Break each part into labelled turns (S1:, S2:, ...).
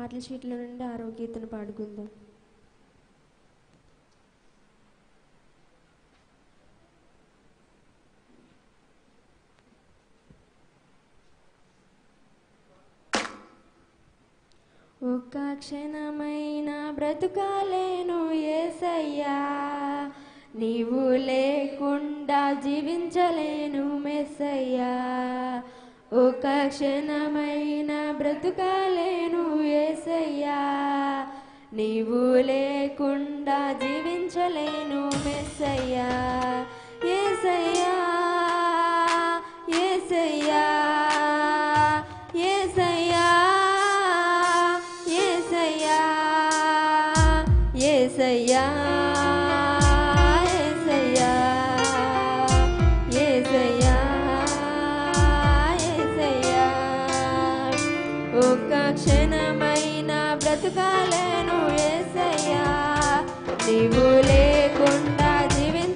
S1: పాటల షీట్ల నుండి ఆరో కీర్తన పాడుకుందాం ఒక్క క్షణమైన బ్రతుకాలేను ఏసయ్యా నీవు లేకుండా జీవించలేను మెస్సయ్యా ఒక్క క్షణమైన బ్రతుకాలేను ఏసయ్యా నీవు లేకుండా జీవించలేను మెస్సయ్యా ఏసయ్యా ఏసయ్యా ఏసయ్యా ఏసయ్యా ఏసయ్యా ఏసయ్యా ఏసయ్యా ఏసయ్యా ఒక్క క్షణమైన బ్రతుకాలేను ఏసయ్యా నీవు లేకుండా జీవించ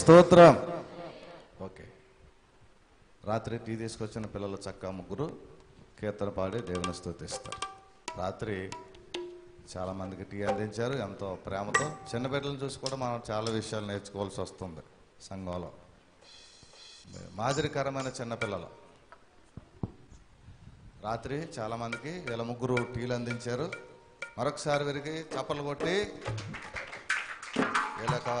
S2: స్తోత్రం ఓకే రాత్రి టీ తీసుకొచ్చిన పిల్లలు చక్క ముగ్గురు కీర్తన పాడి దేవుని స్తుతిస్తారు రాత్రి చాలా మందికి టీ అందించారు ఎంతో ప్రేమతో చిన్న బిడ్డలను చూసి కూడా మనం చాలా విషయాలు నేర్చుకోవాల్సి వస్తుంది సంఘంలో మాదిరికరమైన చిన్నపిల్లలు రాత్రి చాలా మందికి వీళ్ళ ముగ్గురు టీలు అందించారు మరొకసారి వీరికి చప్పలు కొట్టి వీళ్ళ యొక్క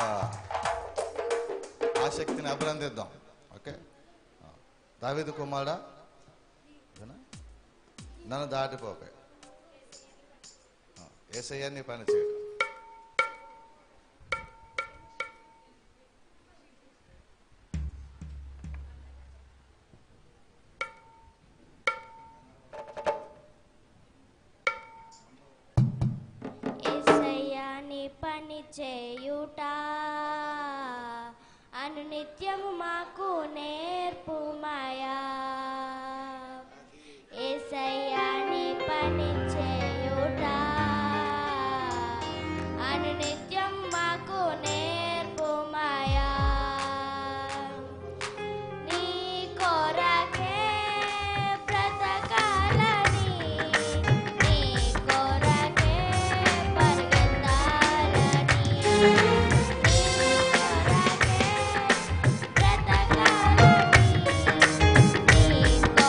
S2: ఆసక్తిని అభినందిద్దాం ఓకే దావిదు కుమారా ఇదేనా? నన్ను దాటిపోక ఏసయ్య నీ పని చేయడం
S3: ఏసయ్యాని పని చేయుట అను నిత్యము మాకు నేర్పుమయా ఏసయ్యాని పని చేయుట అను నిత్యం మాకు నేర్పుమయా నీ కొరకే బ్రతకాలని నీ కొరకే పరిగెత్తాలని నీ కొరకే బ్రతకాలని నీ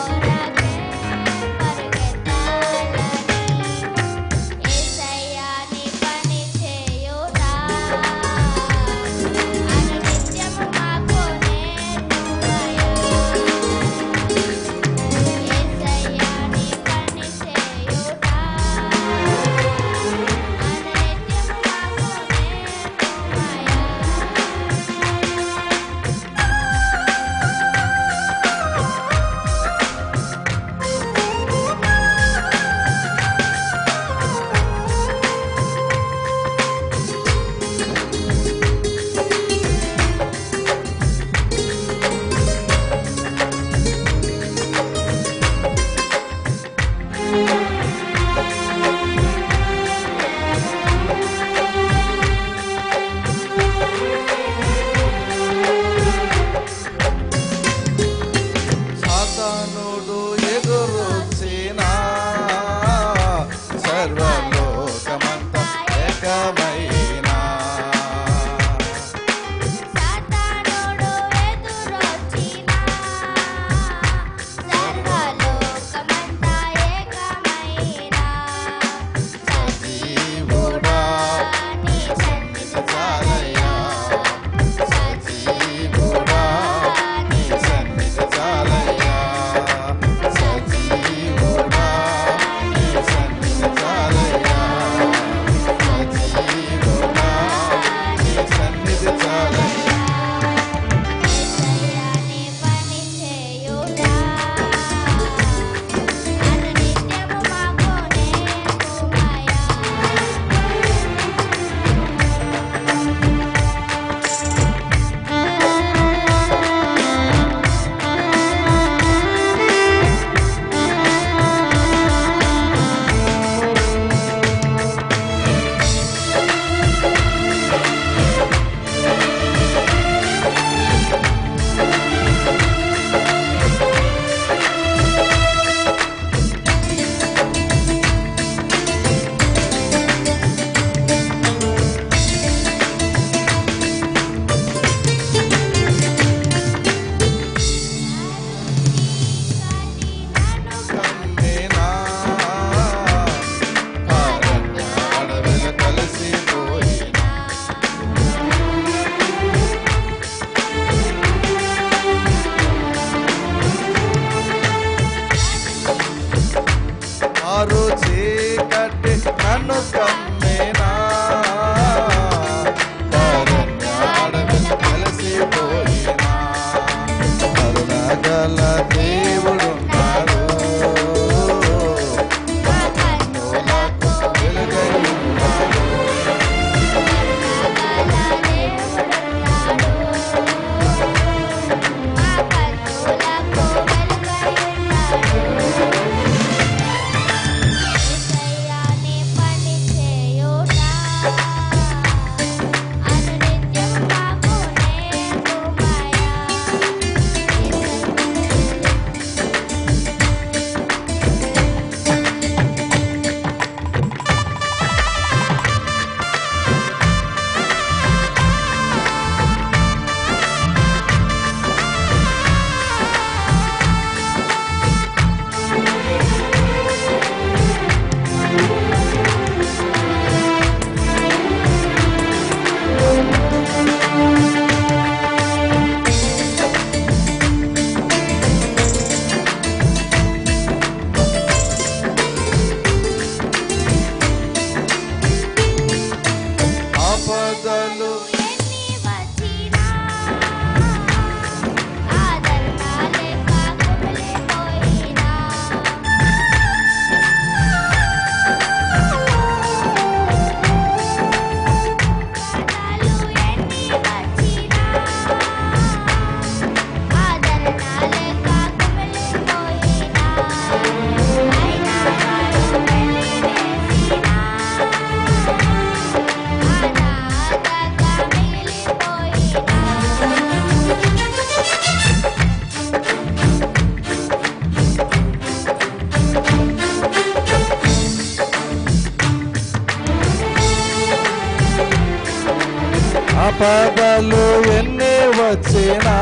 S2: ఆపదలు ఎన్ని వచ్చినా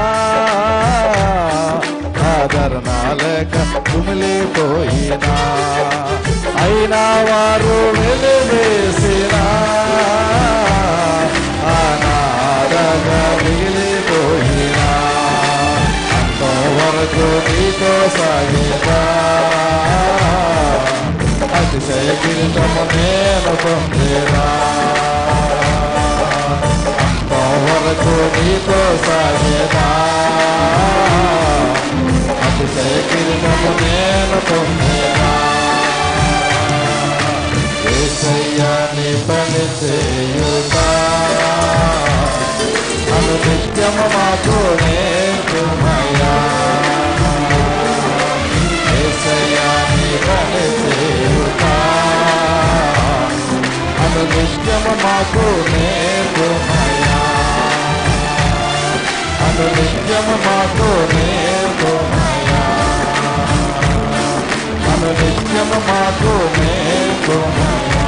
S2: ఆదరణ లేక కుమిలిపోయినా అయినా వారు వెలివేసినా అనాథగా మిగిలిపోయినా అంతవరకు నీతో సాగినా అతిశయ కిరీటము నేను పొందినా అంతవరకు నీతో సాగినా అతిశయ కిరీటము నేను పొందినా ఏసయ్యాని పని చేయుతా అను నిత్యము మాకు నేర్చుమయ్యా ఏసయ్యాని పని చేయుతా అను నిత్యము మాకు నేర్చుమయ్యా అను నిత్యము మాకు నేర్చుమయ్యా అను నిత్యము మాకు నేర్చుమయ్యా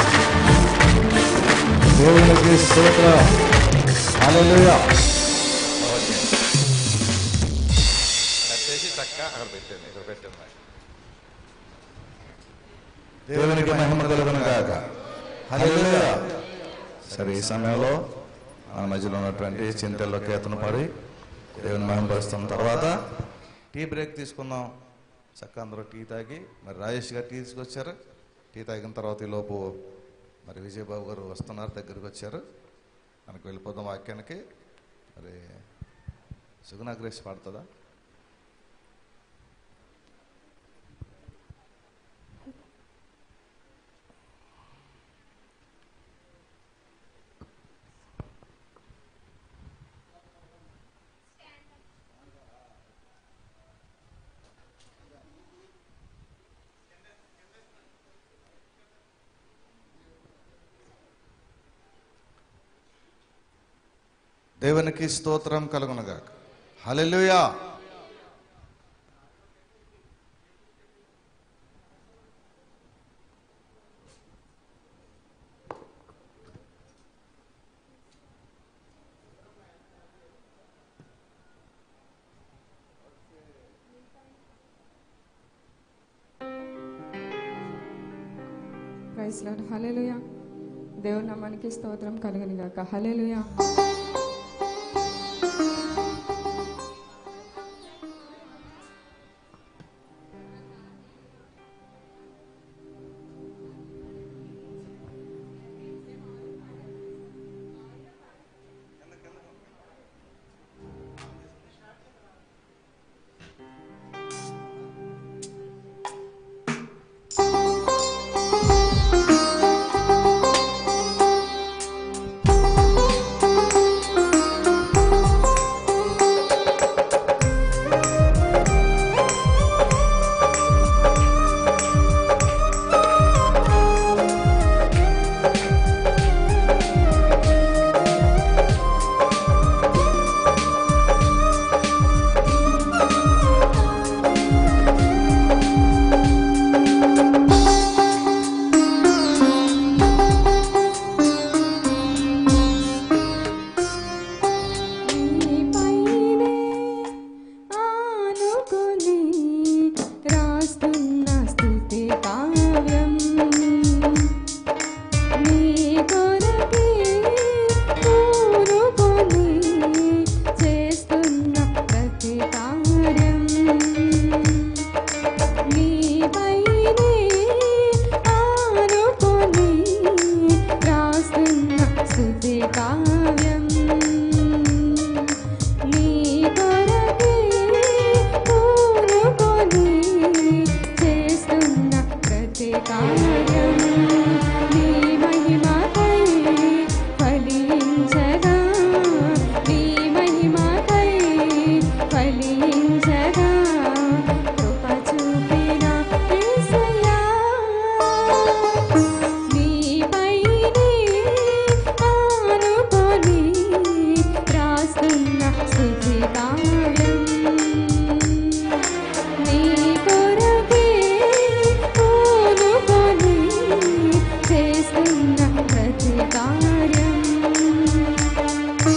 S2: దేవునికి స్తోత్రం హల్లెలూయా
S4: కట్టేసి చక్క అక్కడ పెట్టండి ఇక్కడ పెట్టండి
S2: దేవునికి మహిమ కలుగును గాక హల్లెలూయా సరే ఈ సమయంలో మన మధ్యలో ఉన్నటువంటి చింతల్లో కీర్తన పాడి దేవుని మహిమపరుస్తున్న తర్వాత టీ బ్రేక్ తీసుకున్నాం చక్క అందరూ టీ తాగి మరి రాజేష్ గారు టీ తీసుకొచ్చారు టీ తాగిన తర్వాత ఈ లోపు మరి విజయబాబు గారు వస్తున్నారు దగ్గరికి వచ్చారు మనకు వెళ్ళిపోదాం వాక్యానికి మరి సుగుణాగ్రేష్ పాడుతుందా దేవునికి స్తోత్రం కలుగునగాక హల్లెలూయా
S5: ప్రైస్ లాడ్ హల్లెలూయా దేవుని నామానికి స్తోత్రం కలుగును గాక హల్లెలూయా నీపైనే ఆనుకొని రాస్తున్న స్తుతి కావ్యం నీ కొరకే కోరుకొని చేస్తున్న ప్రతి కార్యం నీపైనే ఆనుకొని రాస్తున్న స్తుతి కావ్యం నీ కొరకే కోరుకొని చేస్తున్న ప్రతి కార్యం నీ మహిమకై ఫలించగా నీ మహిమకై ఫలించగా కృప చూపిన యేసయ్యా నీపైనే ఆనుకొని రాస్తున్న స్తుతి కావ్యం నీ కొరకే కోనుకొని చేస్తున్న ప్రతి కార్యం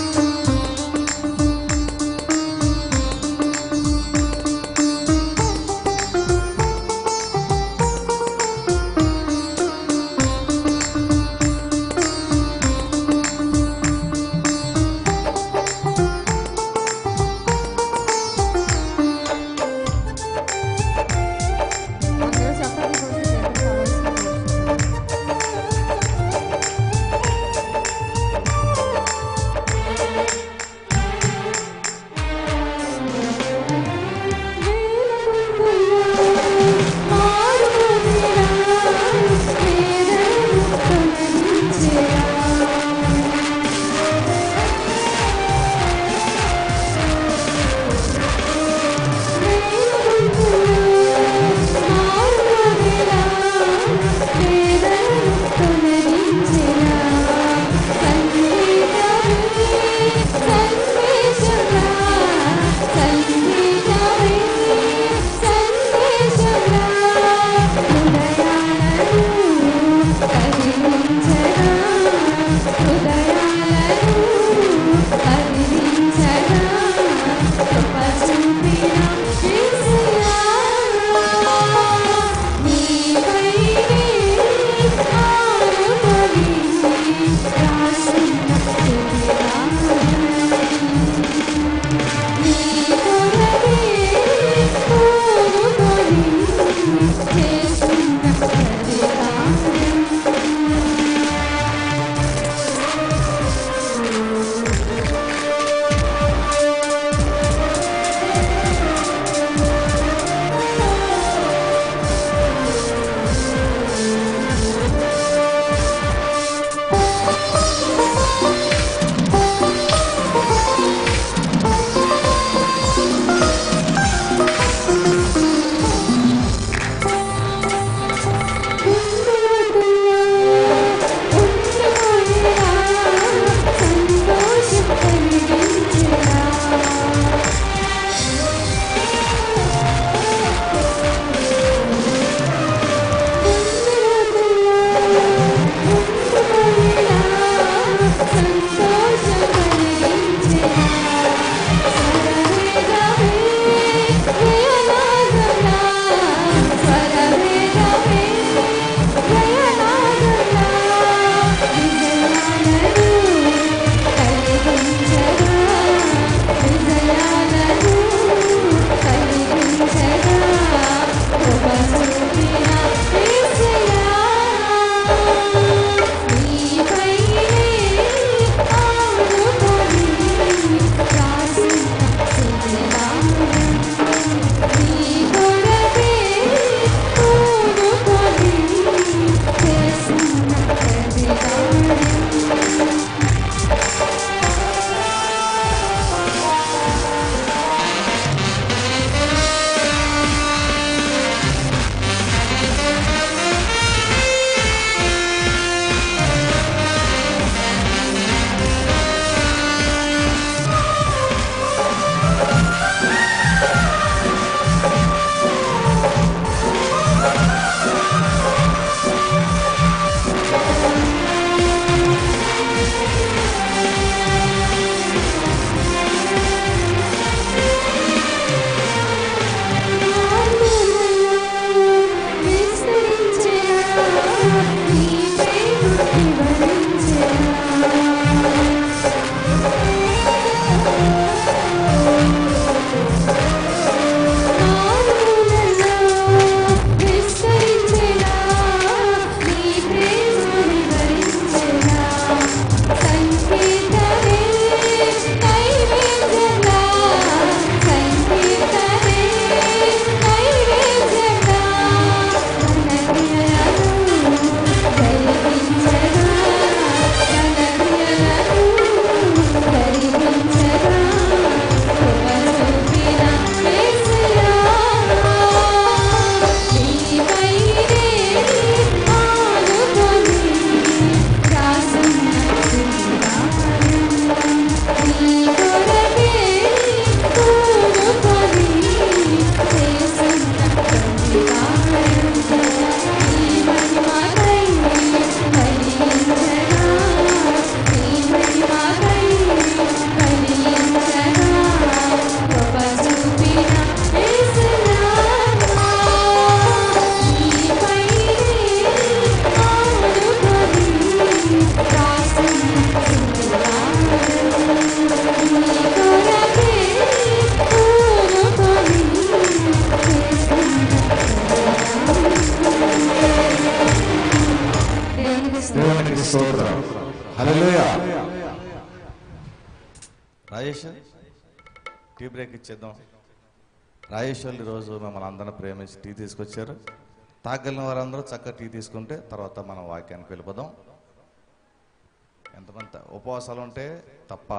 S2: రాజేష్ టీ బ్రేక్ ఇచ్చేద్దాం రాజేష్ వాళ్ళు ఈరోజు మిమ్మల్ని అందరిని ప్రేమించి టీ తీసుకొచ్చారు తాగలిన వారందరూ చక్కగా టీ తీసుకుంటే తర్వాత మనం వాక్యానికి వెళ్ళిపోదాం ఎంతమంది త- ఉపవాసాలు ఉంటే తప్ప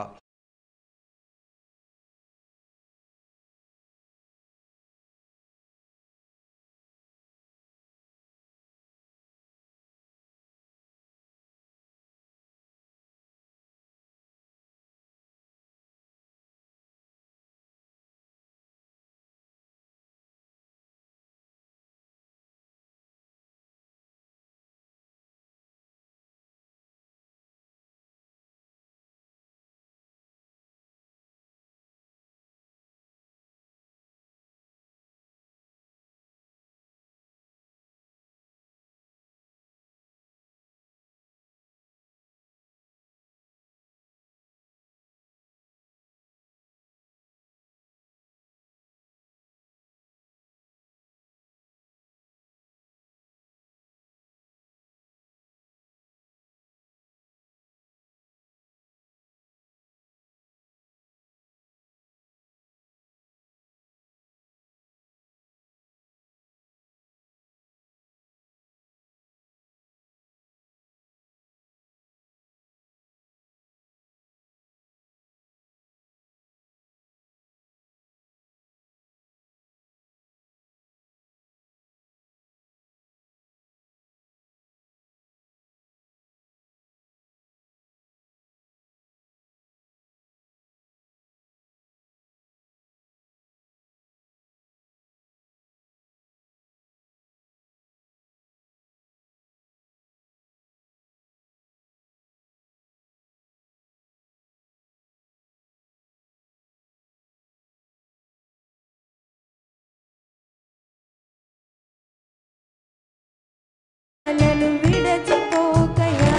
S1: నన్ను విడచిపోకయా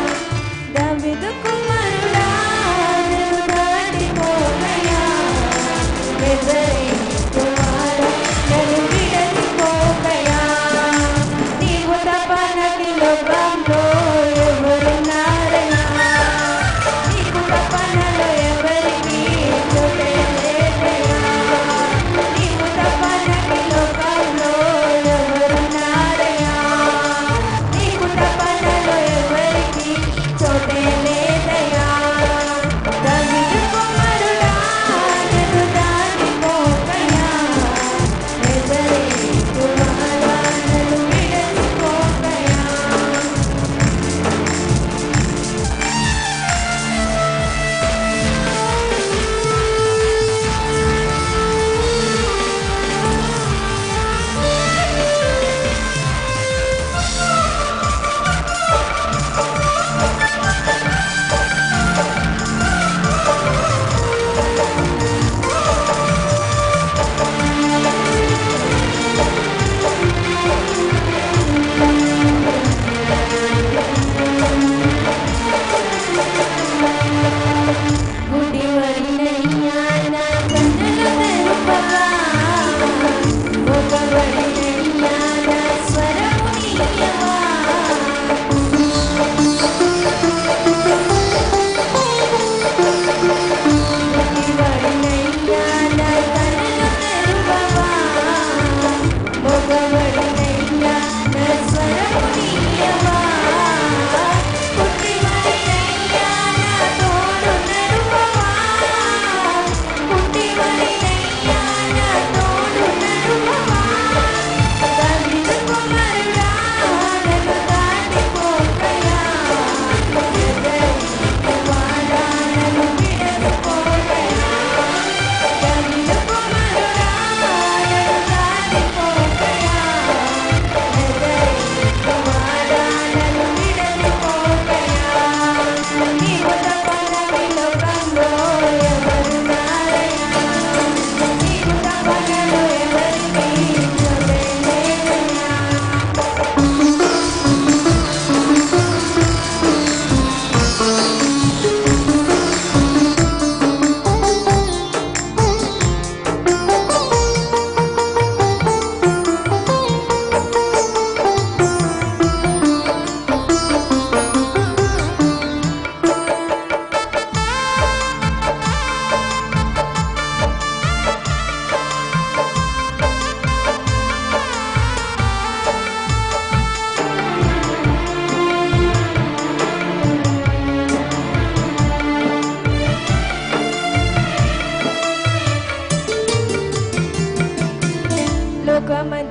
S1: దావీదు కుమారుడా నన్ను దాటిపోకయా ఎదరి కుమారా నన్ను విడచిపోకయా నీవు తప్ప నది లోకంలో ఎవరున్నారయ్యా నీకు తప్ప నాలో ఎవరికి చోటే లేదయ్యా నీవు తప్ప నది లోకంలో ఎవరున్నారయ్యా నీకు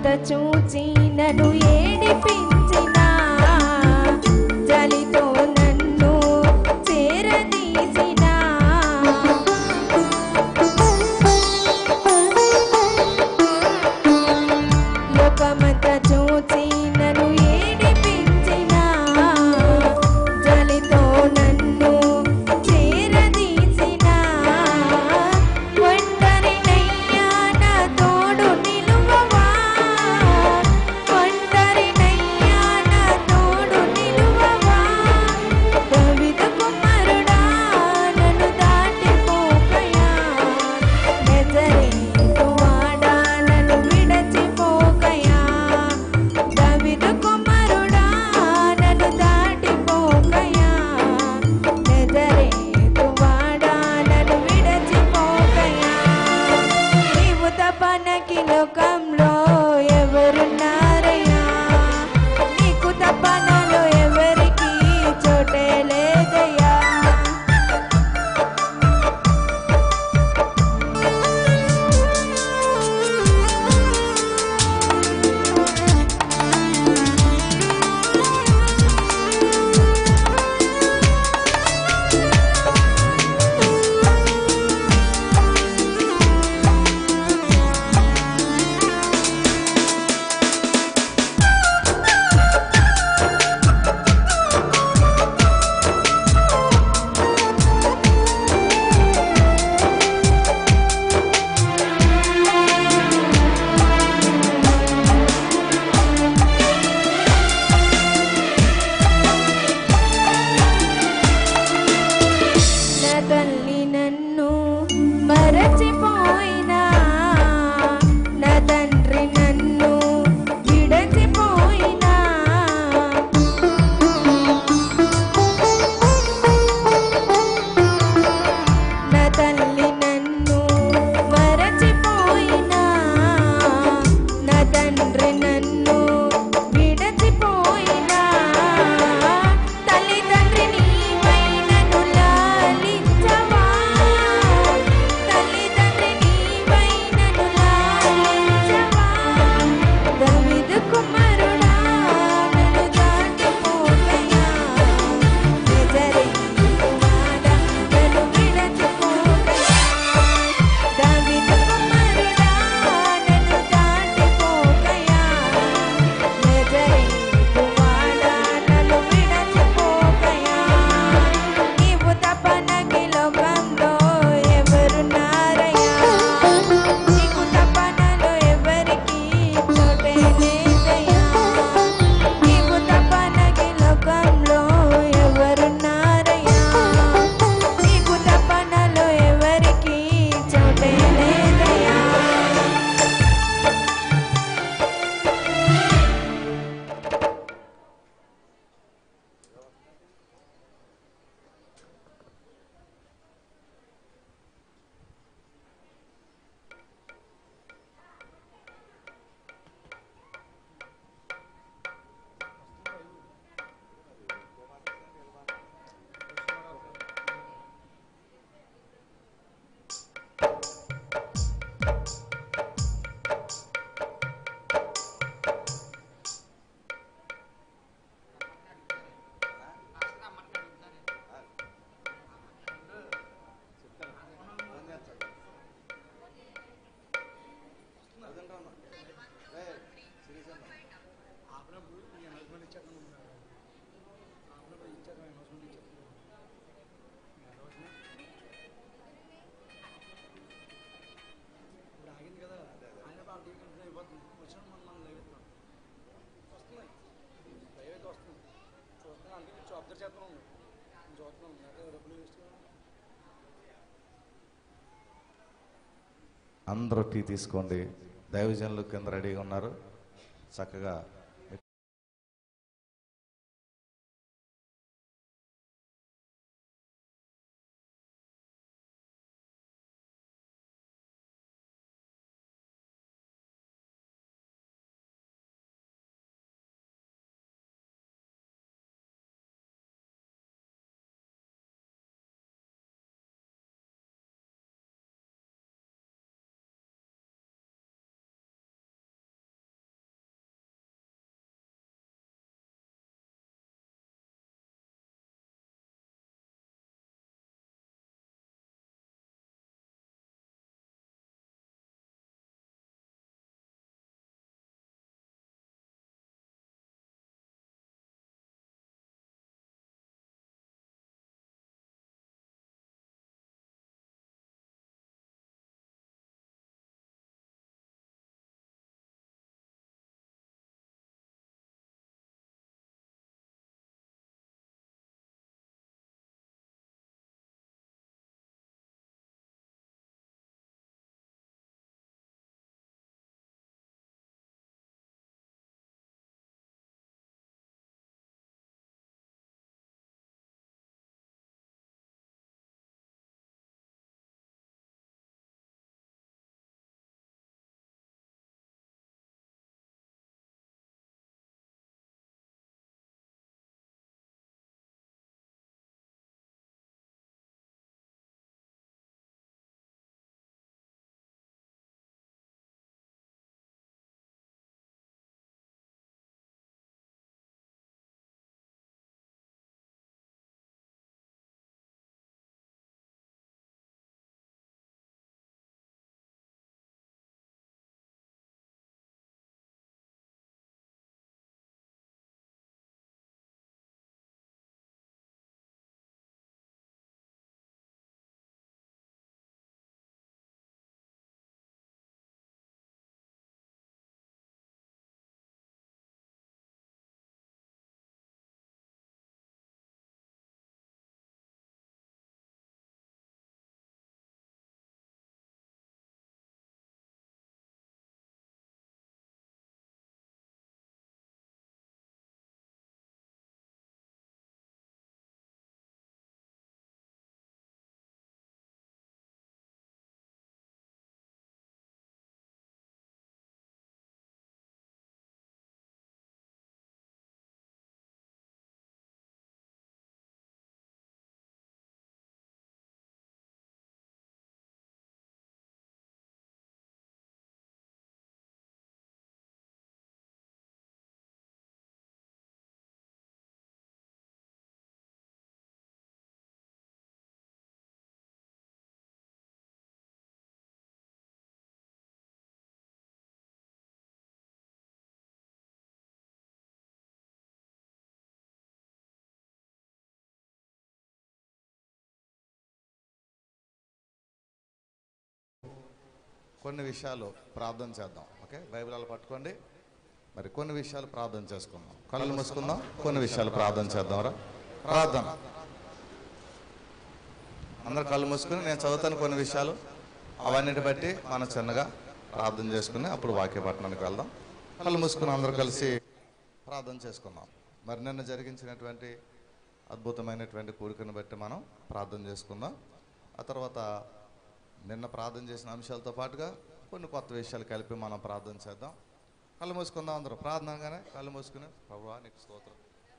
S1: చూచి నన్ను ఏడిపించిన జలితో నన్ను చేరదీసిన లోకమంతా చూచి నన్ను ఏడిపించిన జలితో నన్ను చేరదీసిన ఒంటరినయ్యా నా తోడు నిలువవా ఒంటరినయ్యా నా తోడు నిలువవా దవిద కుమారుడా నన్ను దాటిపోకయా నెజరేతు వాడా నన్ను విడచిపోకయా దవిద కుమారుడా నన్ను దాటిపోకయా నెజరేతు వాడా నన్ను విడచిపోకయా నీవు తపనకి లోకంలో ఎవరున్నారయ్యా నీకు తపనలో ఎవరికి చోటే లేదయ్యా నా తల్లి నన్ను మరచిపోయినా నా తండ్రి నన్ను విడచిపోయినా నా తల్లి నన్ను మరచిపోయినా నా తండ్రి నన్ను విడచిపోయినా తల్లి తండ్రి నీవైనను లాలించవా తల్లి తండ్రి నీవైనను లాలించవా దవిదు కుమారుడా నన్ను దాటిపోకయా నెజరేతు వాడా నన్ను విడచిపోకయా దావీదు కుమారుడా నన్ను దాటిపోకయా నెజరేతు వాడా నన్ను విడచిపోకయా నీవు తపనకి లోకంలో ఎవరున్నారయ్యా నీకు తపనలో ఎవరికి చోటే లేదయ్యా నీవు తపనకి లోకంలో ఎవరున్నారయ్యా నీకు తపనలో ఎవరికి చోటే లేదయ్యా
S2: అందరూ టీ తీసుకోండి దైవజనులు కింద రెడీగా ఉన్నారు చక్కగా కొన్ని విషయాలు ప్రార్థన చేద్దాం ఓకే బైబిల్ అలా పట్టుకోండి మరి కొన్ని విషయాలు ప్రార్థన చేసుకుందాం కళ్ళు మూసుకుందాం కొన్ని విషయాలు ప్రార్థన చేద్దాంరా ప్రార్థన అందరు కళ్ళు మూసుకుని నేను చదువుతాను కొన్ని విషయాలు అవన్నిటి బట్టి మనం చిన్నగా ప్రార్థన చేసుకుని అప్పుడు వాక్య పట్టణానికి వెళ్దాం కళ్ళు మూసుకుని అందరూ కలిసి ప్రార్థన చేసుకుందాం మరి నిన్న జరిగించినటువంటి అద్భుతమైనటువంటి కోరికను బట్టి మనం ప్రార్థన చేసుకుందాం ఆ తర్వాత నిన్న ప్రార్థన చేసిన అంశాలతో పాటుగా కొన్ని కొత్త విషయాలు కలిపి మనం ప్రార్థన చేద్దాం కళ్ళు మూసుకుందాం అందరూ ప్రార్థనగానే కళ్ళు మూసుకుని ప్రభువా నీకు స్తోత్రం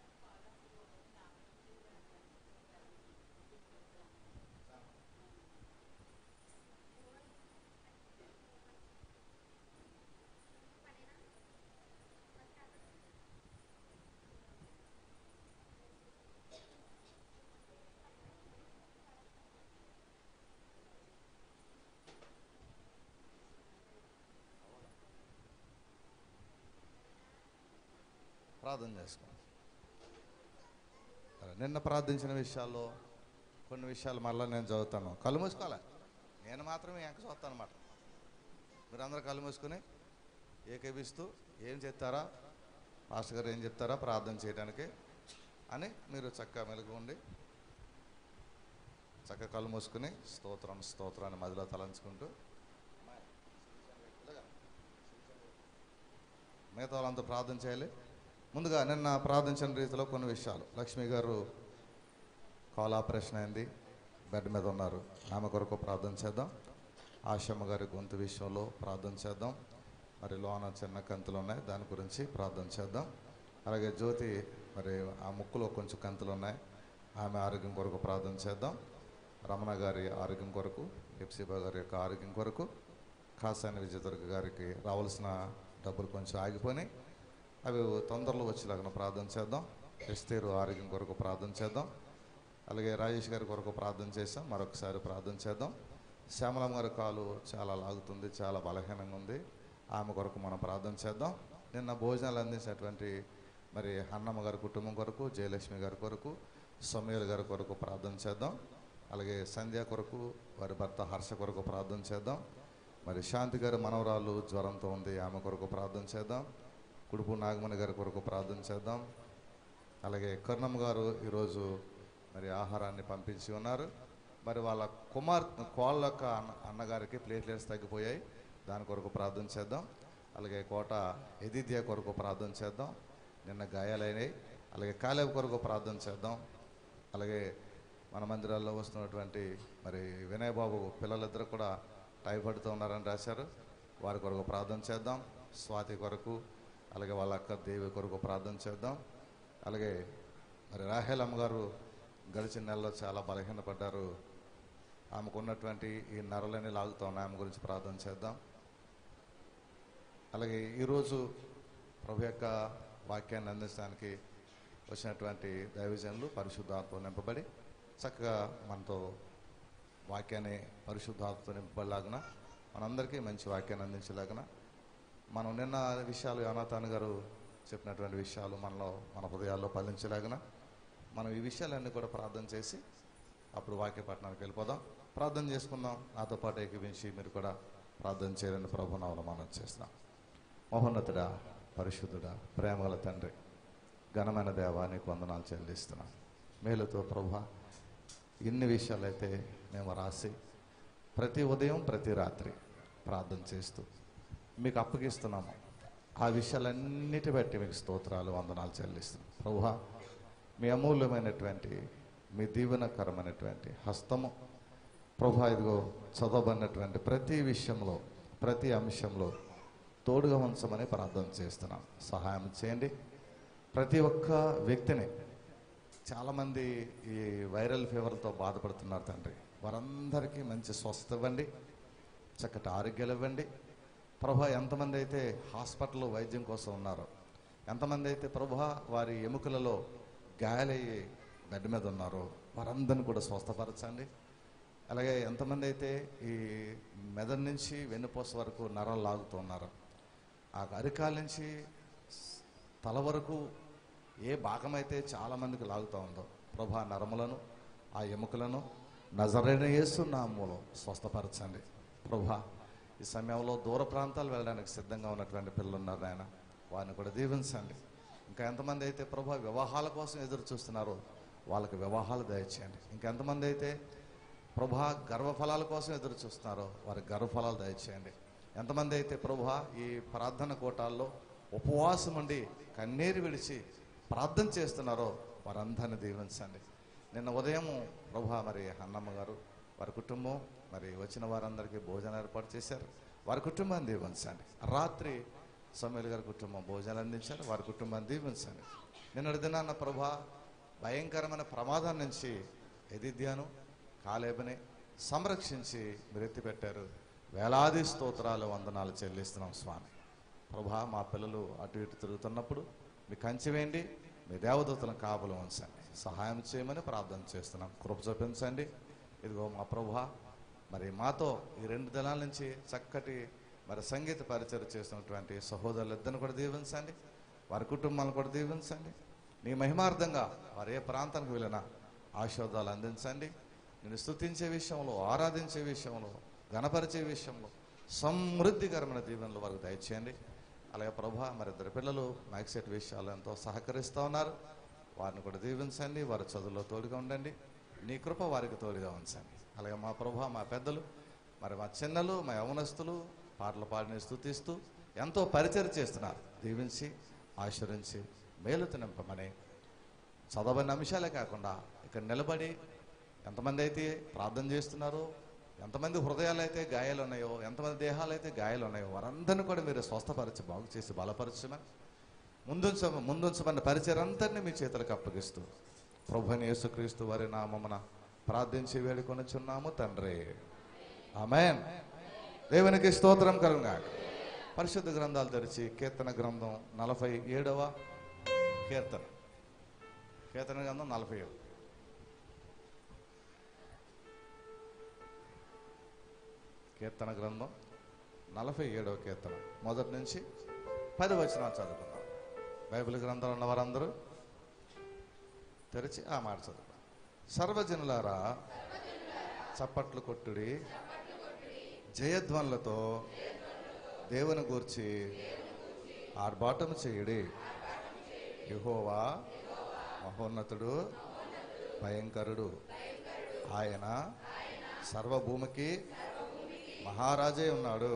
S2: ప్రార్థన చేసుకోండి సరే, నిన్న ప్రార్థించిన విషయాల్లో కొన్ని విషయాలు మళ్ళీ నేను చదువుతాను కళ్ళు మూసుకోవాలి నేను మాత్రమే ఎంక చూస్తాను అనమాట మీరు అందరూ కళ్ళు మూసుకొని ఏకీపిస్తూ ఏం చెప్తారా మాస్టర్ గారు ఏం చెప్తారా ప్రార్థన చేయడానికి అని మీరు చక్కగా మెలుగు ఉండి చక్కగా కళ్ళు మూసుకుని స్తోత్రం స్తోత్రాన్ని మదిలో తలంచుకుంటూ మిగతా వాళ్ళంతా ప్రార్థన చేయాలి ముందుగా నిన్న ప్రార్థించిన రీతిలో కొన్ని విషయాలు లక్ష్మి గారు కాల్ ఆపరేషన్ అయింది బెడ్ మీద ఉన్నారు ఆమె కొరకు ప్రార్థన చేద్దాం ఆశమ్మ గారి గొంతు విషయంలో ప్రార్థన చేద్దాం మరి లోన చిన్న కంతులు ఉన్నాయి దాని గురించి ప్రార్థన చేద్దాం అలాగే జ్యోతి మరి ఆ ముక్కులో కొంచెం కంతులు ఉన్నాయి ఆమె ఆరోగ్యం కొరకు ప్రార్థన చేద్దాం రమణ గారి ఆరోగ్యం కొరకు ఎప్సిబా గారి యొక్క ఆరోగ్యం కొరకు కాసాని విజయదుర్గ గారికి రావాల్సిన డబ్బులు కొంచెం ఆగిపోయినాయి అవి తొందరలో వచ్చేలాగా ప్రార్థన చేద్దాం ఎస్తేరు ఆరోగ్యం కొరకు ప్రార్థన చేద్దాం అలాగే రాజేష్ గారి కొరకు ప్రార్థన చేస్తాం మరొకసారి ప్రార్థన చేద్దాం శ్యామలమ్మ గారి కాలు చాలా లాగుతుంది చాలా బలహీనంగా ఉంది ఆమె కొరకు మనం ప్రార్థన చేద్దాం నిన్న భోజనాలు అందించినటువంటి మరి అన్నమ్మ గారి కుటుంబం కొరకు జయలక్ష్మి గారి కొరకు సొమేల్ గారి కొరకు ప్రార్థన చేద్దాం అలాగే సంధ్య కొరకు వారి భర్త హర్ష కొరకు ప్రార్థన చేద్దాం మరి శాంతి గారి మనవరాలు జ్వరంతో ఉంది ఆమె కొరకు ప్రార్థన చేద్దాం కుడుపు నాగమణి గారి కొరకు ప్రార్థన చేద్దాం అలాగే కర్ణమ్మ గారు ఈరోజు మరి ఆహారాన్ని పంపించి ఉన్నారు మరి వాళ్ళ కుమార్ కోళ్ళ యొక్క అన్న అన్నగారికి ప్లేట్లెట్స్ తగ్గిపోయాయి దాని కొరకు ప్రార్థన చేద్దాం అలాగే కోట ఎదిద్య కొరకు ప్రార్థన చేద్దాం నిన్న గాయాలైనవి అలాగే కాలేబ్ కొరకు ప్రార్థన చేద్దాం అలాగే మన మందిరాల్లో వస్తున్నటువంటి మరి వినయ్ బాబు పిల్లలిద్దరు కూడా టైఫాయిడ్తో ఉన్నారని రాశారు వారి కొరకు ప్రార్థన చేద్దాం స్వాతి కొరకు అలాగే వాళ్ళ అక్క దేవి కొరకు ప్రార్థన చేద్దాం అలాగే మరి రాహేల్ అమ్మగారు గడిచిన నెలలో చాలా బలహీనపడ్డారు ఆమెకు ఉన్నటువంటి ఈ నరలని లాగుతూ ఉన్నాయి ఆమె గురించి ప్రార్థన చేద్దాం అలాగే ఈరోజు ప్రభు యొక్క వాక్యాన్ని అందించడానికి వచ్చినటువంటి దైవజనులు పరిశుద్ధాత్మ నింపబడి చక్కగా మనతో వాక్యాన్ని పరిశుద్ధాత్మతో నింపబడిలాగిన మనందరికీ మంచి వాక్యాన్ని అందించలాగిన మనం నిన్న విషయాలు యోనాథాన్ గారు చెప్పినటువంటి విషయాలు మనలో మన హృదయాల్లో ఫలించలాగిన మనం ఈ విషయాలన్నీ కూడా ప్రార్థన చేసి అప్పుడు వాక్య పట్టణానికి వెళ్ళిపోదాం ప్రార్థన చేసుకుందాం నాతో పాటు ఏకీపించి మీరు కూడా ప్రార్థన చేయాలని ప్రభునామలు మనం చేస్తాం మహోన్నతుడా పరిశుద్ధుడా ప్రేమగల తండ్రి ఘనమైన దేవా నీకు వందనాలు చెల్లిస్తున్నాం మేలుతో ప్రభా ఇన్ని విషయాలైతే మేము రాసి ప్రతి ఉదయం ప్రతి రాత్రి ప్రార్థన చేస్తూ మీకు అప్పగిస్తున్నాము ఆ విషయాలన్నిటి బట్టి మీకు స్తోత్రాలు వందనాలు చెల్లిస్తున్నాం ప్రభా మీ అమూల్యమైనటువంటి మీ దీవెనకరమైనటువంటి హస్తము ప్రభా ఇదిగో చదవబడినటువంటి ప్రతి విషయంలో ప్రతి అంశంలో తోడుగా ఉంచమని ప్రార్థన చేస్తున్నాం సహాయం చేయండి ప్రతి ఒక్క వ్యక్తిని చాలామంది ఈ వైరల్ ఫీవర్తో బాధపడుతున్నారు తండ్రి వారందరికీ మంచి స్వస్థత ఇవ్వండి చక్కటి ఆరోగ్యాలు ఇవ్వండి ప్రభా ఎంతమంది అయితే హాస్పిటల్లో వైద్యం కోసం ఉన్నారో ఎంతమంది అయితే ప్రభా వారి ఎముకలలో గాయాలయ్యి బెడ్ మీద ఉన్నారో వారందరిని కూడా స్వస్థపరచండి అలాగే ఎంతమంది అయితే ఈ మెదడు నుంచి వెన్నుపూస వరకు నరాలు లాగుతూ ఉన్నారో ఆ అరికాల నుంచి తల వరకు ఏ భాగమైతే చాలా మందికి లాగుతూ ఉందో ప్రభా నరములను ఆ ఎముకలను నజరైన యేసు నామములో స్వస్థపరచండి ప్రభా ఈ సమయంలో దూర ప్రాంతాలు వెళ్ళడానికి సిద్ధంగా ఉన్నటువంటి పిల్లలు ఉన్నారు ఆయన వారిని కూడా దీవించండి ఇంకా ఎంతమంది అయితే ప్రభా వివాహాల కోసం ఎదురు చూస్తున్నారో వాళ్ళకి వివాహాలు దయచేయండి ఇంకా ఎంతమంది అయితే ప్రభా గర్వఫలాల కోసం ఎదురు చూస్తున్నారో వారికి గర్వఫలాలు దయచేయండి ఎంతమంది అయితే ప్రభా ఈ ప్రార్థన కోటాల్లో ఉపవాసం ఉండి కన్నీరు విడిచి ప్రార్థన చేస్తున్నారో వారందరిని దీవించండి నిన్న ఉదయం ప్రభా మరి అన్నమ్మ గారు వారి కుటుంబం మరి వచ్చిన వారందరికీ భోజనం ఏర్పాటు చేశారు వారి కుటుంబాన్ని దీవించండి రాత్రి సమీల్ గారి కుటుంబం భోజనాలు అందించారు వారి కుటుంబాన్ని దీవించండి నిన్నటి దినాన్న ప్రభా భయంకరమైన ప్రమాదం నుంచి ఎదిద్యాను కాలేబని సంరక్షించి మీరు ఎత్తిపెట్టారు వేలాది స్తోత్రాలు వందనాలు చెల్లిస్తున్నాం స్వామి ప్రభా మా పిల్లలు అటు ఇటు తిరుగుతున్నప్పుడు మీ కంచి వేయండి మీ దేవదూతలను కాపులు ఉంచండి సహాయం చేయమని ప్రార్థన చేస్తున్నాం కృప చూపించండి ఇదిగో మా ప్రభా మరి మాతో ఈ రెండు దినాల నుంచి చక్కటి మరి సంగీత పరిచయం చేస్తున్నటువంటి సహోదరులిద్దరిని కూడా దీవించండి వారి కుటుంబాలను కూడా దీవించండి నీ మహిమార్థంగా వారు ఏ ప్రాంతానికి వెళ్ళినా ఆశీర్వాదాలు అందించండి నేను స్తుతించే విషయంలో ఆరాధించే విషయంలో గణపరిచే విషయంలో సమృద్ధికరమైన దీవెనలు వారికి దయచేయండి అలాగే ప్రభా మరి ఇద్దరు పిల్లలు మైక్ సెట్ విషయాలు ఎంతో సహకరిస్తూ ఉన్నారు వారిని కూడా దీవించండి వారి చదువులో తోడుగా ఉండండి నీ కృప వారికి తోడుగా ఉంచండి అలాగే మా ప్రభా మా పెద్దలు మరి మా చిన్నలు మా యవనస్తులు పాటలు పాడిని స్థుతిస్తూ ఎంతో పరిచయం చేస్తున్నారు దీవించి ఆశ్రయించి మేలు తినింపమని చదవని అంశాలే కాకుండా ఇక్కడ నిలబడి ఎంతమంది అయితే ప్రార్థన చేస్తున్నారో ఎంతమంది హృదయాలు అయితే గాయాలు ఉన్నాయో ఎంతమంది దేహాలు అయితే గాయాలు ఉన్నాయో వారందరిని కూడా మీరు స్వస్థపరిచి బాగు చేసి బలపరచమని ముందుంచ ముందుంచమన్న పరిచయం అంతటిని మీ చేతులకు అప్పగిస్తూ ప్రభుని యేసుక్రీస్తు వారి నామమున ప్రార్థించి వేడుకొనుచున్నాము తండ్రి ఆమెన్ దేవునికి స్తోత్రం కలుగా పరిశుద్ధ గ్రంథాలు తెరిచి కీర్తన గ్రంథం నలభై ఏడవ కీర్తన కీర్తన గ్రంథం నలభై ఏడు కీర్తన గ్రంథం నలభై ఏడవ కీర్తన మొదటి నుంచి పది వచనాలు చదువుకుందాం బైబిల్ గ్రంథాలు ఉన్న వారందరూ తెరిచి ఆ మాట చదువు సర్వజనులారా చప్పట్లు కొట్టుడి జయధ్వనులతో దేవుని గూర్చి ఆర్భాటం చేయుడి యెహోవా మహోన్నతుడు భయంకరుడు ఆయన సర్వభూమికి మహారాజే ఉన్నాడు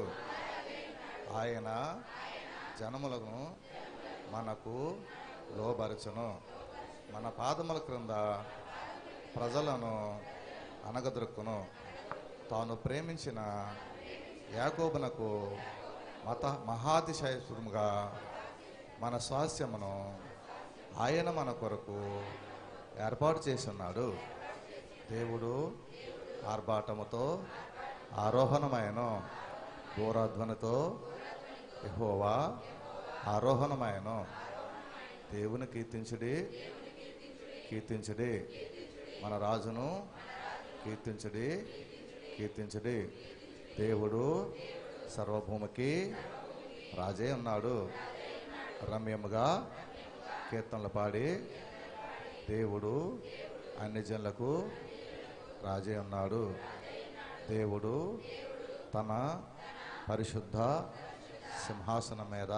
S2: ఆయన జనములను మనకు లోబరచును మన పాదముల క్రింద ప్రజలను అనగదొరుకును తాను ప్రేమించిన యాకోబునకు మత మహాతిశయముగా మన స్వాస్థ్యమును ఆయన మన కొరకు ఏర్పాటు చేసి ఉన్నాడు దేవుడు ఆర్భాటముతో ఆరోహణమైనను దూరాధ్వనితో యెహోవా ఆరోహణమైనను దేవుని కీర్తించుడి కీర్తించుడి మన రాజును కీర్తించుడి కీర్తించుడి దేవుడు సర్వభూమికి రాజే ఉన్నాడు రమ్యముగా కీర్తనలు పాడి దేవుడు అన్ని జనులకు రాజే ఉన్నాడు దేవుడు తన పరిశుద్ధ సింహాసనం మీద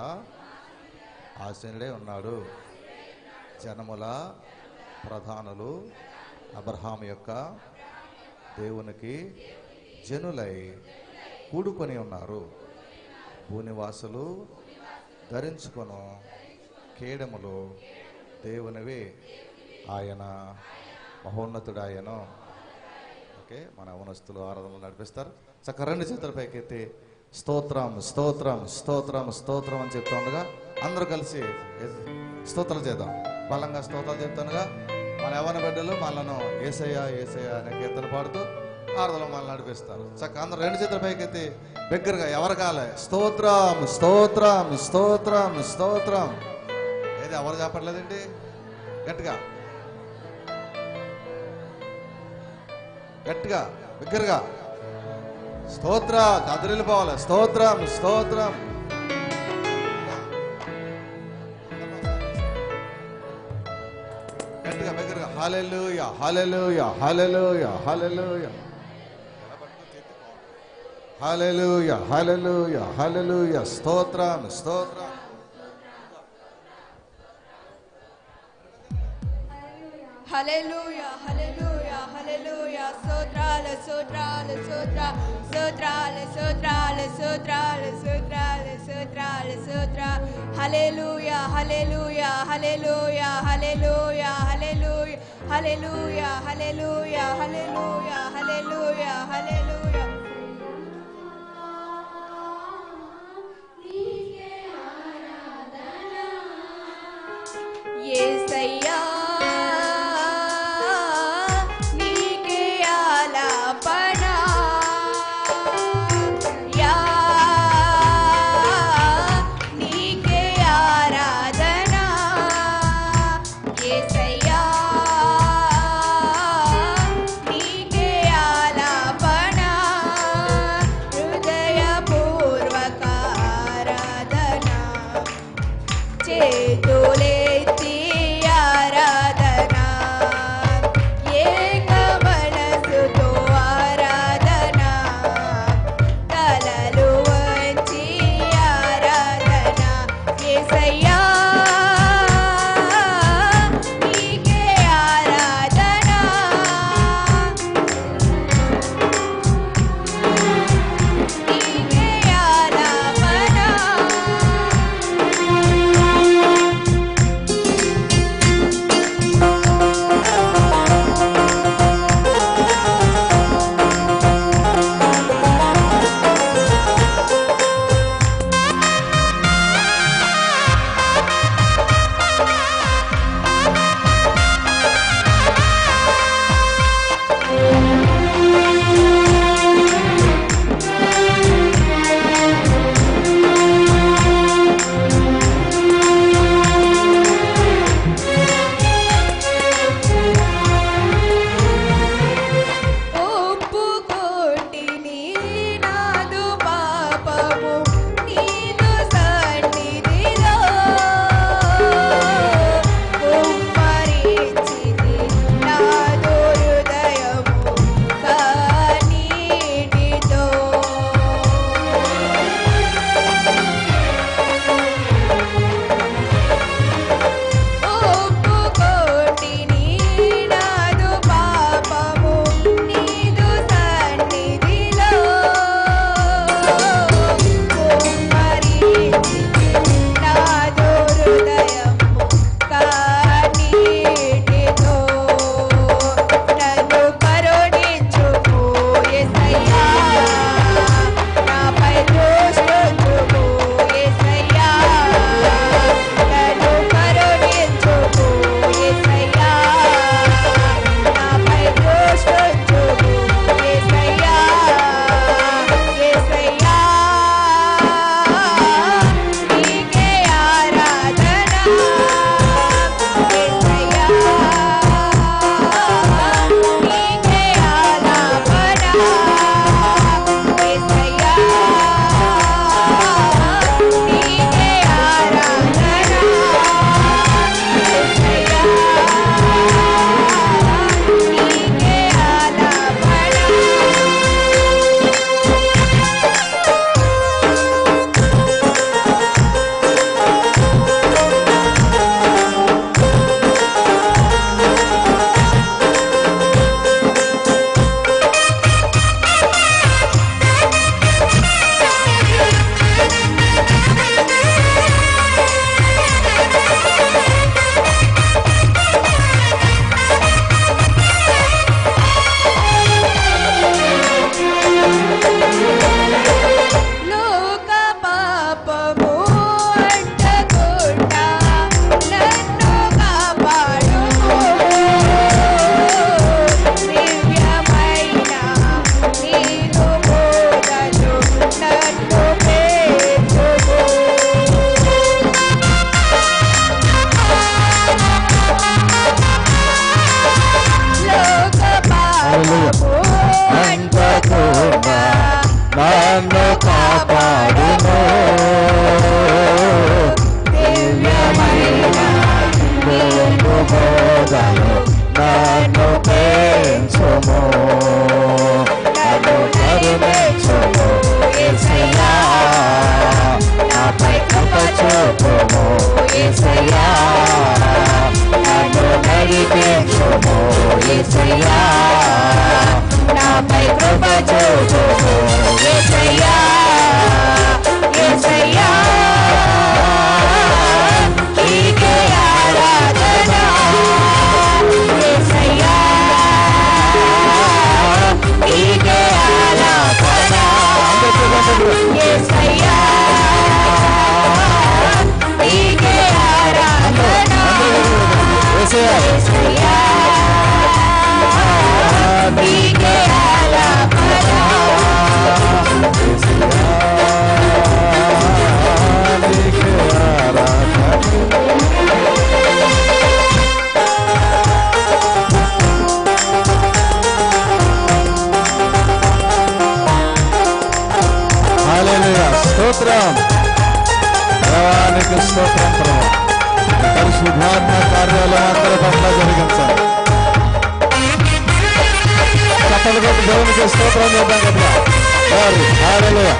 S2: ఆసీనుడే ఉన్నాడు జనముల ప్రధానులు అబ్రహాం యొక్క దేవునికి జనులై కూడుకొని ఉన్నారు భూనివాసులు ధరించుకొను కేడములు దేవునివి ఆయన మహోన్నతుడాయను ఓకే మన అవనస్తులు ఆరాధనలు నడిపిస్తారు చక్క రెండు చేతుల పైకి ఎత్తి స్తోత్రం స్తోత్రం స్తోత్రం స్తోత్రం అని చెప్తా ఉండగా అందరూ కలిసి స్తోత్రాలు చేద్దాం బలంగా స్తోత్రాలు చెప్తానుగా మన యవన బిడ్డలు మనను ఏసయ్య ఏసయ్య అనే కీర్తన పాడుతూ ఆరాధనలు మనల్ని నడిపిస్తారు చక్క అందరూ రెండు చేతుల పైకి ఎత్తి బిగ్గరగా ఎవరు కాలే స్తోత్రం స్తోత్రం స్తోత్రం స్తోత్రం ఏది ఎవరు చెప్పట్లేదండి గట్టిగా గట్టిగా బిగ్గరగా స్తోత్ర కదిలిపోవాలి స్తోత్రం స్తోత్రం గట్టిగా బిగ్గరగా హల్లెలూయా హల్లెలూయా హల్లెలూయా హల్లెలూయా హల్లెలూయ హల్లెలూయ హల్లెలూయ స్తోత్రం స్తోత్రం
S1: హల్లెలూయా హల్లెలూయా హల్లెలూయా స్తోత్రాలు స్తోత్రాలు స్తోత్ర స్తోత్రాలు స్తోత్రాలు స్తోత్రాలు స్తోత్రాలు స్తోత్రాలు స్తోత్ర హల్లెలూయా హల్లెలూయా హల్లెలూయా హల్లెలూయా హల్లెలూయా హల్లెలూయా హల్లెలూయా హల్లెలూయా హల్లెలూయా హల్లెలూయా యేసయ్యా నీకే ఆలాపన యా నీకే ఆరాధన యేసయ్యా నీకే ఆలాపన యేసయ్యా నాపై కృప చూపుము యేసయ్యా యేసయ్యా నీకే ఆరాధన యేసయ్యా నీకే ఆరాధన యేసయ్యా నీకే ఆరాధన యేసయ్యా నీకే ఆరాధన
S2: హల్లెలూయా స్తోత్రం దేవానికి స్తోత్రం ప్రభు మీ పరిశుద్ధాత్మ కార్యాలు అందరి పట్ల జరిగించండి చప్పలు కొట్టి దేవునికి స్తోత్రం చేద్దాం కదా హల్లెలూయా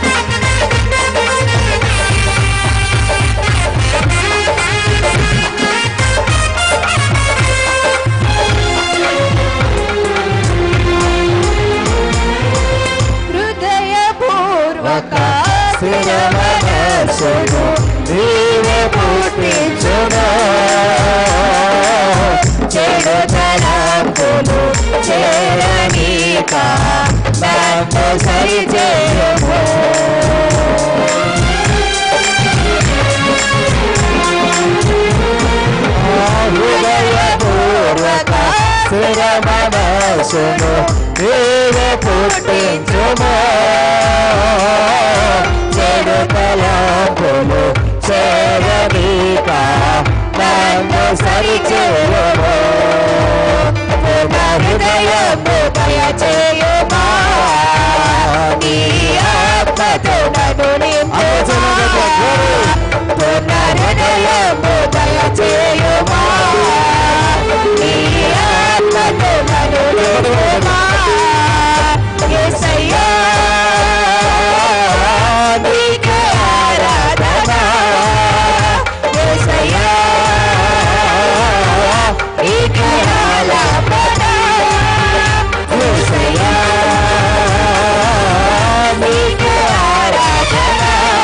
S1: హృదయపూర్వక స్థిరమనసును నీవే పుట్టించును చెడు తలంపులు చేరనీక నన్ను సరిచేయము హృదయపూర్వక స్థిరమనసును నీవే పుట్టించుము చెడు తలంపులు చేరనీక నన్ను సరిచేయము నా హృదయము దయచేయుమా నీ ఆత్మతో నన్ను నింపుమా పూర్ణ హృదయము దయచేయుమా నీ ఆత్మతో నన్ను నింపుమా యేసయ్యా నీకే ఆరాధన యేసయ్యా నీకే ఆలాపన యేసయ్యా నీకే ఆరాధన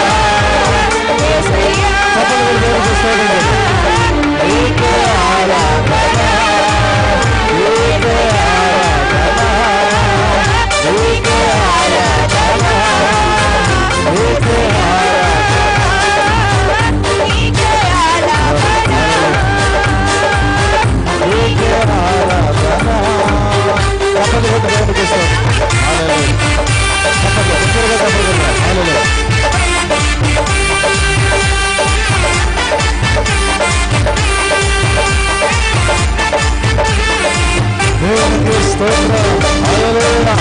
S1: యేసయ్యా నీకే ఆరాధన నీకే ఆరాధన నీకే ఆరాధన నీకే ఆరాధన నీకే ఆరాధన నీకే ఆరాధన
S2: చప్పలు కొట్టి దేవునికి స్తోత్రం హల్లెలూయా చప్పలు ఇద్దరుగా చప్పలు కొట్టాలి హల్లెలూయా దేవునికి స్తోత్రం హల్లెలూయా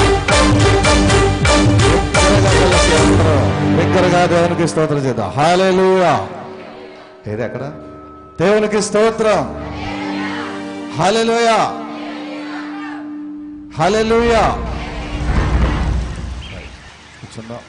S2: బిగ్గరగా కలిసి అందరూ బిగ్గరగా దేవునికి స్తోత్రం చేద్దాం హల్లెలూయా ఏది అక్కడ దేవునికి స్తోత్రం హల్లెలూయా హల్లెలూయా కూర్చుందాం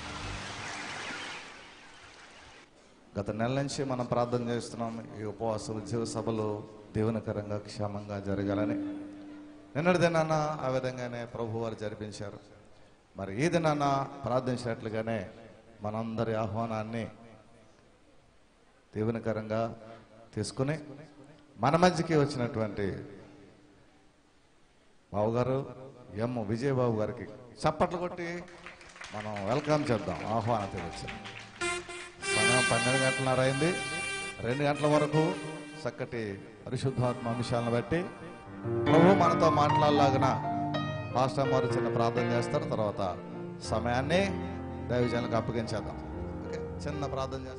S2: గత నెల నుంచి మనం ప్రార్థన చేస్తున్నాం ఈ ఉపవాస ఉద్యోగ సభలు దేవునికరంగా క్షేమంగా జరగాలని నిన్నటి దినాన ఆ విధంగానే ప్రభు వారు జరిపించారు మరి ఈ దినాన ప్రార్థించినట్లుగానే మనందరి ఆహ్వానాన్ని దేవునికరంగా తీసుకుని మన మధ్యకి వచ్చినటువంటి బాబు గారు ఎం విజయబాబు గారికి చప్పట్లు కొట్టి మనం వెల్కమ్ చేద్దాం ఆహ్వానం తెలియచ్చు సమయం పన్నెండు గంటలన్నర అయింది రెండు గంటల వరకు చక్కటి పరిశుద్ధాత్మ అంశాలను బట్టి ప్రభు మనతో మాట్లాడలాగిన పాస్టర్ వారు చిన్న ప్రార్థన చేస్తారు తర్వాత సమయాన్ని దైవజనులకు అప్పగించేద్దాం ఓకే చిన్న ప్రార్థన చేస్తారు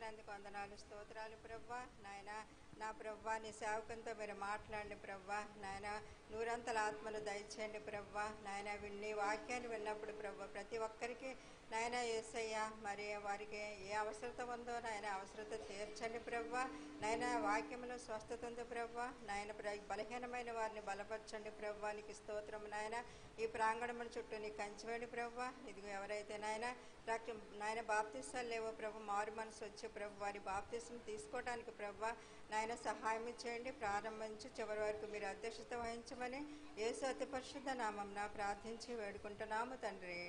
S6: ఇచ్చినందుకు వందనాలు స్తోత్రాలు ప్రవ్వా నాయన నా ప్రవ్వా నీ సేవకంతో మీరు మాట్లాడండి ప్రవ్వా నాయన నూరంతల ఆత్మను దయచేయండి ప్రవ్వా నాయన నీ వాక్యాన్ని విన్నప్పుడు ప్రవ్వా ప్రతి ఒక్కరికి నాయన ఏసయ్య మరి వారికి ఏ అవసరత ఉందో నాయన అవసరత తీర్చండి ప్రవ్వా నాయన వాక్యంలో స్వస్థత ఉంది ప్రవ్వా నాయన ప్ర- బలహీనమైన వారిని బలపరచండి ప్రవ్వా నీకు స్తోత్రం నాయన ఈ ప్రాంగణముల చుట్టూ నీ కంచివేడి ప్రవ్వా ఇదిగో ఎవరైతే నాయన రక్తం నాయన బాప్తిస్తాలు లేవో ప్రభు మారు మనసు వచ్చి ప్రభు వారి బాప్తిసం తీసుకోవడానికి ప్రభు నాయన సహాయం చేయండి ప్రారంభించి చివరి వరకు మీరు అధ్యక్షత వహించమని యేసు అతి పరిశుద్ధ నామం ప్రార్థించి వేడుకుంటున్నాము తండ్రి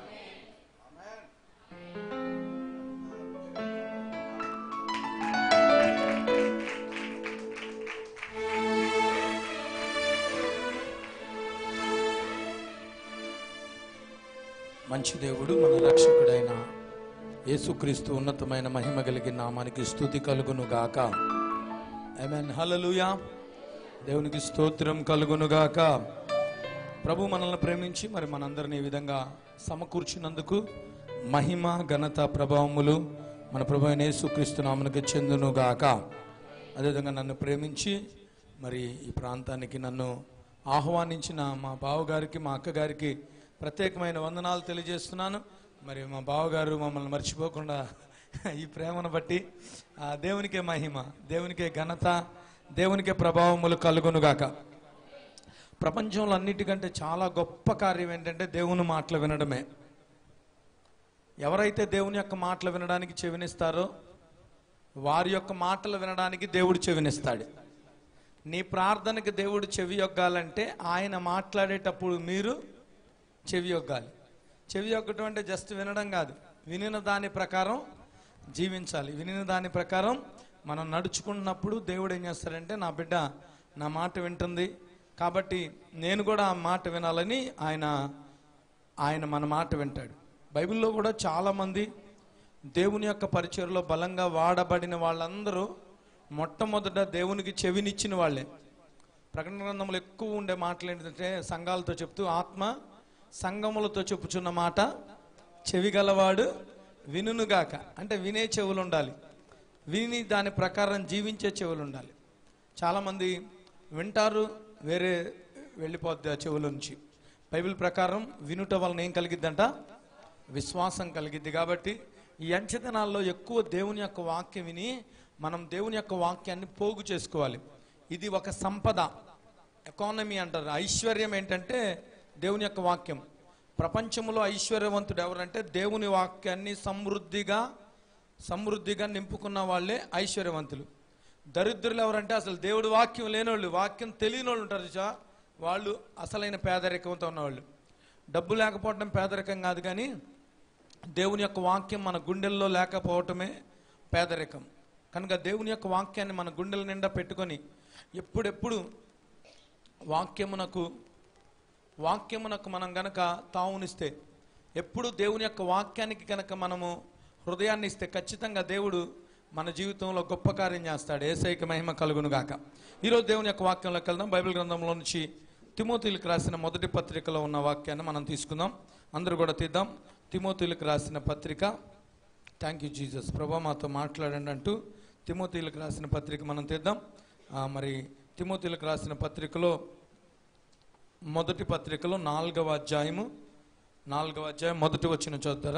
S7: మంచి దేవుడు మన రక్షకుడైన యేసుక్రీస్తు ఉన్నతమైన మహిమ కలిగిన నామానికి స్థుతి కలుగును గాక ఆమేన్ హల్లెలూయా దేవునికి స్తోత్రం కలుగును గాక ప్రభు మనల్ని ప్రేమించి మరి మనందరిని ఈ విధంగా సమకూర్చినందుకు మహిమ ఘనత ప్రభావములు మన ప్రభు అయిన యేసుక్రీస్తు నామనికి చెందును గాక అదేవిధంగా నన్ను ప్రేమించి మరి ఈ ప్రాంతానికి నన్ను ఆహ్వానించిన మా బావగారికి మా అక్కగారికి ప్రత్యేకమైన వందనాలు తెలియజేస్తున్నాను మరి మా బావగారు మమ్మల్ని మర్చిపోకుండా ఈ ప్రేమను బట్టి ఆ దేవునికే మహిమ దేవునికే ఘనత దేవునికే ప్రభావములు కలుగునుగాక ప్రపంచంలో అన్నిటికంటే చాలా గొప్ప కార్యం ఏంటంటే దేవుని మాటలు వినడమే ఎవరైతే దేవుని యొక్క మాటలు వినడానికి చెవినిస్తారో వారి యొక్క మాటలు వినడానికి దేవుడు చెవినిస్తాడు నీ ప్రార్థనకి దేవుడు చెవి యొగ్గాలంటే ఆయన మాట్లాడేటప్పుడు మీరు చెవి యొగ్గాలి చెవి యొగ్గటం అంటే జస్ట్ వినడం కాదు వినిన దాని ప్రకారం జీవించాలి వినిన దాని ప్రకారం మనం నడుచుకున్నప్పుడు దేవుడు ఏం చేస్తాడంటే నా బిడ్డ నా మాట వింటుంది కాబట్టి నేను కూడా ఆ మాట వినాలని ఆయన ఆయన మన మాట వింటాడు బైబిల్లో కూడా చాలామంది దేవుని యొక్క పరిచయలో బలంగా వాడబడిన వాళ్ళందరూ మొట్టమొదట దేవునికి చెవినిచ్చిన వాళ్ళే ప్రకటన గ్రంథంలో ఎక్కువ ఉండే మాటలు ఏంటంటే సంఘాలతో చెప్తూ ఆత్మ సంఘములతో చెప్పుచున్న మాట చెవి గలవాడు వినుగాక అంటే వినే చెవులు ఉండాలి విని దాని ప్రకారం జీవించే చెవులు ఉండాలి చాలామంది వింటారు వేరే వెళ్ళిపోద్ది ఆ చెవుల నుంచి బైబిల్ ప్రకారం వినుట వలన ఏం కలిగిద్దంట విశ్వాసం కలిగిద్ది కాబట్టి ఈ అంచెతనాల్లో ఎక్కువ దేవుని యొక్క వాక్యం విని మనం దేవుని యొక్క వాక్యాన్ని పోగు చేసుకోవాలి ఇది ఒక సంపద ఎకానమీ అంటారు ఐశ్వర్యం ఏంటంటే దేవుని యొక్క వాక్యం ప్రపంచంలో ఐశ్వర్యవంతుడు ఎవరంటే దేవుని వాక్యాన్ని సమృద్ధిగా సమృద్ధిగా నింపుకున్న వాళ్ళే ఐశ్వర్యవంతులు దరిద్రులు ఎవరంటే అసలు దేవుడి వాక్యం లేనోళ్ళు వాక్యం తెలియని వాళ్ళు ఉంటారు చూసా వాళ్ళు అసలైన పేదరికంతో ఉన్నవాళ్ళు డబ్బు లేకపోవడం పేదరికం కాదు కానీ దేవుని యొక్క వాక్యం మన గుండెల్లో లేకపోవటమే పేదరికం కనుక దేవుని యొక్క వాక్యాన్ని మన గుండెల నిండా పెట్టుకొని ఎప్పుడెప్పుడు వాక్యమునకు వాక్యమునకు మనం గనక తావునిస్తే ఎప్పుడు దేవుని యొక్క వాక్యానికి గనక మనము హృదయాన్ని ఇస్తే ఖచ్చితంగా దేవుడు మన జీవితంలో గొప్ప కార్యం చేస్తాడు ఏసైక మహిమ కలుగును గాక ఈరోజు దేవుని యొక్క వాక్యంలోకి వెళ్దాం బైబిల్ గ్రంథంలో నుంచి తిమోతిలకు రాసిన మొదటి పత్రికలో ఉన్న వాక్యాన్ని మనం తీసుకుందాం అందరూ కూడా తీద్దాం తిమోతిలకు రాసిన పత్రిక థ్యాంక్ యూ జీసస్ ప్రభా మాతో మాట్లాడండి అంటూ తిమోతిలకు రాసిన పత్రిక మనం తీద్దాం ఆ, మరి తిమోతిలకు రాసిన పత్రికలో మొదటి పత్రికలో నాలుగవ అధ్యాయము నాలుగవ అధ్యాయం మొదటి వచ్చిన చూద్దారా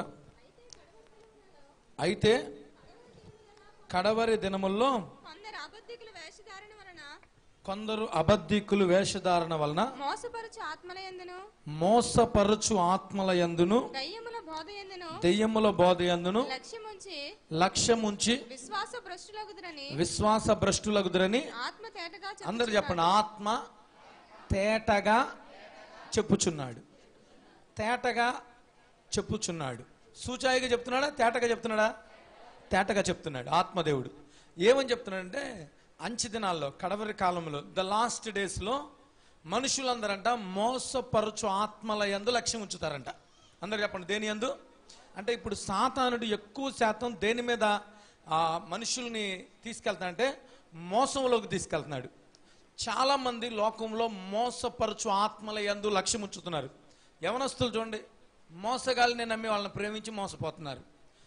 S7: అయితే కడవరి దినముల్లో
S5: కొందరు అబద్ధికులు వేషధారణ వలన
S7: కొందరు అబద్ధికులు వేషధారణ వలన
S5: మోసపరచు ఆత్మల ఎందును
S7: మోసపరచు ఆత్మల యందును
S5: దయ్యముల బోధ ఎందును
S7: దెయ్యముల బోధ యందును
S5: లక్ష్యముంచి
S7: లక్ష్యముంచి
S5: విశ్వాస భ్రష్టులగుదురని
S7: విశ్వాస భ్రష్టులగుదురని
S5: ఆత్మ తేటగా
S7: అందరు చెప్పండి ఆత్మ తేటగా చెప్పుచున్నాడు తేటగా చెప్పుచున్నాడు సూచాయిగా చెప్తున్నాడా తేటగా చెప్తున్నాడా తేటగా చెప్తున్నాడు ఆత్మదేవుడు ఏమని చెప్తున్నాడంటే అంచె దినాల్లో కడవరి కాలంలో ద లాస్ట్ డేస్లో మనుషులందరంట మోసపరచు ఆత్మల యందు లక్ష్యం ఉంచుతారంట అందరు చెప్పండి దేని యందు అంటే ఇప్పుడు సాతానుడు ఎక్కువ శాతం దేని మీద ఆ మనుషుల్ని తీసుకెళ్తాడంటే మోసంలోకి తీసుకెళ్తున్నాడు చాలా మంది లోకంలో మోసపరచు ఆత్మల యందు లక్ష్యం ఉంచుతున్నారు యవనస్తులు చూడండి మోసగాల్ని నమ్మి వాళ్ళని ప్రేమించి మోసపోతున్నారు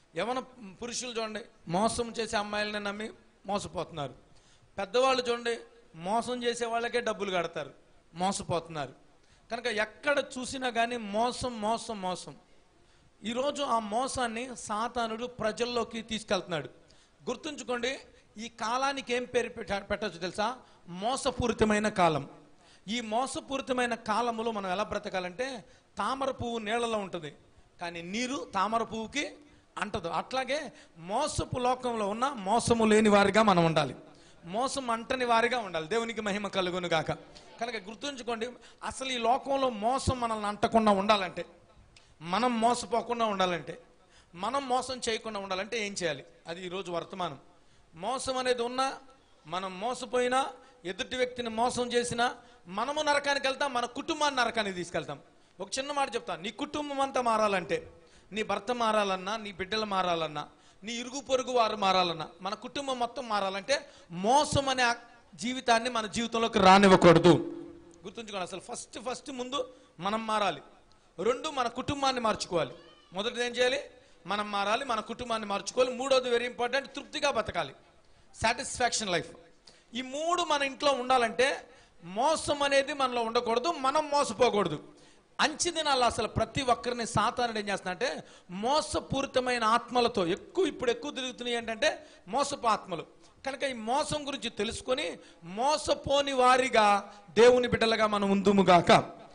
S7: యవన పురుషులు చూడండి మోసం చేసే అమ్మాయిలని నమ్మి మోసపోతున్నారు పెద్దవాళ్ళు చూడండి మోసం చేసే వాళ్ళకే డబ్బులు కడతారు మోసపోతున్నారు కనుక ఎక్కడ చూసినా కానీ మోసం మోసం మోసం ఈరోజు ఆ మోసాన్ని సాతానుడు ప్రజల్లోకి తీసుకెళ్తున్నాడు గుర్తుంచుకోండి ఈ కాలానికి ఏం పేరు పెట్ట పెట్టచ్చు తెలుసా మోసపూరితమైన కాలం ఈ మోసపూరితమైన కాలములో మనం ఎలా బ్రతకాలంటే తామర పువ్వు నీళ్ళలో ఉంటుంది కానీ నీరు తామర పువ్వుకి అంటదు అట్లాగే మోసపు లోకంలో ఉన్న మోసము లేని వారిగా మనం ఉండాలి మోసం అంటని వారిగా ఉండాలి దేవునికి మహిమ కలుగును గాక కనుక గుర్తుంచుకోండి అసలు ఈ లోకంలో మోసం మనల్ని అంటకుండా ఉండాలంటే మనం మోసపోకుండా ఉండాలంటే మనం మోసం చేయకుండా ఉండాలంటే ఏం చేయాలి అది ఈరోజు వర్తమానం మోసం అనేది ఉన్నా మనం మోసపోయినా ఎదుటి వ్యక్తిని మోసం చేసినా మనము నరకానికి వెళ్తాం మన కుటుంబాన్ని నరకానికి తీసుకెళ్తాం ఒక చిన్న మాట చెప్తాను నీ కుటుంబం అంతా మారాలంటే నీ భర్త మారాలన్నా నీ బిడ్డలు మారాలన్నా నీ ఇరుగు పొరుగు వారు మారాలన్నా మన కుటుంబం మొత్తం మారాలంటే మోసం అనే ఆ జీవితాన్ని మన జీవితంలోకి రానివ్వకూడదు గుర్తుంచుకోండి అసలు ఫస్ట్ ఫస్ట్ ముందు మనం మారాలి రెండు మన కుటుంబాన్ని మార్చుకోవాలి మొదటిది ఏం చేయాలి మనం మారాలి మన కుటుంబాన్ని మార్చుకోవాలి మూడోది వెరీ ఇంపార్టెంట్ తృప్తిగా బతకాలి సాటిస్ఫాక్షన్ లైఫ్ ఈ మూడు మన ఇంట్లో ఉండాలంటే మోసం అనేది మనలో ఉండకూడదు మనం మోసపోకూడదు అంచె దినాల్లో అసలు ప్రతి ఒక్కరిని సాతానుడు ఏం చేస్తున్నా అంటే మోసపూరితమైన ఆత్మలతో ఎక్కువ ఇప్పుడు ఎక్కువ తిరుగుతున్నాయి ఏంటంటే మోసపు ఆత్మలు కనుక ఈ మోసం గురించి తెలుసుకొని మోసపోని వారిగా దేవుని బిడ్డలుగా మనం ఉందుముగాక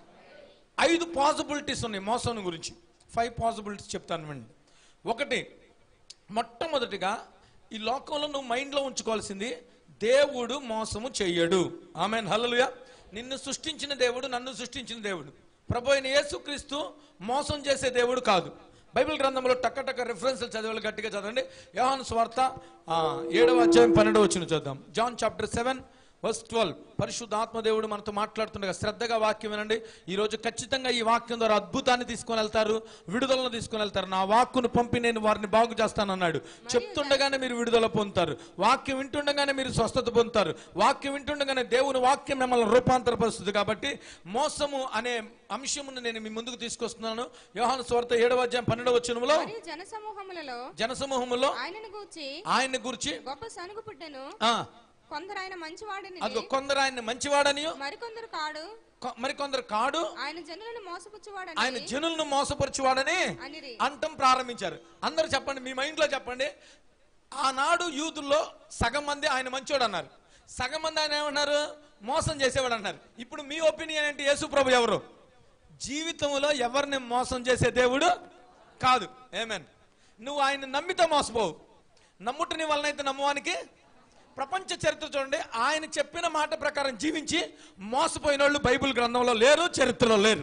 S7: ఐదు పాసిబిలిటీస్ ఉన్నాయి మోసం గురించి ఫైవ్ పాసిబిలిటీస్ చెప్తాను అండి ఒకటి మొట్టమొదటిగా ఈ లోకంలో నువ్వు మైండ్లో ఉంచుకోవాల్సింది దేవుడు మోసము చెయ్యడు ఆమె హల్లలుయా నిన్ను సృష్టించిన దేవుడు నన్ను సృష్టించిన దేవుడు ప్రభు అయిన యేసుక్రీస్తు మోసం చేసే దేవుడు కాదు బైబిల్ గ్రంథంలో టక్క టక్క రిఫరెన్స్లు చదివాలి గట్టిగా చదవండి యోహాను స్వార్త ఆ, ఏడవ అధ్యాయం పన్నెండవ వచ్చిన చూద్దాం John chapter seven verse twelve పరిశుద్ధ ఆత్మదేవుడు మనతో మాట్లాడుతుండగా శ్రద్ధగా వాక్యం వినండి ఈ రోజు ఖచ్చితంగా ఈ వాక్యం ద్వారా అద్భుతాన్ని తీసుకొని వెళ్తారు విడుదలను తీసుకొని వెళ్తారు నా వాక్కును పంపి నేను వారిని బాగు చేస్తానన్నాడు చెప్తుండగానే మీరు విడుదల పొందుతారు వాక్యం వింటుండగానే మీరు స్వస్థత పొందుతారు వాక్యం వింటుండగానే దేవుని వాక్యం మిమ్మల్ని రూపాంతరపరుస్తుంది కాబట్టి మోసము అనే అంశమును నేను మీ ముందుకు తీసుకొస్తున్నాను యోహాను స్వార్థ ఏడవ అధ్యాయం పన్నెండవ వచనములో
S5: మరియు జనసమూహములలో
S7: జనసమూహములో
S5: ఆయనను గూర్చి
S7: ఆయన్ని గురించి
S5: గొప్ప సనుగు పుట్టెను
S7: ఆ
S5: కొందరు ఆయన మంచివాడని
S7: అది కొందరు ఆయన్ని మంచివాడనియు
S5: మరికొందరు కాడు
S7: కొ- మరికొందరు కాడు
S5: ఆయన జనులను మోసపుచ్చువాడని
S7: ఆయన జనులను మోసపరచువాడని
S5: అనిరి
S7: అంటం ప్రారంభించారు అందరూ చెప్పండి మీ మైండ్ లో చెప్పండి ఆనాడు యూదుల్లో సగం మంది ఆయన మంచోడు అన్నారు సగం మంది ఆయన ఏమన్నారు మోసం చేసేవాడు అన్నారు ఇప్పుడు మీ ఒపీనియన్ ఏంటి యేసు ప్రభు ఎవరు జీవితంలో ఎవరిని మోసం చేసే దేవుడు కాదు ఏమేన్ నువ్వు ఆయన నమ్మితే మోసపోవు నమ్ముటని వలనైతే నమ్మవానికి ప్రపంచ చరిత్ర చూడండి ఆయన చెప్పిన మాట ప్రకారం జీవించి మోసపోయిన వాళ్ళు బైబిల్ గ్రంథంలో లేరు చరిత్రలో లేరు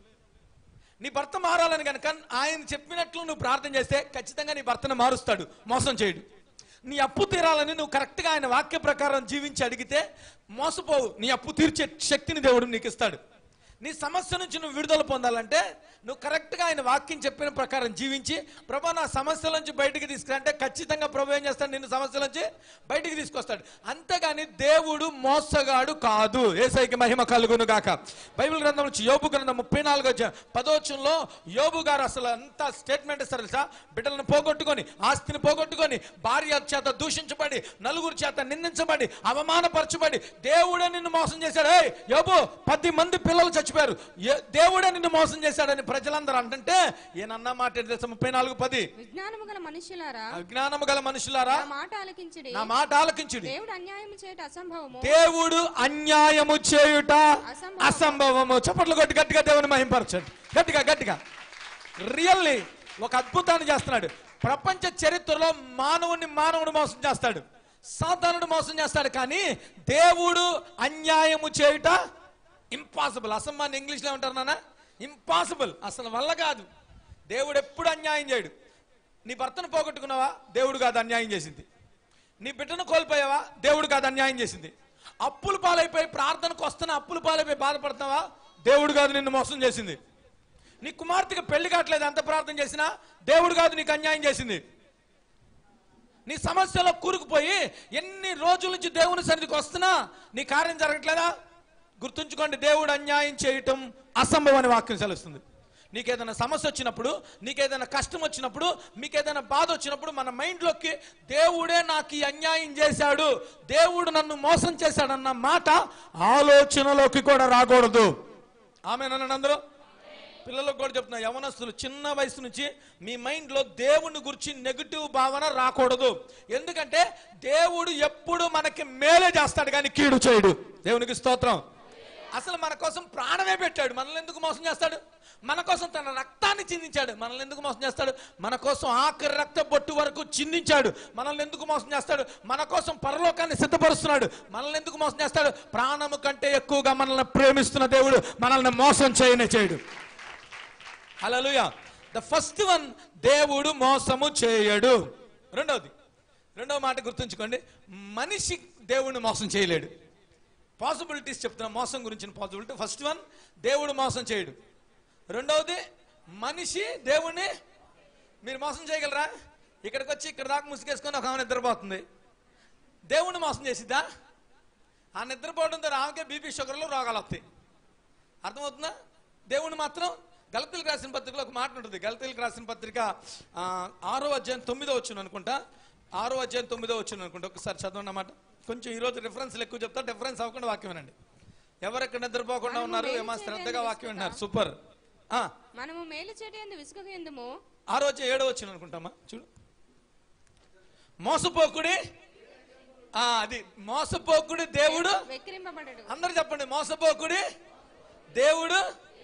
S7: నీ భర్త మారాలని కనుక ఆయన చెప్పినట్లు నువ్వు ప్రార్థన చేస్తే ఖచ్చితంగా నీ భర్తను మారుస్తాడు మోసం చేయడు నీ అప్పు తీరాలని నువ్వు కరెక్ట్గా ఆయన వాక్య ప్రకారం జీవించి అడిగితే మోసపోవు నీ అప్పు తీర్చే శక్తిని దేవుడు నీకు ఇస్తాడు నీ సమస్య నుంచి నువ్వు విడుదల పొందాలంటే నువ్వు కరెక్ట్గా ఆయన వాక్యం చెప్పిన ప్రకారం జీవించి ప్రభా నా సమస్యల నుంచి బయటికి తీసుకురంటే ఖచ్చితంగా ప్రభు ఏం చేస్తాడు నిన్ను సమస్యల నుంచి బయటికి తీసుకొస్తాడు అంతేగాని దేవుడు మోసగాడు కాదు ఏసైకి మహిమ కలుగును గాక బైబిల్ గ్రంథం నుంచి యోబు గ్రంథం ముప్పై నాలుగో పదోచంలో యోబు గారు అసలు అంత స్టేట్మెంట్ ఇస్తారు తెలుసా బిడ్డలను పోగొట్టుకొని ఆస్తిని పోగొట్టుకొని భార్య చేత దూషించబడి నలుగురు చేత నిందించబడి అవమానపరచబడి దేవుడే నిన్ను మోసం చేశాడు ఏయ్ యోబు పది మంది పిల్లలు చచ్చిపోయారు ఏ- దేవుడే నిన్ను మోసం చేశాడని ప్రజలందరూ అంటుంటే ఈయనన్న మాట ఏంటి తెలుసా ముప్పై నాలుగు పది
S5: విజ్ఞానము గల మనుష్యులారా
S7: అజ్ఞానము గల మనుషులారా
S5: నా మాట ఆలకించుడి
S7: నా మాట ఆలకించుడి
S5: దేవుడు అన్యాయం చేయట అసంభవము
S7: దేవుడు అన్యాయము చేయుట
S5: అసంభవం.
S7: అసంభవము చప్పట్లు కొట్టి గట్టిగా దేవుని మహింపరచండి గట్టిగా గట్టిగా రియల్లీ ఒక అద్భుతాన్ని చేస్తున్నాడు ప్రపంచ చరిత్రలో మానవుని మానవుడు మోసం చేస్తాడు సాతానుడు మోసం చేస్తాడు కానీ దేవుడు అన్యాయము చేయుట ఇంపాసిబుల్ అసంబాన్ని ఇంగ్లీష్లో ఉంటారు నాన్న ఇంపాసిబుల్ అసలు వల్ల కాదు దేవుడు ఎప్పుడు అన్యాయం చేయడు నీ భర్తను పోగొట్టుకున్నావా దేవుడు కాదు అన్యాయం చేసింది నీ బిడ్డను కోల్పోయావా దేవుడు కాదు అన్యాయం చేసింది అప్పులు పాలైపోయి ప్రార్థనకు వస్తున్న అప్పులు పాలైపోయి బాధపడుతున్నావా దేవుడు కాదు నిన్ను మోసం చేసింది నీ కుమార్తెకి పెళ్లి కావట్లేదు ఎంత ప్రార్థన చేసినా దేవుడు కాదు నీకు అన్యాయం చేసింది నీ సమస్యలో కూరుకుపోయి ఎన్ని రోజుల నుంచి దేవుని సన్నిధికి వస్తున్నా నీ కార్యం జరగట్లేదా గుర్తుంచుకోండి దేవుడు అన్యాయం చేయటం అసంభవం అని వాక్యం సెలవుస్తుంది నీకేదైనా సమస్య వచ్చినప్పుడు నీకేదైనా కష్టం వచ్చినప్పుడు మీకేదైనా బాధ వచ్చినప్పుడు మన మైండ్లోకి దేవుడే నాకు ఈ అన్యాయం చేశాడు దేవుడు నన్ను మోసం చేశాడన్న మాట ఆలోచనలోకి కూడా రాకూడదు ఆమె అందరూ పిల్లలకు కూడా చెప్తున్నా యవనస్తులు చిన్న వయసు నుంచి మీ మైండ్లో దేవుని గురించి నెగిటివ్ భావన రాకూడదు ఎందుకంటే దేవుడు ఎప్పుడు మనకి మేలే చేస్తాడు కానీ కీడు చేయడు దేవునికి స్తోత్రం అసలు మన కోసం ప్రాణమే పెట్టాడు మనల్ని ఎందుకు మోసం చేస్తాడు మన కోసం తన రక్తాన్ని చిందించాడు మనల్ని ఎందుకు మోసం చేస్తాడు మన కోసం ఆఖరి రక్త బొట్టు వరకు చిందించాడు మనల్ని ఎందుకు మోసం చేస్తాడు మన కోసం పరలోకాన్ని సిద్ధపరుస్తున్నాడు మనల్ని ఎందుకు మోసం చేస్తాడు ప్రాణము కంటే ఎక్కువగా మనల్ని ప్రేమిస్తున్న దేవుడు మనల్ని మోసం చేయనే చేయడు హల్లెలూయా ద ఫస్ట్ వన్ దేవుడు మోసము చేయడు రెండవది రెండవ మాట గుర్తుంచుకోండి మనిషి దేవుడిని మోసం చేయలేడు పాసిబిలిటీస్ చెప్తున్నా మోసం గురించిన పాసిబిలిటీ ఫస్ట్ వన్ దేవుడు మోసం చేయడు రెండవది మనిషి దేవుణ్ణి మీరు మోసం చేయగలరా ఇక్కడికి వచ్చి ఇక్కడ దాకా ముసుగేసుకొని ఒక ఆమె నిద్రపోతుంది దేవుణ్ణి మోసం చేసిద్దా ఆ నిద్రపోవడంతో ఆమెకే బీపీ షుగర్లు రోగాలు వస్తాయి అర్థమవుతుందా దేవుని మాత్రం గలతీలకు రాసిన పత్రికలో ఒక మాట ఉంటుంది గలతీలకు రాసిన పత్రిక ఆ, ఆరో అధ్యాయం తొమ్మిదో వచ్చిన అనుకుంటా ఆరో అధ్యాయం తొమ్మిదో వచ్చిన అనుకుంటా ఒకసారి చదవండి అన్నమాట కొంచెం ఈ రోజు రిఫరెన్స్లు ఎక్కువ చెప్తా డిఫరెన్స్ అవ్వకుండా వాక్యం వినండి ఎవరెక్కడ నిద్రపోకుండా ఉన్నారు ఏమా శ్రద్ధగా వాక్యం విన్నారు సూపర్ ఆ,
S8: మనము మేలు చెడు ఎందు విసుగు ఎందుము
S7: ఆ రోజు ఏడో వచ్చిన అనుకుంటామా చూడు మోసపోకుడి ఆ, అది మోసపోకుడి దేవుడు
S8: వెక్కిరింపబడడు
S7: అందరు చెప్పండి మోసపోకుడి దేవుడు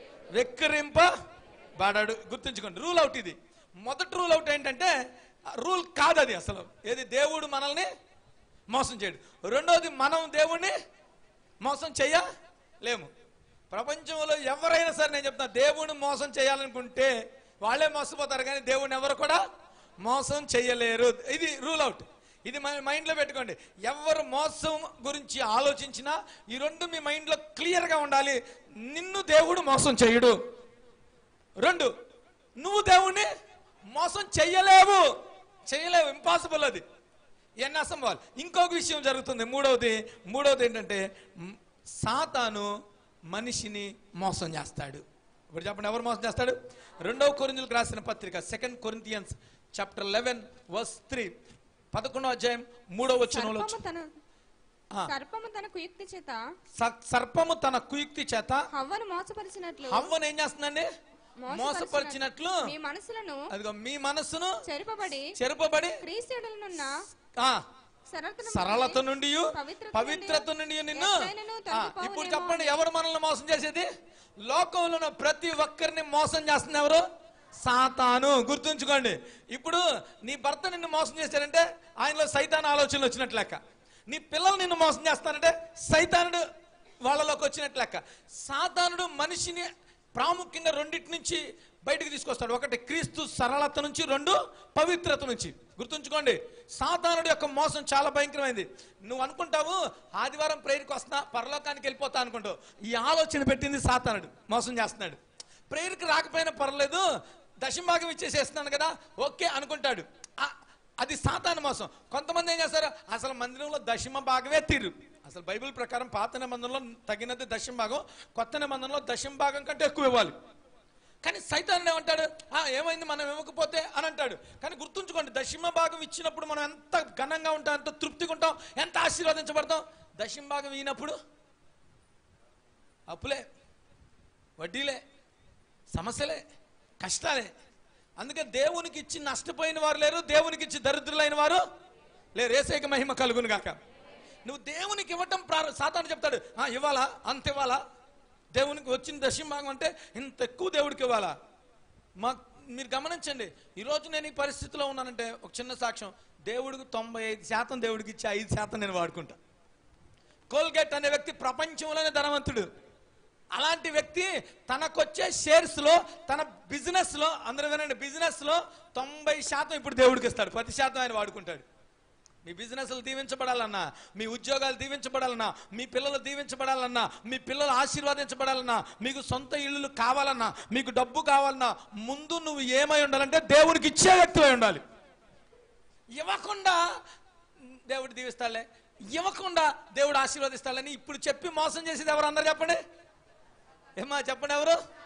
S7: వెక్కిరింపబడాడు గుర్తుంచుకోండి రూల్ అవుట్ ఇది మొదటి రూల్ అవుట్ ఏంటంటే రూల్ కాదు అది అసలు ఏది దేవుడు మనల్ని మోసం చేయడు రెండోది మనం దేవుణ్ణి మోసం చేయలేము ప్రపంచంలో ఎవరైనా సరే నేను చెప్తున్నా దేవుణ్ణి మోసం చేయాలనుకుంటే వాళ్ళే మోసపోతారు కానీ దేవుణ్ణి ఎవరు కూడా మోసం చేయలేరు ఇది రూల్ అవుట్ ఇది మన మైండ్లో పెట్టుకోండి ఎవరు మోసం గురించి ఆలోచించినా ఈ రెండు మీ మైండ్లో క్లియర్గా ఉండాలి నిన్ను దేవుడు మోసం చేయడు రెండు నువ్వు దేవుణ్ణి మోసం చెయ్యలేవు చెయ్యలేవు ఇంపాసిబుల్ అది ఎన్ని అసంభవాలు ఇంకొక విషయం జరుగుతుంది మూడవది మూడవది ఏంటంటే మ్, సాతాను మనిషిని మోసం చేస్తాడు ఇప్పుడు చెప్పండి ఎవరు మోసం చేస్తాడు రెండవ కొరిందులకు రాసిన పత్రిక second Corinthians chapter eleven verse three పదకొండో అధ్యాయం మూడో వచ్చిన
S8: సర్పము తన సర్పము తన కుయుక్తి చేత
S7: సర్పము తన కుయుక్తి చేత
S8: హవ్వను మోసపరిచినట్లు
S7: హవ్వను ఏం చేస్తుందండి మోసపరిచినట్లు
S8: మీ మనసులను
S7: అదిగో మీ మనస్సును
S8: చెరుపబడి
S7: చెరుపబడి
S8: క్రీస్తుడులనున్న
S7: ఆ
S8: సరళత
S7: సరళత నుండి
S8: పవిత్రత
S7: పవిత్రత నుండి నిన్ను
S8: ఎట్లైనను
S7: ఆ,
S8: తొలగిపోవునేమో
S7: ఇప్పుడు
S8: అని.
S7: చెప్పండి ఎవరు మనల్ని మోసం చేసేది లోకంలో ఉన్న ప్రతి ఒక్కరిని మోసం చేస్తుంది ఎవరు సాతాను గుర్తుంచుకోండి ఇప్పుడు నీ భర్త నిన్ను మోసం చేశాడంటే ఆయనలో సైతాన్ ఆలోచనలు వచ్చినట్లు లెక్క నీ పిల్లలు నిన్ను మోసం చేస్తానంటే సైతానుడు వాళ్ళలోకి వచ్చినట్లు లెక్క సాతానుడు మనిషిని ప్రాముఖ్యంగా రెండింటి నుంచి బయటకు తీసుకొస్తాడు ఒకటి క్రీస్తు సరళత నుంచి రెండు పవిత్రత నుంచి గుర్తుంచుకోండి సాతానుడి యొక్క మోసం చాలా భయంకరమైంది నువ్వు అనుకుంటావు ఆదివారం ప్రేయర్కి వస్తున్నా పరలోకానికి వెళ్ళిపోతా అనుకుంటావు ఈ ఆలోచన పెట్టింది సాతానుడు మోసం చేస్తున్నాడు ప్రేయర్కి రాకపోయినా పర్లేదు దశంభాగం ఇచ్చేసేస్తున్నాను కదా ఓకే అనుకుంటాడు ఆ- అది సాతాను మోసం కొంతమంది ఏం చేస్తారు అసలు మందిరంలో దశమ భాగమే తీరు అసలు బైబిల్ ప్రకారం పాత నిబంధనలో తగినది దశమ భాగం కొత్త నిబంధనలో దశమ భాగం కంటే ఎక్కువ ఇవ్వాలి కానీ సైతాన్ ఏమంటాడు "ఆ, ఏమైంది మనం ఇవ్వకపోతే అని అంటాడు కానీ గుర్తుంచుకోండి దశమ భాగం ఇచ్చినప్పుడు మనం ఎంత ఘనంగా ఉంటాం ఎంత తృప్తిగా ఉంటాం ఎంత ఆశీర్వదించబడతాం దశమ భాగం ఇచ్చినప్పుడు అప్పులే వడ్డీలే సమస్యలే కష్టాలే అందుకే దేవునికి ఇచ్చి నష్టపోయిన వారు లేరు దేవునికి ఇచ్చి దరిద్రులైన వారు లేరు ఏసైక మహిమ కలుగును గాక నువ్వు దేవునికి ఇవ్వటం ప్రారంభ సాతాను చెప్తాడు "ఆ, ఇవ్వాలా అంత ఇవ్వాలా దేవునికి వచ్చిన దశం భాగం అంటే ఇంత ఎక్కువ దేవుడికి ఇవ్వాలా మా మీరు గమనించండి ఈరోజు నేను ఈ పరిస్థితిలో ఉన్నానంటే ఒక చిన్న సాక్ష్యం దేవుడికి తొంభై ఐదు శాతం దేవుడికి ఇచ్చి ఐదు శాతం నేను వాడుకుంటా కోల్గేట్ అనే వ్యక్తి ప్రపంచంలోనే ధనవంతుడు అలాంటి వ్యక్తి తనకొచ్చే షేర్స్ లో తన బిజినెస్ లో అందరూ వినండి బిజినెస్ లో తొంభై శాతం ఇప్పుడు దేవుడికి ఇస్తాడు పది శాతం ఆయన వాడుకుంటాడు మీ బిజినెస్లు దీవించబడాలన్నా మీ ఉద్యోగాలు దీవించబడాలన్నా మీ పిల్లలు దీవించబడాలన్నా మీ పిల్లలు ఆశీర్వాదించబడాలన్నా మీకు సొంత ఇల్లులు కావాలన్నా మీకు డబ్బు కావాలన్నా ముందు నువ్వు ఏమై ఉండాలంటే దేవుడికి ఇచ్చే వ్యక్తివై ఉండాలి ఇవ్వకుండా దేవుడు దీవిస్తాడులే ఇవ్వకుండా దేవుడు ఆశీర్వదిస్తాడని ఇప్పుడు చెప్పి మోసం చేసేది ఎవరు అందరు చెప్పండి ఏమా చెప్పండి ఎవరు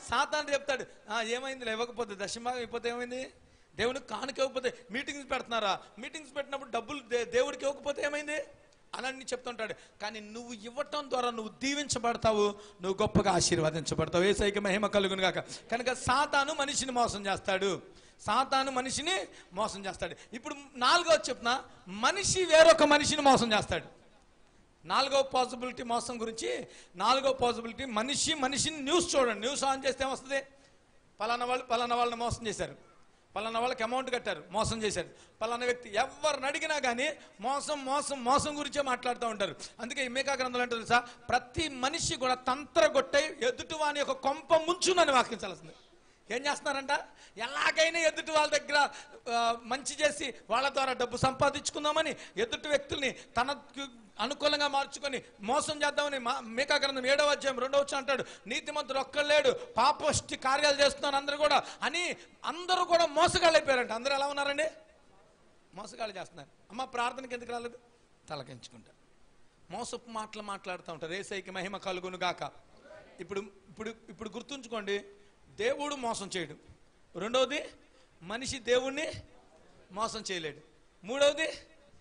S7: సాతాను చెప్తాడు "ఆ, ఏమైంది ఇవ్వకపోతే దశమాగం ఇవ్వకపోతే ఏమైంది దేవునికి కానుక ఇవ్వకపోతే మీటింగ్స్ పెడుతున్నారా మీటింగ్స్ పెట్టినప్పుడు డబ్బులు దే- దేవుడికి ఇవ్వకపోతే ఏమైంది అలాన్ని చెప్తుంటాడు కానీ నువ్వు ఇవ్వటం ద్వారా నువ్వు దీవించబడతావు నువ్వు గొప్పగా ఆశీర్వదించబడతావు ఏసైకి మహిమ కలుగును గాక కనుక సాతాను మనిషిని మోసం చేస్తాడు సాతాను మనిషిని మోసం చేస్తాడు ఇప్పుడు నాలుగో చెప్తున్నా మనిషి వేరొక మనిషిని మోసం చేస్తాడు నాలుగో పాసిబిలిటీ మోసం గురించి నాలుగో పాసిబిలిటీ మనిషి మనిషిని న్యూస్ చూడండి న్యూస్ ఆన్ చేస్తే ఏమొస్తుంది పలానా వాళ్ళు పలానా వాళ్ళని మోసం చేశారు పలానా వాళ్ళకి అమౌంట్ కట్టారు మోసం చేశారు పలానా వ్యక్తి ఎవరిని అడిగినా కానీ మోసం మోసం మోసం గురించే మాట్లాడుతూ ఉంటారు అందుకే ఈ మేకా గ్రంథాలు అంటే తెలుసా ప్రతి మనిషి కూడా తంత్రగొట్టై ఎదుటి వాని యొక్క కొంప ముంచునని వాక్యించాల్సింది ఏం చేస్తున్నారంట ఎలాగైనా ఎదుటి వాళ్ళ దగ్గర ఆ, మంచి చేసి వాళ్ళ ద్వారా డబ్బు సంపాదించుకుందామని ఎదుటి వ్యక్తుల్ని తనకు అనుకూలంగా మార్చుకొని మోసం చేద్దామని మా మేకా గ్రంథం ఏడవ అధ్యాయం రెండవ వచ్చి అంటాడు నీతిమంతుడు ఒక్కడు లేడు పాపష్టి కార్యాలు చేస్తున్నారు అందరూ కూడా అని అందరూ కూడా మోసగాళ్ళు అయిపోయారంట అందరూ ఎలా ఉన్నారండి మోసగాళ్ళు చేస్తున్నారు అమ్మ ప్రార్థనకి ఎందుకు రాలేదు తలకించుకుంటారు మోసపు మాటలు మాట్లాడుతూ ఉంటారు ఏసైకి మహిమ కలుగును గాక ఇప్పుడు ఇప్పుడు ఇప్పుడు గుర్తుంచుకోండి దేవుడు మోసం చేయడు రెండవది మనిషి దేవుణ్ణి మోసం చేయలేడు మూడవది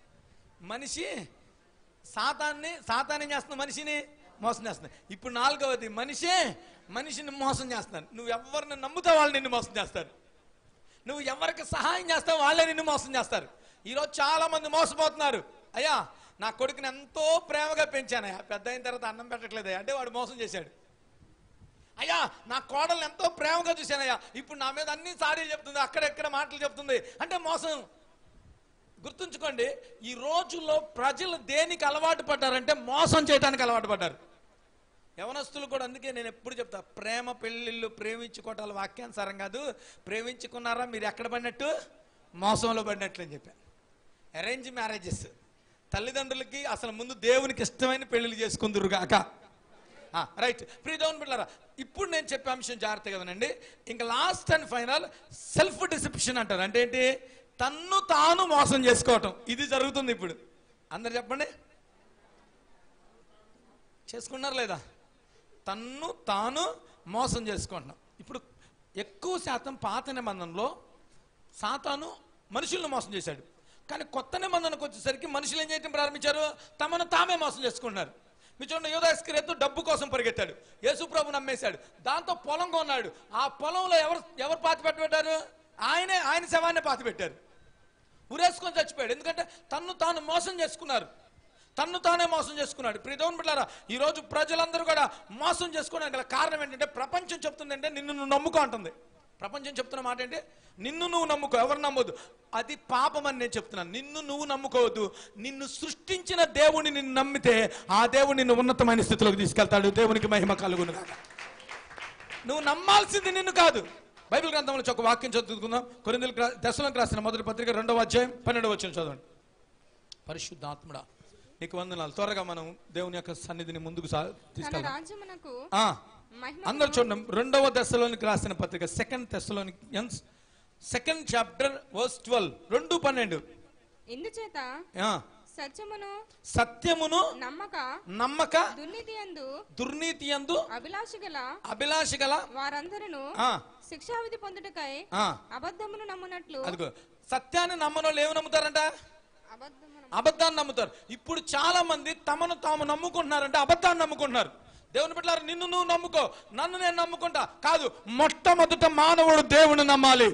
S7: మనిషి సాతాన్ని సాతాన్ని చేస్తున్న మనిషిని మోసం చేస్తుంది ఇప్పుడు నాలుగవది మనిషే మనిషిని మోసం చేస్తున్నాడు నువ్వు ఎవరిని నమ్ముతావు వాళ్ళు నిన్ను మోసం చేస్తారు నువ్వు ఎవరికి సహాయం చేస్తావు వాళ్ళే నిన్ను మోసం చేస్తారు ఈరోజు చాలా మంది మోసపోతున్నారు అయ్యా నా కొడుకుని ఎంతో ప్రేమగా పెంచానయ్యా పెద్ద అయిన తర్వాత అన్నం పెట్టట్లేదు అంటే వాడు మోసం చేశాడు అయ్యా నా కోడల్ని ఎంతో ప్రేమగా చూశానయ్యా ఇప్పుడు నా మీద అన్ని సాడీలు చెప్తుంది అక్కడెక్కడ మాటలు చెప్తుంది అంటే మోసం గుర్తుంచుకోండి ఈ రోజుల్లో ప్రజలు దేనికి అలవాటు పడ్డారంటే మోసం చేయడానికి అలవాటు పడ్డారు యవనస్తులు కూడా అందుకే నేను ఎప్పుడు చెప్తా ప్రేమ పెళ్ళిళ్ళు ప్రేమించుకోవటాలు వాక్యానుసారం కాదు ప్రేమించుకున్నారా మీరు ఎక్కడ పడినట్టు మోసంలో పడినట్లు అని చెప్పాను అరేంజ్ మ్యారేజెస్ తల్లిదండ్రులకి అసలు ముందు దేవునికి ఇష్టమైన పెళ్లిళ్ళు చేసుకుందరు గాక రైట్ ప్రియదేవన్ బిడ్డారా ఇప్పుడు నేను చెప్పే అంశం జాగ్రత్తగా వినండి ఇంకా last and final self deception అంటారు అంటే ఏంటి తన్ను తాను మోసం చేసుకోవటం ఇది జరుగుతుంది ఇప్పుడు అందరు చెప్పండి చేసుకున్నారు లేదా తన్ను తాను మోసం చేసుకుంటున్నాం ఇప్పుడు ఎక్కువ శాతం పాత నిబంధనలో సాతాను మనుషులను మోసం చేశాడు కానీ కొత్త నిబంధనకు వచ్చేసరికి మనుషులు ఏం చేయడం ప్రారంభించారు తమను తామే మోసం చేసుకున్నారు మీరు చూడండి యోధాస్కరేతు డబ్బు కోసం పరిగెత్తాడు యేసుప్రభు నమ్మేశాడు దాంతో పొలం కొన్నాడు ఆ పొలంలో ఎవరు ఎవరు పాతి పెట్టారు ఆయనే ఆయన శవాన్ని పాతి పెట్టారు ఉరేసుకొని చచ్చిపోయాడు ఎందుకంటే తన్ను తాను మోసం చేసుకున్నారు తన్ను తానే మోసం చేసుకున్నాడు ప్రియదేవుని బిడ్డారా ఈ రోజు ప్రజలందరూ కూడా మోసం చేసుకోవడానికి గల కారణం ఏంటంటే ప్రపంచం చెప్తుందంటే నిన్ను నువ్వు నమ్ముకో అంటుంది ప్రపంచం చెప్తున్న మాట ఏంటి నిన్ను నువ్వు నమ్ముకో ఎవరు నమ్మొద్దు అది పాపం అని నేను చెప్తున్నాను నిన్ను నువ్వు నమ్ముకోవద్దు నిన్ను సృష్టించిన దేవుని నిన్ను నమ్మితే ఆ దేవుడు నిన్ను ఉన్నతమైన స్థితిలోకి తీసుకెళ్తాడు దేవునికి మహిమ కలుగును గాక. నువ్వు నమ్మాల్సింది నిన్ను కాదు బైబిల్ గ్రంథంలో ఒక వాక్యం చదువుకుందాం కొరిందులు దశలకు రాసిన మొదటి పత్రిక రెండవ అధ్యాయం పన్నెండవ వచ్చిన చదవండి పరిశుద్ధాత్ముడా నీకు వందనాలు త్వరగా మనం దేవుని యొక్క సన్నిధిని ముందుకు సా-
S8: తన
S7: తీసుకెళ్దాం
S8: రాజ్యమునకు
S7: ఆ,
S8: మహిమ
S7: అందరు చూడండి రెండవ దశలోనికి రాసిన పత్రిక సెకండ్ దశలోనికి సెకండ్ చాప్టర్ వర్స్ ట్వెల్వ్ రెండు పన్నెండు
S8: ఇందుచేత
S7: ఆ,
S8: సత్యమును
S7: సత్యమును
S8: నమ్మక
S7: నమ్మక
S8: దుర్నీతి అందు
S7: దుర్నీతి యందు
S8: అభిలాష గల
S7: అభిలాష గల
S8: వారందరూ
S7: ఆ,
S8: శిక్షావిధి పొందుటకై
S7: ఆ,
S8: అబద్ధమును నమ్మునట్లు
S7: అదిగో సత్యాన్ని నమ్మనోళ్ళు ఏమి నమ్ముతారంట
S8: అబద్ధమును
S7: అబద్ధాన్ని నమ్ముతారు ఇప్పుడు చాలా మంది తమను తాము నమ్ముకుంటున్నారంటే అబద్ధాన్ని నమ్ముకుంటున్నారు దేవుని బిడ్డలారా నిన్ను నువ్వు నమ్ముకో నన్ను నేను నమ్ముకుంటా కాదు మొట్టమొదట మానవుడు దేవుని నమ్మాలి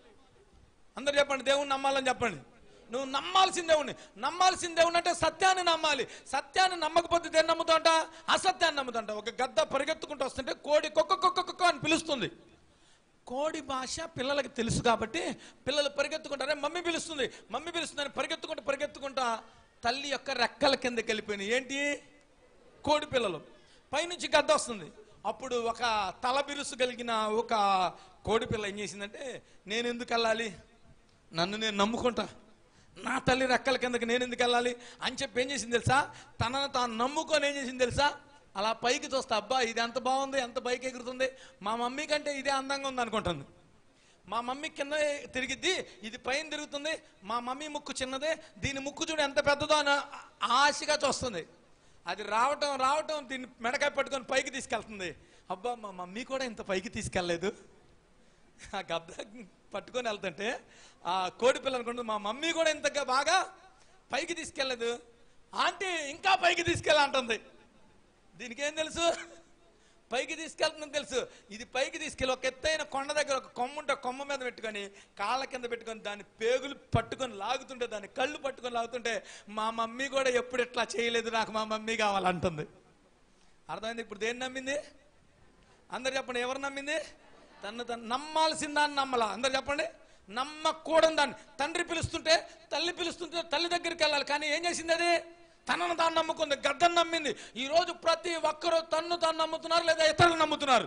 S7: అందరు చెప్పండి దేవుని నమ్మాలని చెప్పండి నువ్వు నమ్మాల్సిన దేవుని నమ్మాల్సిన దేవుని అంటే సత్యాన్ని నమ్మాలి సత్యాన్ని నమ్మకపోతే దేన్ని నమ్ముతాంట అసత్యాన్ని నమ్ముతాంట ఒక గద్ద పరిగెత్తుకుంటూ వస్తుంటే కోడి కుక్క కుక్క కుక్క అని పిలుస్తుంది కోడి భాష పిల్లలకి తెలుసు కాబట్టి పిల్లలు పరిగెత్తుకుంటారే మమ్మీ పిలుస్తుంది మమ్మీ పిలుస్తుందని పరిగెత్తుకుంటూ పరిగెత్తుకుంటా తల్లి యొక్క రెక్కల కిందకి వెళ్ళిపోయినాయి ఏంటి కోడి పిల్లలు పైనుంచి గద్ద వస్తుంది అప్పుడు ఒక తల బిరుసు కలిగిన ఒక కోడి పిల్ల ఏం చేసిందంటే నేను ఎందుకు వెళ్ళాలి నన్ను నేను నమ్ముకుంటా నా తల్లి రెక్కల కిందకి నేను ఎందుకు వెళ్ళాలి అని చెప్పి ఏం చేసింది తెలుసా తనను తాను నమ్ముకొని ఏం చేసింది తెలుసా అలా పైకి చూస్తా అబ్బా ఇది ఎంత బాగుంది ఎంత పైకి ఎగురుతుంది మా మమ్మీ కంటే ఇదే అందంగా ఉంది అనుకుంటుంది మా మమ్మీ కింద తిరిగిద్ది ఇది పైన తిరుగుతుంది మా మమ్మీ ముక్కు చిన్నదే దీని ముక్కు చూడు ఎంత పెద్దదో అని ఆశగా చూస్తుంది అది రావటం రావటం దీన్ని మెడకాయ పట్టుకొని పైకి తీసుకెళ్తుంది అబ్బా మా మమ్మీ కూడా ఇంత పైకి తీసుకెళ్ళలేదు ఆ గద్ద పట్టుకొని వెళ్తుంటే ఆ కోడి పిల్ల అనుకుంటుంది మా మమ్మీ కూడా ఇంతగా బాగా పైకి తీసుకెళ్ళలేదు ఆంటీ ఇంకా పైకి తీసుకెళ్ళాలంటుంది దీనికి ఏం తెలుసు పైకి తీసుకెళ్తుందని తెలుసు ఇది పైకి తీసుకెళ్ళి ఒక ఎత్తైన కొండ దగ్గర ఒక కొమ్మ ఉంటే కొమ్మ మీద పెట్టుకొని కాళ్ళ కింద పెట్టుకొని దాని పేగులు పట్టుకొని లాగుతుంటే దాని కళ్ళు పట్టుకొని లాగుతుంటే మా మమ్మీ కూడా ఎప్పుడు ఇట్లా చేయలేదు నాకు మా మమ్మీ కావాలంటుంది అర్థమైంది ఇప్పుడు దేన్ని నమ్మింది అందరు చెప్పండి ఎవరు నమ్మింది తను తను నమ్మాల్సిన దాన్ని నమ్మలా అందరు చెప్పండి నమ్మకూడని దాన్ని తండ్రి పిలుస్తుంటే తల్లి పిలుస్తుంటే తల్లి దగ్గరికి వెళ్ళాలి కానీ ఏం చేసింది అది తనను తాను నమ్ముకుంది గద్దను నమ్మింది ఈ రోజు ప్రతి ఒక్కరూ తన్ను తాను నమ్ముతున్నారు లేదా ఇతరులు నమ్ముతున్నారు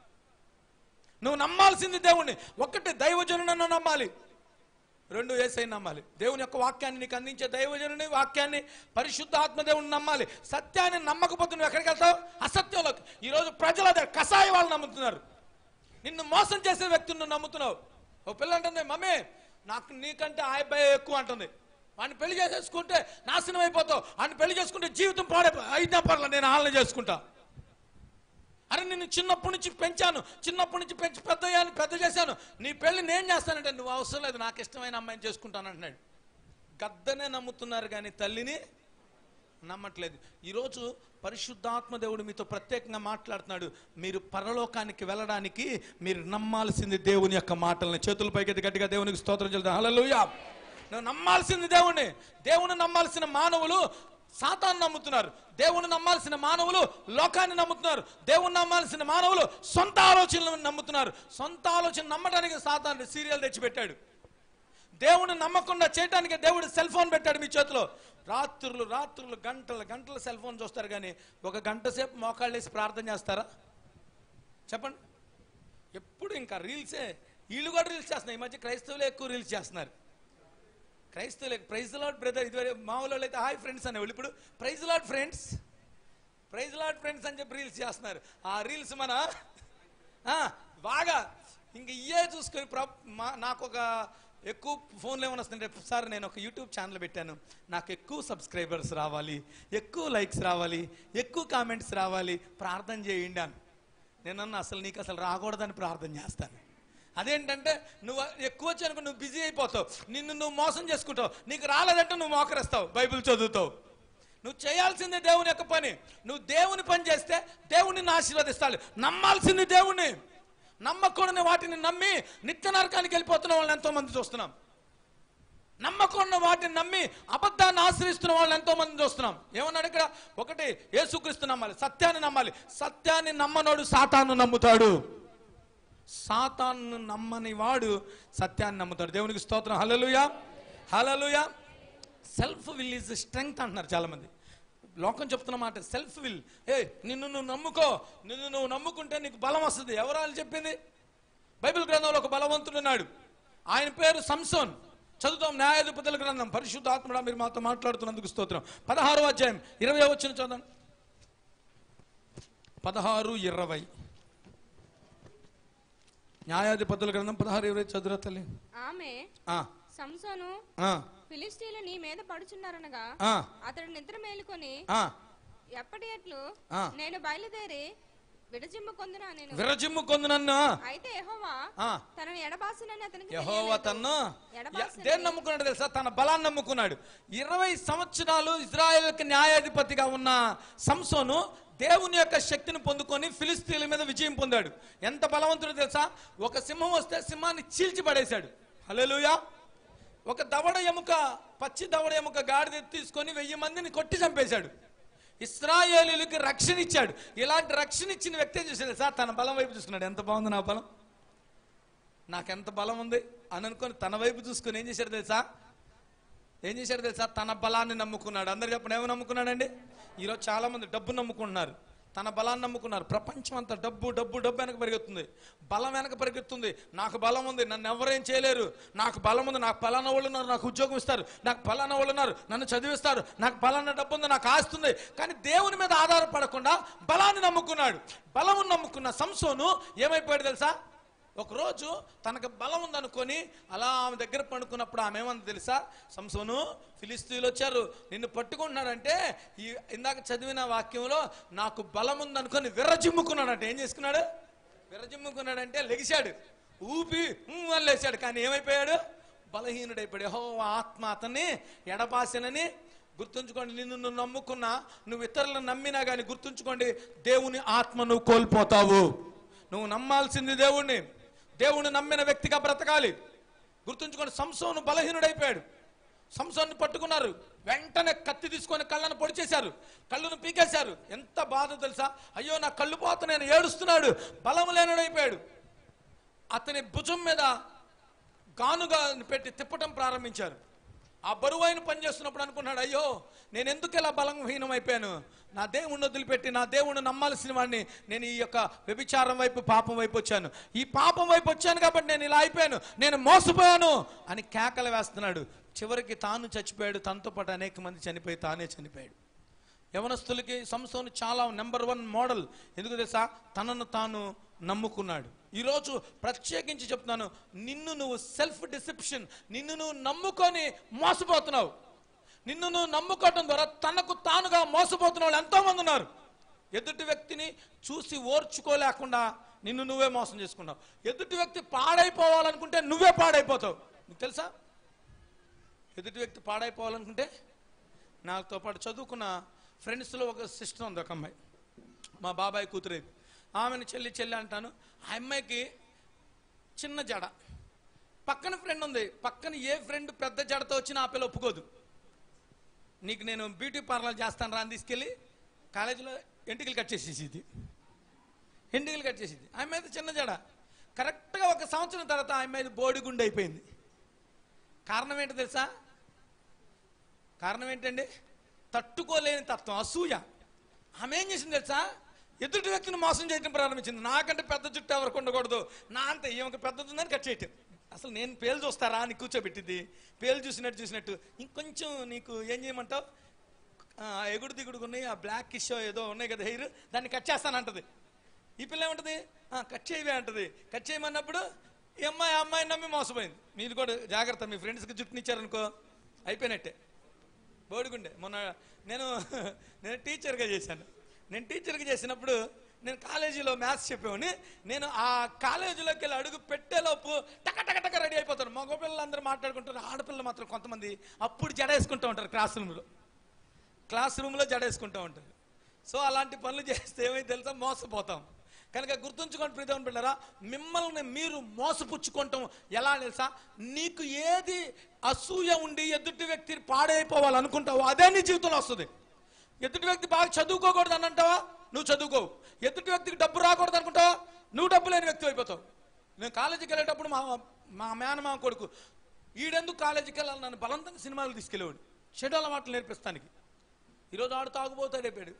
S7: నువ్వు నమ్మాల్సింది దేవుణ్ణి ఒకటి దైవజనుడನ್ನು నమ్మాలి రెండు ఏసై నమ్మాలి దేవుని యొక్క వాక్యాన్ని నీకు అందించే దైవజనుని వాక్యాన్ని పరిశుద్ధ ఆత్మదేవుని నమ్మాలి సత్యాన్ని నమ్మకపోతే నువ్వు ఎక్కడికి వెళ్తావు అసత్యంలోకి ఈరోజు ప్రజల దగ్గర కషాయ వాళ్ళు నమ్ముతున్నారు నిన్ను మోసం చేసే వ్యక్తిని నువ్వు నమ్ముతున్నావు ఓ పిల్ల అంటుంది మమ్మీ నాకు నీకంటే ఆ అబ్బాయి ఎక్కువ అంటుంది వాడిని పెళ్లి చేసేసుకుంటే నాశనం అయిపోతావు వాడిని పెళ్లి చేసుకుంటే జీవితం పాడే అయినా పర్లే నేను ఆలన చేసుకుంటా అరే నిన్ను చిన్నప్పటి నుంచి పెంచాను చిన్నప్పటి నుంచి పెంచి పెద్ద అయ్యాను పెద్ద చేశాను నీ పెళ్లి నేను చేస్తానంటే నువ్వు అవసరం లేదు నాకు ఇష్టమైన అమ్మాయిని చేసుకుంటాను అంటున్నాడు గద్దనే నమ్ముతున్నారు కానీ తల్లిని నమ్మట్లేదు ఈరోజు పరిశుద్ధాత్మ దేవుడు మీతో ప్రత్యేకంగా మాట్లాడుతున్నాడు మీరు పరలోకానికి వెళ్ళడానికి మీరు నమ్మాల్సింది దేవుని యొక్క మాటల్ని చేతుల పైకి గట్టిగా దేవునికి స్తోత్రం చెల్దాం హల్లెలూయా నువ్వు నమ్మాల్సింది దేవుణ్ణి దేవుని నమ్మాల్సిన మానవులు సాతాన్ని నమ్ముతున్నారు దేవుని నమ్మాల్సిన మానవులు లోకాన్ని నమ్ముతున్నారు దేవుని నమ్మాల్సిన మానవులు సొంత ఆలోచనలను నమ్ముతున్నారు సొంత ఆలోచన నమ్మడానికి సాతాన్ని సీరియల్ తెచ్చిపెట్టాడు దేవుని నమ్మకుండా చేయడానికి దేవుడు సెల్ ఫోన్ పెట్టాడు మీ చేతిలో రాత్రులు రాత్రులు గంటలు గంటలు సెల్ ఫోన్ చూస్తారు కానీ ఒక గంట సేపు మోకాళ్ళు వేసి ప్రార్థన చేస్తారా చెప్పండి ఎప్పుడు ఇంకా రీల్సే వీళ్ళు కూడా రీల్స్ చేస్తున్నారు ఈ మధ్య క్రైస్తవులే ఎక్కువ రీల్స్ చేస్తున్నారు క్రైస్తవులే ప్రైజ్ లాడ్ బ్రదర్ ఇదివరే మామూలు అయితే హాయ్ ఫ్రెండ్స్ అనేవాళ్ళు ఇప్పుడు praise Lord friends praise Lord friends అని చెప్పి రీల్స్ చేస్తున్నారు ఆ రీల్స్ మన ఆ, బాగా ఇంక ఇయే చూసుకొని ప్ర- మా- నాకు ఒక ఎక్కువ ఫోన్లో ఏమైనా వస్తుంటే సార్ నేను ఒక యూట్యూబ్ ఛానల్ పెట్టాను నాకు ఎక్కువ సబ్స్క్రైబర్స్ రావాలి ఎక్కువ లైక్స్ రావాలి ఎక్కువ కామెంట్స్ రావాలి ప్రార్థన చేయండి అని నేనన్నా అసలు నీకు అసలు రాకూడదని ప్రార్థన చేస్తాను అదేంటంటే నువ్వు ఎక్కువ వచ్చానుకో నువ్వు బిజీ అయిపోతావు నిన్ను నువ్వు మోసం చేసుకుంటావు నీకు రాలేదంటే నువ్వు మోకరిస్తావు బైబిల్ చదువుతావు నువ్వు చేయాల్సింది దేవుని యొక్క పని నువ్వు దేవుని పని చేస్తే దేవుని నిన్ను ఆశీర్వదిస్తాడు నమ్మాల్సింది దేవుని నమ్మకూడని వాటిని నమ్మి నిత్య నరకానికి వెళ్ళిపోతున్న వాళ్ళని ఎంతో మంది చూస్తున్నాం నమ్మకూడని వాటిని నమ్మి అబద్ధాన్ని ఆశ్రయిస్తున్న వాళ్ళని ఎంతో మంది చూస్తున్నాం ఏమన్నాడు ఇక్కడ ఒకటి యేసుక్రీస్తు నమ్మాలి సత్యాన్ని నమ్మాలి సత్యాన్ని నమ్మనోడు సాతాను నమ్ముతాడు సాతాను నమ్మని వాడు సత్యాన్ని నమ్ముతాడు దేవునికి స్తోత్రం hallelujah hallelujah self will is strength అంటున్నారు చాలా మంది లోకం చెప్తున్న మాట సెల్ఫ్ విల్ ఏ నిన్ను నువ్వు నమ్ముకో నిన్ను నువ్వు నమ్ముకుంటే నీకు బలం వస్తుంది ఎవరు వాళ్ళు చెప్పింది బైబిల్ గ్రంథంలో ఒక బలవంతుడు ఉన్నాడు ఆయన పేరు సంసోన్ చదువుతాం న్యాయాధిపతుల గ్రంథం పరిశుద్ధ ఆత్మడా మీరు మాతో మాట్లాడుతున్నందుకు స్తోత్రం పదహారో అధ్యాయం ఇరవై వచ్చిన చదవండి పదహారు ఇరవై న్యాయాధిపతుల గ్రంథం పదహారు ఇరవై చదువురా తల్లి
S8: ఆమె
S7: ఆ,
S8: సంసోను
S7: ఆ,
S8: ఫిలిస్తీన్లు నీ మీద పడుచున్నారనగా
S7: ఆ,
S8: అతడు నిద్ర మేలుకొని
S7: ఆ.
S8: ఎప్పటి ఎట్లు
S7: ఆ.
S8: నేను బయలుదేరి విడజిమ్మ కొందునా నేను
S7: విరజిమ్ము కొందు నన్ను
S8: అయితే యెహోవా
S7: ఆ.
S8: తనను ఎడబాసినని అతనికి
S7: యహోవా
S8: తెలియలేదు.
S7: తన్ను
S8: ఎడబాసినని-
S7: దేన్ని నమ్ముకున్నాడు తెలుసా తన బలాన్ని నమ్ముకున్నాడు ఇరవై సంవత్సరాలు ఇజ్రాయెల్కి న్యాయాధిపతిగా ఉన్న సంసోను దేవుని యొక్క శక్తిని పొందుకొని ఫిలిస్తీన్ల మీద విజయం పొందాడు ఎంత బలవంతుడు తెలుసా ఒక సింహం వస్తే సింహాన్ని చీల్చి పడేశాడు హల్లెలూయా ఒక దవడ ఎముక పచ్చి దవడ ఎముక గాడిద తీసుకొని వెయ్యి మందిని కొట్టి చంపేశాడు ఇస్రాయేలీలకి రక్షణ ఇచ్చాడు ఇలాంటి రక్షణ ఇచ్చిన వ్యక్తి ఏం చేశాడు సార్ తన బలం వైపు చూసుకున్నాడు ఎంత బాగుంది నా బలం నాకెంత బలం ఉంది అని అనుకొని తన వైపు చూసుకొని ఏం చేశాడు తెలుసా ఏం చేశాడు తెలుసా తన బలాన్ని నమ్ముకున్నాడు అందరు చెప్పండి ఏమో నమ్ముకున్నాడండి ఈరోజు చాలా మంది డబ్బు నమ్ముకుంటున్నారు తన బలాన్ని నమ్ముకున్నారు ప్రపంచం అంతా డబ్బు డబ్బు డబ్బు వెనక పరిగెత్తుంది బలం వెనక పరిగెత్తుంది నాకు బలం ఉంది నన్ను ఎవరేం చేయలేరు నాకు బలం ఉంది నాకు పలానా వాళ్ళు ఉన్నారు నాకు ఉద్యోగం ఇస్తారు నాకు పలానా వాళ్ళు ఉన్నారు నన్ను చదివిస్తారు నాకు పలానా డబ్బు ఉంది నాకు ఆస్తుంది కానీ దేవుని మీద ఆధారపడకుండా బలాన్ని నమ్ముకున్నాడు బలమును నమ్ముకున్న సంసోను ఏమైపోయాడు తెలుసా ఒకరోజు తనకు బలం ఉందనుకొని అలా ఆమె దగ్గర పండుకున్నప్పుడు ఆమె ఏమంది తెలుసా సంసోను ఫిలిస్తీన్లు వచ్చారు నిన్ను పట్టుకుంటున్నాడంటే ఈ ఇందాక చదివిన వాక్యంలో నాకు బలం ఉందనుకొని విర్రజిమ్ముకున్నాడంటే ఏం చేసుకున్నాడు విర్రజిమ్ముకున్నాడంటే లెగిశాడు ఊపి ఊ అని లేచాడు కానీ ఏమైపోయాడు బలహీనుడైపోయాడు హో ఆత్మ అతన్ని ఎడబాసనని గుర్తుంచుకోండి నిన్ను నువ్వు నమ్ముకున్నా నువ్వు ఇతరులను నమ్మినా కానీ గుర్తుంచుకోండి దేవుని ఆత్మ నువ్వు కోల్పోతావు నువ్వు నమ్మాల్సింది దేవుణ్ణి దేవుణ్ణి నమ్మిన వ్యక్తిగా బ్రతకాలి గుర్తుంచుకోండి సంసోను బలహీనుడైపోయాడు సంసోన్ని పట్టుకున్నారు వెంటనే కత్తి తీసుకొని కళ్ళను పొడి చేశారు కళ్ళను పీకేశారు ఎంత బాధ తెలుసా అయ్యో నా కళ్ళు పోతున్నాయని ఏడుస్తున్నాడు బలం లేనుడైపోయాడు అతని భుజం మీద గానుగా పెట్టి తిప్పటం ప్రారంభించారు ఆ బరువైన పని చేస్తున్నప్పుడు అనుకున్నాడు అయ్యో నేను ఎందుకు ఇలా బలహీనం అయిపోయాను నా దేవుణ్ణి వదిలిపెట్టి నా దేవుణ్ణి నమ్మాల్సిన వాడిని నేను ఈ యొక్క వ్యభిచారం వైపు పాపం వైపు వచ్చాను ఈ పాపం వైపు వచ్చాను కాబట్టి నేను ఇలా అయిపోయాను నేను మోసపోయాను అని కేకలు వేస్తున్నాడు చివరికి తాను చచ్చిపోయాడు తనతో పాటు అనేక మంది చనిపోయి తానే చనిపోయాడు యవనస్తులకి సంస్థను చాలా నెంబర్ వన్ మోడల్ ఎందుకు తెలుసా తనను తాను నమ్ముకున్నాడు ఈరోజు ప్రత్యేకించి చెప్తున్నాను నిన్ను నువ్వు సెల్ఫ్ డిసెప్షన్ నిన్ను నువ్వు నమ్ముకొని మోసపోతున్నావు నిన్ను నువ్వు నమ్ముకోవటం ద్వారా తనకు తానుగా మోసపోతున్న వాళ్ళు ఎంతో మంది ఉన్నారు ఎదుటి వ్యక్తిని చూసి ఓర్చుకోలేకుండా నిన్ను నువ్వే మోసం చేసుకున్నావు ఎదుటి వ్యక్తి పాడైపోవాలనుకుంటే నువ్వే పాడైపోతావు నీకు తెలుసా ఎదుటి వ్యక్తి పాడైపోవాలనుకుంటే నాతో పాటు చదువుకున్న ఫ్రెండ్స్లో ఒక సిస్టర్ ఉంది ఒక అమ్మాయి మా బాబాయ్ కూతురేది ఆమెను చెల్లి చెల్లి అంటాను ఆ అమ్మాయికి చిన్న జడ పక్కన ఫ్రెండ్ ఉంది పక్కన ఏ ఫ్రెండ్ పెద్ద జడతో వచ్చినా ఆ పిల్ల ఒప్పుకోదు నీకు నేను బ్యూటీ పార్లర్ చేస్తాను రా అని తీసుకెళ్ళి కాలేజీలో ఎంటికలు కట్ చేసేసింది ఎంటికలు కట్ చేసింది ఆమె మీద చిన్న జడ కరెక్ట్గా ఒక సంవత్సరం తర్వాత ఆమె మీద బోడిగుండు అయిపోయింది కారణం ఏంటో తెలుసా కారణం ఏంటండి తట్టుకోలేని తత్వం అసూయ ఆమె ఏం చేసింది తెలుసా ఎదుటి వ్యక్తిని మోసం చేయడం ప్రారంభించింది నాకంటే పెద్ద జుట్టు ఎవరికి ఉండకూడదు నా అంత ఈమెకు పెద్దది ఉందని కట్ చేయటం అసలు నేను పేలు చూస్తారా అని కూర్చోబెట్టింది పేలు చూసినట్టు చూసినట్టు ఇంకొంచెం నీకు ఏం చేయమంటావు ఆ, ఎగుడు దిగుడు ఉన్నాయి ఆ బ్లాక్ ఇషో ఏదో ఉన్నాయి కదా హెయిర్ దాన్ని కట్ చేస్తానంటది ఈ పిల్ల ఏమంటది "ఆ, కట్ చేయవే అంటది కట్ చేయమన్నప్పుడు ఈ అమ్మాయి ఆ అమ్మాయిని నమ్మి మోసపోయింది మీరు కూడా జాగ్రత్త మీ ఫ్రెండ్స్కి జుట్టునిచ్చారనుకో అయిపోయినట్టే బోడిగుండే మొన్న నేను నేను టీచర్గా చేశాను నేను టీచర్గా చేసినప్పుడు నేను కాలేజీలో మ్యాథ్స్ చెప్పేవాడిని నేను ఆ కాలేజీలోకి వెళ్ళి అడుగు పెట్టేలోపు టక టక టక రెడీ అయిపోతారు మగ పిల్లలందరూ మాట్లాడుకుంటారు ఆడపిల్లలు మాత్రం కొంతమంది అప్పుడు జడేసుకుంటూ ఉంటారు క్లాస్ రూమ్లో క్లాస్ రూమ్లో జడేసుకుంటూ ఉంటారు సో అలాంటి పనులు చేస్తే ఏమైంది తెలుసా మోసపోతాం కనుక గుర్తుంచుకోండి ప్రీతం పిల్లరా మిమ్మల్ని మీరు మోసపుచ్చుకుంటాం ఎలా తెలుసా నీకు ఏది అసూయ ఉండి ఎదుటి వ్యక్తి పాడైపోవాలనుకుంటావో అదే నీ జీవితంలో వస్తుంది ఎదుటి వ్యక్తి బాగా చదువుకోకూడదు అని అంటావా నువ్వు చదువుకోవు ఎదుటి వ్యక్తికి డబ్బు రాకూడదు అనుకుంటావా నువ్వు డబ్బు లేని వ్యక్తి అయిపోతావు నేను కాలేజీకి వెళ్ళేటప్పుడు మా మా మేనమామ కొడుకు ఈడెందుకు కాలేజీకి వెళ్ళాలి నన్ను బలవంతంగా సినిమాలు తీసుకెళ్ళేవాడు చెడు అలవాట్లు నేర్పిస్తానికి ఈరోజు ఆడు తాగుబోతాడైపోయాడు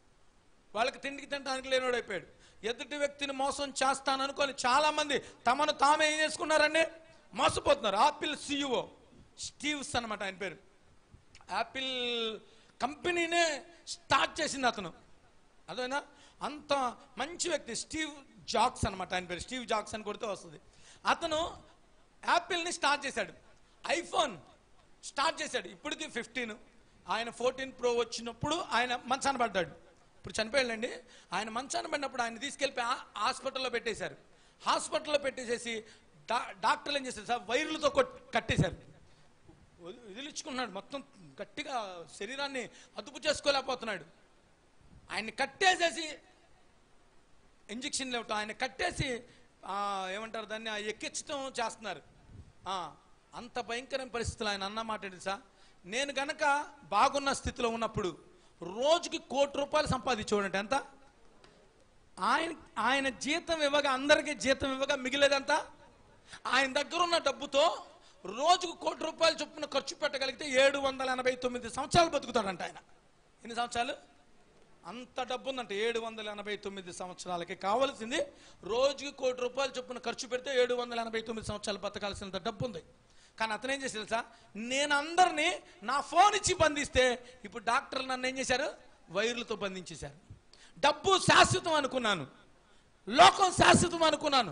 S7: వాళ్ళకి తిండికి తినడానికి లేనివాడు అయిపోయాడు ఎదుటి వ్యక్తిని మోసం చేస్తాననుకొని చాలా మంది తమను తామే ఏం చేసుకున్నారండి మోసపోతున్నారు ఆపిల్ సిఇఓ స్టీవ్స్ అన్నమాట ఆయన పేరు యాపిల్ కంపెనీనే స్టార్ట్ చేసింది అతను అదేనా అంత మంచి వ్యక్తి స్టీవ్ జాక్స్ అనమాట ఆయన పేరు స్టీవ్ జాక్స్ అని కొడితే వస్తుంది అతను యాపిల్ని స్టార్ట్ చేశాడు ఐఫోన్ స్టార్ట్ చేశాడు ఇప్పటికి ఫిఫ్టీన్ ఆయన ఫోర్టీన్ ప్రో వచ్చినప్పుడు ఆయన మంచాన పడ్డాడు ఇప్పుడు చనిపోయాడండి ఆయన మంచాన పడినప్పుడు ఆయన తీసుకెళ్ళి ఆ- హాస్పిటల్లో పెట్టేశారు హాస్పిటల్లో పెట్టేసేసి డా డాక్టర్లు ఏం చేశారు సార్ వైర్లతో కొట్- కట్టేశారు వది- వదిలించుకున్నాడు మొత్తం గట్టిగా శరీరాన్ని అదుపు చేసుకోలేకపోతున్నాడు ఆయన్ని కట్టేసేసి ఇంజక్షన్లు ఇవ్వటం ఆయన కట్టేసి ఆ, ఏమంటారు దాన్ని ఆ ఎక్కించడం చేస్తున్నారు ఆ, అంత భయంకరమైన పరిస్థితులు ఆయన అన్న మాట ఏంటి సార్ నేను గనక బాగున్న స్థితిలో ఉన్నప్పుడు రోజుకి కోటి రూపాయలు సంపాదించేవాడంటే ఎంత ఆయన ఆయన జీతం ఇవ్వగా అందరికీ జీతం ఇవ్వగా మిగిలేదంత ఆయన దగ్గర ఉన్న డబ్బుతో రోజుకు కోటి రూపాయలు చొప్పున ఖర్చు పెట్టగలిగితే ఏడు వందల ఎనభై తొమ్మిది సంవత్సరాలు బతుకుతాడంట ఆయన ఎన్ని సంవత్సరాలు అంత డబ్బు ఉందంట ఏడు వందల ఎనభై తొమ్మిది సంవత్సరాలకి కావాల్సింది రోజుకి కోటి రూపాయలు చొప్పున ఖర్చు పెడితే ఏడు వందల ఎనభై తొమ్మిది సంవత్సరాలు బతకాల్సినంత డబ్బు ఉంది కానీ అతను ఏం చేసి తెలుసా నేను అందరినీ నా ఫోన్ ఇచ్చి బంధిస్తే ఇప్పుడు డాక్టర్లు నన్ను ఏం చేశారు వైర్లతో బంధించేశారు డబ్బు శాశ్వతం అనుకున్నాను లోకం శాశ్వతం అనుకున్నాను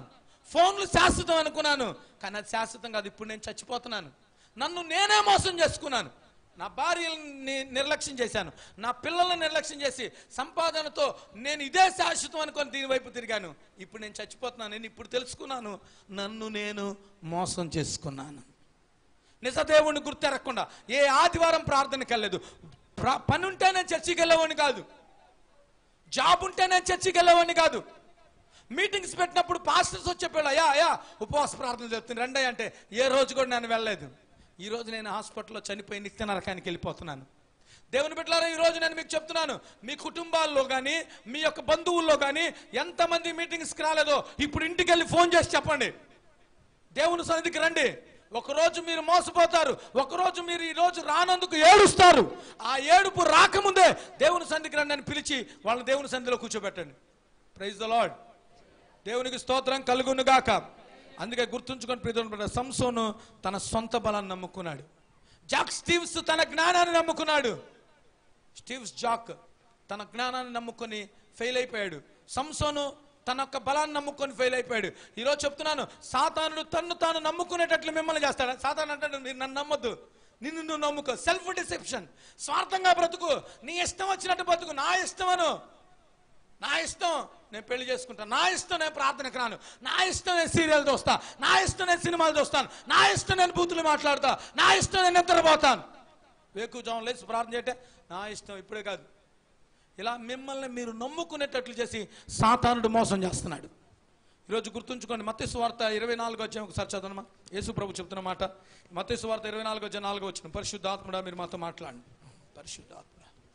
S7: ఫోన్లు శాశ్వతం అనుకున్నాను కానీ అది శాశ్వతం కాదు ఇప్పుడు నేను చచ్చిపోతున్నాను నన్ను నేనే మోసం చేసుకున్నాను నా భార్యని నిర్లక్ష్యం చేశాను నా పిల్లల్ని నిర్లక్ష్యం చేసి సంపాదనతో నేను ఇదే శాశ్వతం అనుకొని దీని వైపు తిరిగాను ఇప్పుడు నేను చచ్చిపోతున్నాను నేను ఇప్పుడు తెలుసుకున్నాను నన్ను నేను మోసం చేసుకున్నాను నిజదేవుని గుర్తెరగకుండా ఏ ఆదివారం ప్రార్థనకి వెళ్ళలేదు ప్ర- పని ఉంటే నేను చర్చికి వెళ్ళేవాడిని కాదు జాబ్ ఉంటే నేను చర్చికి వెళ్ళేవాడిని కాదు మీటింగ్స్ పెట్టినప్పుడు పాస్టర్స్ వచ్చి చెప్పాడు అయ్యా అయ్యా ఉపవాస ప్రార్థన చెప్తుంది రండి అంటే ఏ రోజు కూడా నేను వెళ్ళలేదు ఈ రోజు నేను హాస్పిటల్లో చనిపోయి నిత్య నరకానికి వెళ్ళిపోతున్నాను దేవుని బిడ్డలారా ఈ రోజు నేను మీకు చెప్తున్నాను మీ కుటుంబాల్లో కానీ మీ యొక్క బంధువుల్లో కానీ ఎంతమంది మీటింగ్స్కి రాలేదో ఇప్పుడు ఇంటికి వెళ్ళి ఫోన్ చేసి చెప్పండి దేవుని సన్నిధికి రండి ఒకరోజు మీరు మోసపోతారు ఒకరోజు మీరు ఈ రోజు రానందుకు ఏడుస్తారు ఆ ఏడుపు రాకముందే దేవుని సన్నిధికి రండి అని పిలిచి వాళ్ళని దేవుని సన్నిధిలో కూర్చోబెట్టండి ప్రైజ్ ద లార్డ్ దేవునికి స్తోత్రం కలుగును గాక అందుకే గుర్తుంచుకొని ప్రీతం బిడ్డ సంసోను తన సొంత బలాన్ని నమ్ముకున్నాడు జాక్ స్టీవ్స్ తన జ్ఞానాన్ని నమ్ముకున్నాడు స్టీవ్స్ జాక్ తన జ్ఞానాన్ని నమ్ముకొని ఫెయిల్ అయిపోయాడు సంసోను తన యొక్క బలాన్ని నమ్ముకొని ఫెయిల్ అయిపోయాడు ఈరోజు చెప్తున్నాను సాతానుడు తన్ను తాను నమ్ముకునేటట్లు మిమ్మల్ని చేస్తాడు సాతాను అంటాడు మీరు నన్ను నమ్మొద్దు నిన్ను నువ్వు నమ్ముకో సెల్ఫ్ డిసెప్షన్ స్వార్థంగా బ్రతుకు నీ ఇష్టం వచ్చినట్టు బ్రతుకు నా ఇష్టమను నా ఇష్టం నేను పెళ్లి చేసుకుంటాను నా ఇష్టం నేను ప్రార్థనకు రాను నా ఇష్టం నేను సీరియల్ చూస్తా నా ఇష్టం నేను సినిమాలు చూస్తాను నా ఇష్టం నేను బూతులు మాట్లాడతా నా ఇష్టం నేను నిద్రపోతాను వేకుజాం లేచి ప్రార్థన చేయటే నా ఇష్టం ఇప్పుడే కాదు ఇలా మిమ్మల్ని మీరు నమ్ముకునేటట్లు చేసి సాతానుడు మోసం చేస్తున్నాడు ఈరోజు గుర్తుంచుకోండి మత్స్సు వార్త ఇరవై నాలుగు వచ్చాము ఒకసారి చదవనమా యేసు ప్రభు చెప్తున్న మాట మత్స్సు వార్త ఇరవై నాలుగు వచ్చే నాలుగు వచ్చిన పరిశుద్ధాత్ముడా మీరు మాతో మాట్లాడండి పరిశుద్ధాత్మ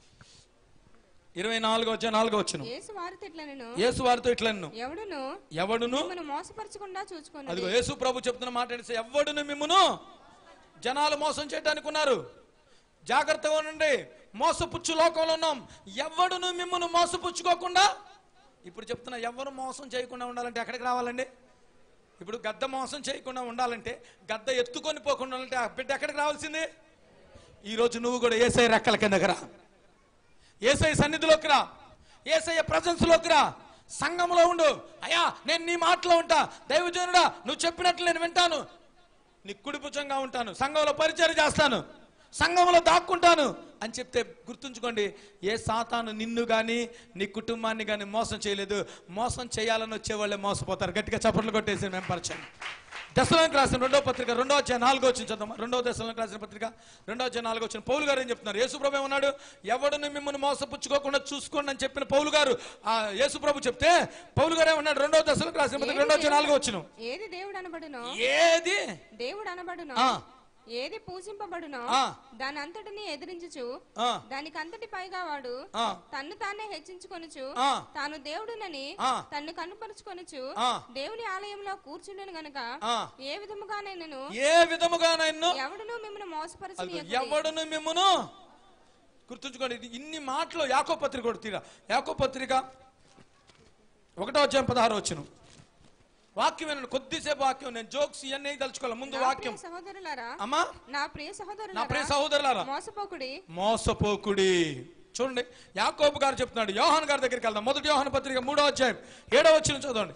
S7: ఇరవై నాలుగు వచ్చే నాలుగు వచ్చును
S8: యేసు వారితో ఇట్లా నేను
S7: యేసు వారితో ఇట్లా
S8: ఎవడును
S7: ఎవడును
S8: మిమ్మల్ని మోసపరచకుండా చూచుకోండి
S7: అదిగో యేసు ప్రభు చెప్తున్న మాట ఏంటి? ఎవడును మిమ్మును జనాలు మోసం చేయడానికి ఉన్నారు జాగ్రత్తగా ఉండండి మోసపుచ్చు లోకంలో ఉన్నాం ఎవడును మిమ్మల్ని మోసపుచ్చుకోకుండా ఇప్పుడు చెప్తున్నా ఎవరు మోసం చేయకుండా ఉండాలంటే ఎక్కడికి రావాలండి ఇప్పుడు గద్ద మోసం చేయకుండా ఉండాలంటే గద్ద ఎత్తుకొని పోకుండా ఉండాలంటే ఆ బిడ్డ ఎక్కడికి రావాల్సింది ఈరోజు నువ్వు కూడా ఏసై రెక్కల కిందకి రా ఏసై సన్నిధిలోకి రా ఏసయ్య ప్రజెన్స్లోకి రా సంఘంలో ఉండు అయ్యా నేను నీ మాటలో ఉంటా దైవజనుడా నువ్వు చెప్పినట్లు నేను వింటాను నీ కుడిపుచ్చంగా ఉంటాను సంఘంలో పరిచయం చేస్తాను సంఘంలో దాక్కుంటాను అని చెప్తే గుర్తుంచుకోండి ఏ సాతాను నిన్ను కానీ నీ కుటుంబాన్ని కానీ మోసం చేయలేదు మోసం చేయాలని వచ్చేవాళ్ళే మోసపోతారు గట్టిగా చప్పట్లు కొట్టేసి మేము పరిచయం దశలోకి రాసిన రెండో పత్రిక రెండో వచ్చే నాలుగో వచ్చిన చదువు రెండో దశలోకి రాసిన పత్రిక రెండో వచ్చే నాలుగో వచ్చిన పౌలు గారు ఏం చెప్తున్నారు యేసుప్రభు ఏమన్నాడు ఎవడుని మిమ్మల్ని మోసపుచ్చుకోకుండా చూసుకోండి అని చెప్పిన పౌలు గారు ఆ యేసుప్రభు చెప్తే పౌలు గారు ఏమన్నాడు రెండో దశలోకి రాసిన పత్రిక రెండో వచ్చే నాలుగో వచ్చిన
S8: ఏది దేవుడు అనబడునో
S7: ఏది
S8: దేవుడు అనబడునో
S7: ఆ.
S8: ఏది పూజింపబడునో
S7: ఆ.
S8: దాని అంతటిని ఎదిరించుచు
S7: ఆ.
S8: దానికి అంతటి పైగా వాడు
S7: ఆ.
S8: తన్ను తానే హెచ్చించుకొనుచు
S7: ఆ.
S8: తాను దేవుడునని
S7: ఆ.
S8: తన్ను కనుపరుచుకొనుచు
S7: ఆ.
S8: దేవుని ఆలయంలో కూర్చుండను గనుక
S7: ఆ.
S8: ఏ విధముగానైనను
S7: ఏ విధముగా నన్ను
S8: ఎవడును మిమ్మల్ని
S7: అదిగో
S8: మోసపరచని
S7: ఎవడును మిమ్మును గుర్తుంచుకోండి ఇది ఇన్ని మాటలు యాకో పత్రిక కూడా తీరా యాకో పత్రిక ఒకటో అధ్యాయం పదహారు వచ్చును వాక్యం వినండి కొద్దిసేపు వాక్యం నేను జోక్స్ ఇవన్నీ తలుచుకోవాలి ముందు వాక్యం
S8: సహోదరులారా
S7: అమ్మా
S8: నా ప్రియ
S7: నా ప్రియ
S8: సహోదరులారా
S7: సహోదరులారా
S8: మోసపోకుడి
S7: మోసపోకుడి చూడండి యాకోబు గారు చెప్తున్నాడు యోహాన్ గారి దగ్గరికి వెళ్దాం మొదటి యోహాన్ పత్రిక మూడో అధ్యాయం ఏడో వచ్చిన చదవండి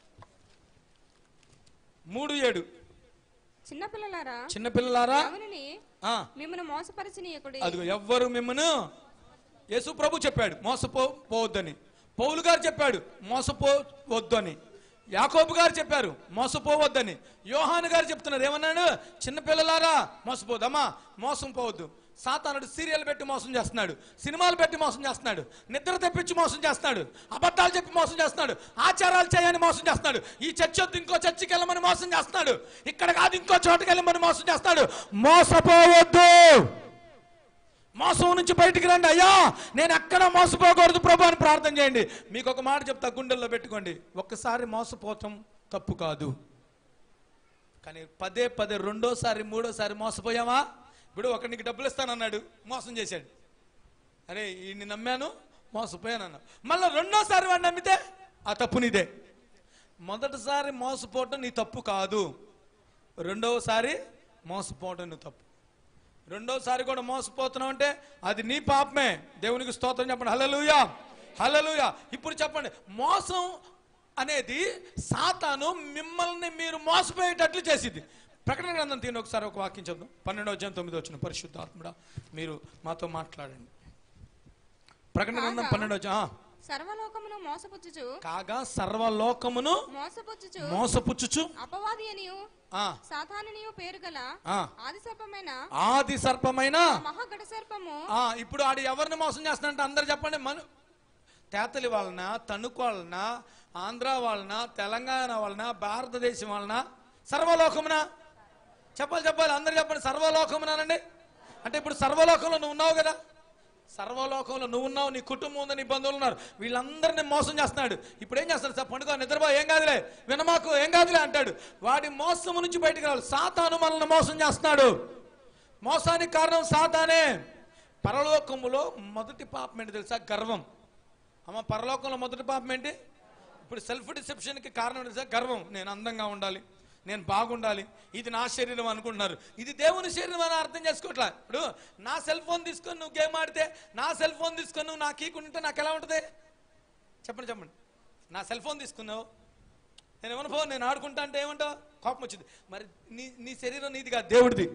S7: మూడు ఏడు
S8: చిన్నపిల్లలారా
S7: చిన్నపిల్లలారా
S8: ఎవరిని
S7: ఆ,
S8: మిమ్మల్ని మోసపరచనీయకుడి
S7: అదిగో ఎవ్వరు మిమ్మను యేసు ప్రభు చెప్పాడు మోసపో పోవద్దని పౌలు గారు చెప్పాడు మోసపోవద్దని యాకోబు గారు చెప్పారు మోసపోవద్దని యోహాను గారు చెప్తున్నారు ఏమన్నాడు చిన్నపిల్లలారా మోసపోదమ్మా మోసం పోవద్దు సాతానుడు సీరియల్ పెట్టి మోసం చేస్తున్నాడు సినిమాలు పెట్టి మోసం చేస్తున్నాడు నిద్ర తెప్పించి మోసం చేస్తున్నాడు అబద్ధాలు చెప్పి మోసం చేస్తున్నాడు ఆచారాలు చేయని మోసం చేస్తున్నాడు ఈ చర్చ వద్దు ఇంకో చర్చికి వెళ్ళమని మోసం చేస్తున్నాడు ఇక్కడ కాదు ఇంకో చోటుకి వెళ్ళమని మోసం చేస్తున్నాడు మోసపోవద్దు మోసం నుంచి బయటికి రండి అయ్యా నేను ఎక్కడ మోసపోకూడదు ప్రభు అని ప్రార్థన చేయండి మీకు ఒక మాట చెప్తా గుండెల్లో పెట్టుకోండి ఒక్కసారి మోసపోవటం తప్పు కాదు కానీ పదే పదే రెండోసారి మూడోసారి మోసపోయావా ఇప్పుడు ఒక నీకు డబ్బులు ఇస్తానన్నాడు మోసం చేశాడు అరే ఈయన్ని నమ్మాను మోసపోయాను అన్నా మళ్ళీ రెండోసారి వాడిని నమ్మితే ఆ తప్పు నీదే మొదటిసారి మోసపోవటం నీ తప్పు కాదు రెండవసారి మోసపోవటం నీ తప్పు రెండోసారి కూడా మోసపోతున్నావు అంటే అది నీ పాపమే దేవునికి స్తోత్రం చెప్పండి హల్లెలూయా హల్లెలూయా ఇప్పుడు చెప్పండి మోసం అనేది సాతాను మిమ్మల్ని మీరు మోసపోయేటట్లు చేసింది ప్రకటన గ్రంథం తిని ఒకసారి ఒక వాక్యం చదువు పన్నెండవ అధ్యాయం తొమ్మిది వచ్చిన పరిశుద్ధాత్ముడా మీరు మాతో మాట్లాడండి ప్రకటన గ్రంథం
S8: కాగా-
S7: పన్నెండవ అధ్యాయం, ఆ.
S8: సర్వలోకమును మోసపుచ్చుచు
S7: కాగా సర్వలోకమును
S8: మోసపుచ్చుచు
S7: మోసపుచ్చుచు
S8: అపవాది అనియు
S7: ఆ,
S8: సాతానునియు పేరు గల
S7: ఆ.
S8: ఆది సర్పమైన
S7: ఆది సర్పమైన
S8: మహాగడ సర్పము
S7: ఆ, ఇప్పుడు ఆడు ఎవరిని మోసం చేస్తున్నాడంటే అందరు చెప్పండి మను తేతలి వాళ్ళన తణుకు వాళ్ళన ఆంధ్ర వాళ్ళన తెలంగాణ వాళ్ళన భారతదేశం వాళ్ళన సర్వలోకమున చెప్పాలి చెప్పాలి అందరు చెప్పండి సర్వలోకమునానండి అంటే ఇప్పుడు సర్వలోకంలో నువ్వు ఉన్నావు కదా సర్వలోకంలో నువ్వు ఉన్నావు నీ కుటుంబం ఉంది నీ బంధువులు ఉన్నారు వీళ్ళందరినీ మోసం చేస్తున్నాడు ఇప్పుడు ఏం చేస్తాడు సార్ పండుగ నిద్రపో ఏం కాదులే వినమాకు ఏం కాదులే అంటాడు వాడి మోసం నుంచి బయటకు రావాలి సాతాను మనల్ని మోసం చేస్తున్నాడు మోసానికి కారణం సాతానే పరలోకములో మొదటి పాపం ఏంటి తెలుసా గర్వం అమ్మ పరలోకంలో మొదటి పాపం ఏంటి ఇప్పుడు సెల్ఫ్ డిసెప్షన్కి కారణం ఏంటి తెలుసా గర్వం నేను అందంగా ఉండాలి నేను బాగుండాలి ఇది నా శరీరం అనుకుంటున్నారు ఇది దేవుని శరీరం అని అర్థం చేసుకోవట్లా ఇప్పుడు నా సెల్ ఫోన్ తీసుకొని నువ్వు గేమ్ ఆడితే నా సెల్ ఫోన్ తీసుకొని నువ్వు నాకు ఈకుంటే నాకు ఎలా ఉంటుంది చెప్పండి చెప్పండి నా సెల్ ఫోన్ తీసుకున్నావు నేను ఏమన్నా ఫోన్ నేను ఆడుకుంటా అంటే ఏమంటావు కోపం వచ్చింది మరి నీ నీ శరీరం నీది కాదు దేవుడిది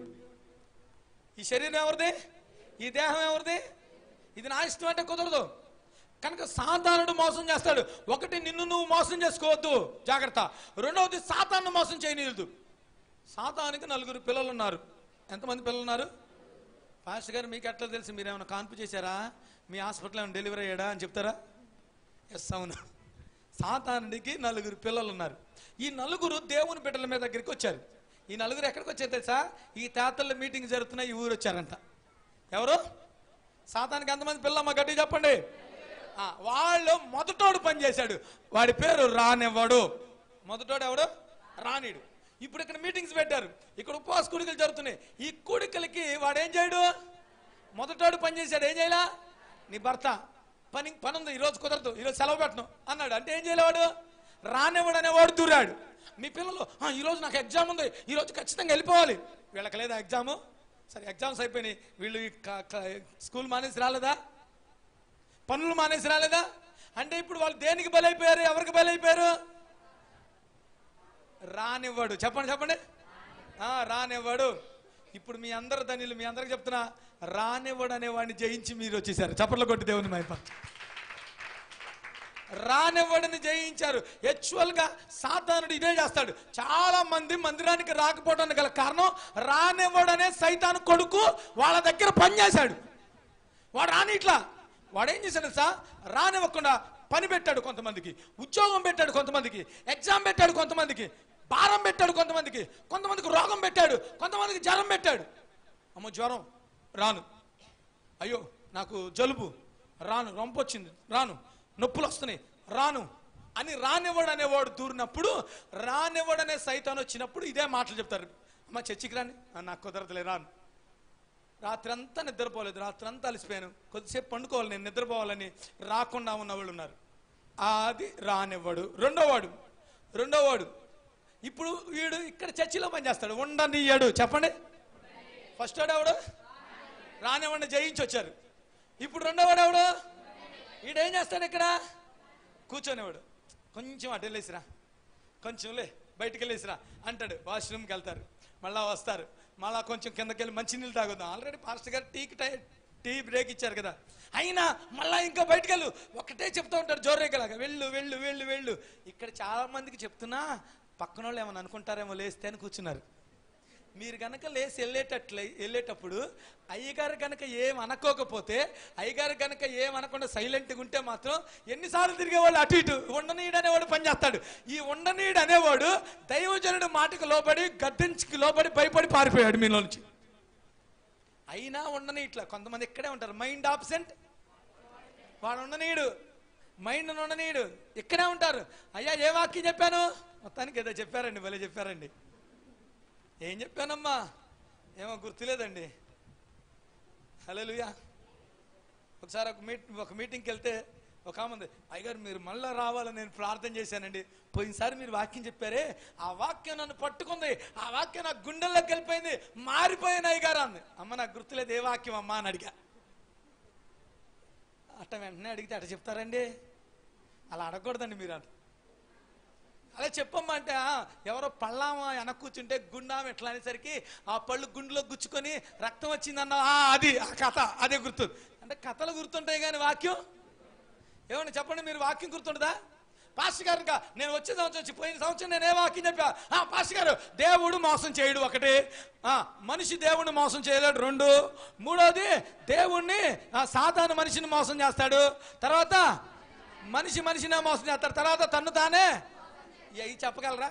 S7: ఈ శరీరం ఎవరిది ఈ దేహం ఎవరిది ఇది నా ఇష్టం అంటే కుదరదు కనుక సాతానుడు మోసం చేస్తాడు ఒకటి నిన్ను నువ్వు మోసం చేసుకోవద్దు జాగ్రత్త రెండవది సాతాను మోసం చేయనీయదు సాతానికి నలుగురు పిల్లలు ఉన్నారు ఎంతమంది పిల్లలు ఉన్నారు పాస్టర్ గారు మీకు ఎట్లా తెలుసు మీరు ఏమైనా కాన్పు చేశారా మీ హాస్పిటల్ ఏమైనా డెలివరీ అయ్యాడా అని చెప్తారా ఎస్ అవును సాతానుడికి నలుగురు పిల్లలు ఉన్నారు ఈ నలుగురు దేవుని బిడ్డల మీద దగ్గరికి వచ్చారు ఈ నలుగురు ఎక్కడికి వచ్చారు తెలుసా ఈ తాతల మీటింగ్ జరుగుతున్న ఈ ఊరు వచ్చారంట ఎవరు సాతానికి ఎంతమంది పిల్లమ్మ గట్టి చెప్పండి ఆ, వాళ్ళు మొదటోడు పని చేశాడు వాడి పేరు రానివ్వడు మొదటోడు ఎవడు రానిడు ఇప్పుడు ఇక్కడ మీటింగ్స్ పెట్టారు ఇక్కడ ఉపవాస కూడికలు జరుగుతున్నాయి ఈ కూడికలకి వాడు ఏం చేయడు మొదటోడు పని చేశాడు ఏం చేయాలా నీ భర్త పని పని ఉంది ఈరోజు కుదరదు ఈరోజు సెలవు పెట్టను అన్నాడు అంటే ఏం చేయలేవాడు రానివ్వడు అనేవాడు దూరాడు మీ పిల్లలు "ఆ, ఈరోజు నాకు ఎగ్జామ్ ఉంది ఈరోజు ఖచ్చితంగా వెళ్ళిపోవాలి వీళ్ళకి లేదా ఎగ్జాము సరే ఎగ్జామ్స్ అయిపోయినాయి వీళ్ళు ఈ క- క- స్కూల్ మానేసి రాలేదా పనులు మానేసి రాలేదా అంటే ఇప్పుడు వాళ్ళు దేనికి బలైపోయారు ఎవరికి బలైపోయారు రానివ్వడు చెప్పండి చెప్పండి ఆ, రానివ్వడు ఇప్పుడు మీ అందరు ధనిలు మీ అందరికి చెప్తున్నా రానివ్వడు అనేవాడిని జయించి మీరు వచ్చేసారు చప్పట్లు కొట్టి దేవుని మైప రానివ్వడిని జయించారు యాక్చువల్ గా సాతానుడు ఇదే చేస్తాడు చాలా మంది మందిరానికి రాకపోవడానికి గల కారణం రానివ్వడనే సైతాను కొడుకు వాళ్ళ దగ్గర పనిచేశాడు వాడు రాని ఇట్లా వాడు ఏం చేశాడు సార్ రానివ్వకుండా పని పెట్టాడు కొంతమందికి ఉద్యోగం పెట్టాడు కొంతమందికి ఎగ్జామ్ పెట్టాడు కొంతమందికి భారం పెట్టాడు కొంతమందికి కొంతమందికి రోగం పెట్టాడు కొంతమందికి జ్వరం పెట్టాడు అమ్మ జ్వరం రాను అయ్యో నాకు జలుబు రాను రొంపు వచ్చింది రాను నొప్పులు వస్తున్నాయి రాను అని రానివ్వడు అనేవాడు దూరినప్పుడు రానివ్వడనే సైతాన్ వచ్చినప్పుడు ఇదే మాటలు చెప్తారు అమ్మ చర్చికి రాని "ఆ, నాకు కుదరదులే రాను రాత్రంతా నిద్రపోలేదు రాత్రంతా అలసిపోయాను కొద్దిసేపు పండుకోవాలి నేను నిద్రపోవాలని రాకుండా ఉన్నవాళ్ళు ఉన్నారు అది రానివ్వడు రెండోవాడు రెండోవాడు ఇప్పుడు వీడు ఇక్కడ చర్చిలో పనిచేస్తాడు ఉండనియ్యాడు చెప్పండి ఫస్ట్ వాడు ఎవడు రానివ్వండి జయించి వచ్చారు ఇప్పుడు రెండోవాడు ఎవడు వీడేం చేస్తాడు ఇక్కడ కూర్చొనేవాడు కొంచెం అటు వెళ్ళేసిరా కొంచెం లే బయటికి వెళ్ళేసిరా అంటాడు వాష్రూమ్కి వెళ్తారు మళ్ళా వస్తారు మళ్ళా కొంచెం కిందకి వెళ్ళి మంచినీళ్ళు తాగుదాం ఆల్రెడీ పాస్టర్ గారు టీకి టై టీ బ్రేక్ ఇచ్చారు కదా అయినా మళ్ళా ఇంకా బయటికి వెళ్ళు ఒకటే చెప్తూ ఉంటాడు జోరేగలాగా వెళ్ళు వెళ్ళు వెళ్ళు వెళ్ళు ఇక్కడ చాలా మందికి చెప్తున్నా పక్కన వాళ్ళు ఏమని అనుకుంటారేమో లేస్తే అని కూర్చున్నారు మీరు గనక లేచి వెళ్ళేటట్లే వెళ్ళేటప్పుడు అయ్యగారు గనక ఏం అనుకోకపోతే అయ్యగారు గనక ఏం అనకుండా సైలెంట్గా ఉంటే మాత్రం ఎన్నిసార్లు తిరిగేవాళ్ళు అటు ఇటు ఉండనీయుడు అనేవాడు పనిచేస్తాడు ఈ ఉండనీయుడు అనేవాడు దైవజనుడు మాటకు లోబడి గద్దించుకి లోబడి భయపడి పారిపోయాడు మీలో నుంచి అయినా ఉండని ఇట్లా కొంతమంది ఇక్కడే ఉంటారు మైండ్ ఆబ్సెంట్ వాడు ఉండనీయుడు మైండ్ ఉండనీయుడు ఇక్కడే ఉంటారు అయ్యా ఏ వాక్యం చెప్పాను మొత్తానికి ఏదో చెప్పారండి భలే చెప్పారండి ఏం చెప్పానమ్మా ఏమో గుర్తులేదండి హలోలుయా ఒకసారి ఒక మీట్ ఒక మీటింగ్కి వెళ్తే ఒక ఆమె ఉంది అయ్యగారు మీరు మళ్ళీ రావాలని నేను ప్రార్థన చేశానండి పోయినసారి మీరు వాక్యం చెప్పారే ఆ వాక్యం నన్ను పట్టుకుంది ఆ వాక్యం నా గుండెల్లోకి వెళ్ళిపోయింది మారిపోయాను అయ్యగారు అంది అమ్మ నాకు గుర్తులేదు ఏ వాక్యం అమ్మా అని అడిగా అట్ట వెంటనే అడిగితే అట్ట చెప్తారండి అలా అడగకూడదండి మీరు అంట అలా చెప్పమ్మా అంటే "ఆ, ఎవరో పళ్ళామా వెనక కూర్చుంటే గుండామ ఎట్లా అనేసరికి ఆ పళ్ళు గుండెలో గుచ్చుకొని రక్తం వచ్చిందన్న "ఆ, అది ఆ కథ అదే గుర్తు అంటే కథలు గుర్తుంటాయి కానీ వాక్యం ఏమన్నా చెప్పండి మీరు వాక్యం గుర్తుండదా పాస్టర్ గారు ఇంకా నేను వచ్చే సంవత్సరం వచ్చి పోయిన సంవత్సరం నేను ఏ వాక్యం చెప్పా ఆ పాస్టర్ గారు దేవుడు మోసం చేయడు ఒకటి ఆ మనిషి దేవుడిని మోసం చేయలేడు రెండు మూడోది దేవుణ్ణి ఆ, సాతాను మనిషిని మోసం చేస్తాడు తర్వాత మనిషి మనిషినే మోసం చేస్తాడు తర్వాత తన్ను తానే అవి చెప్పగలరా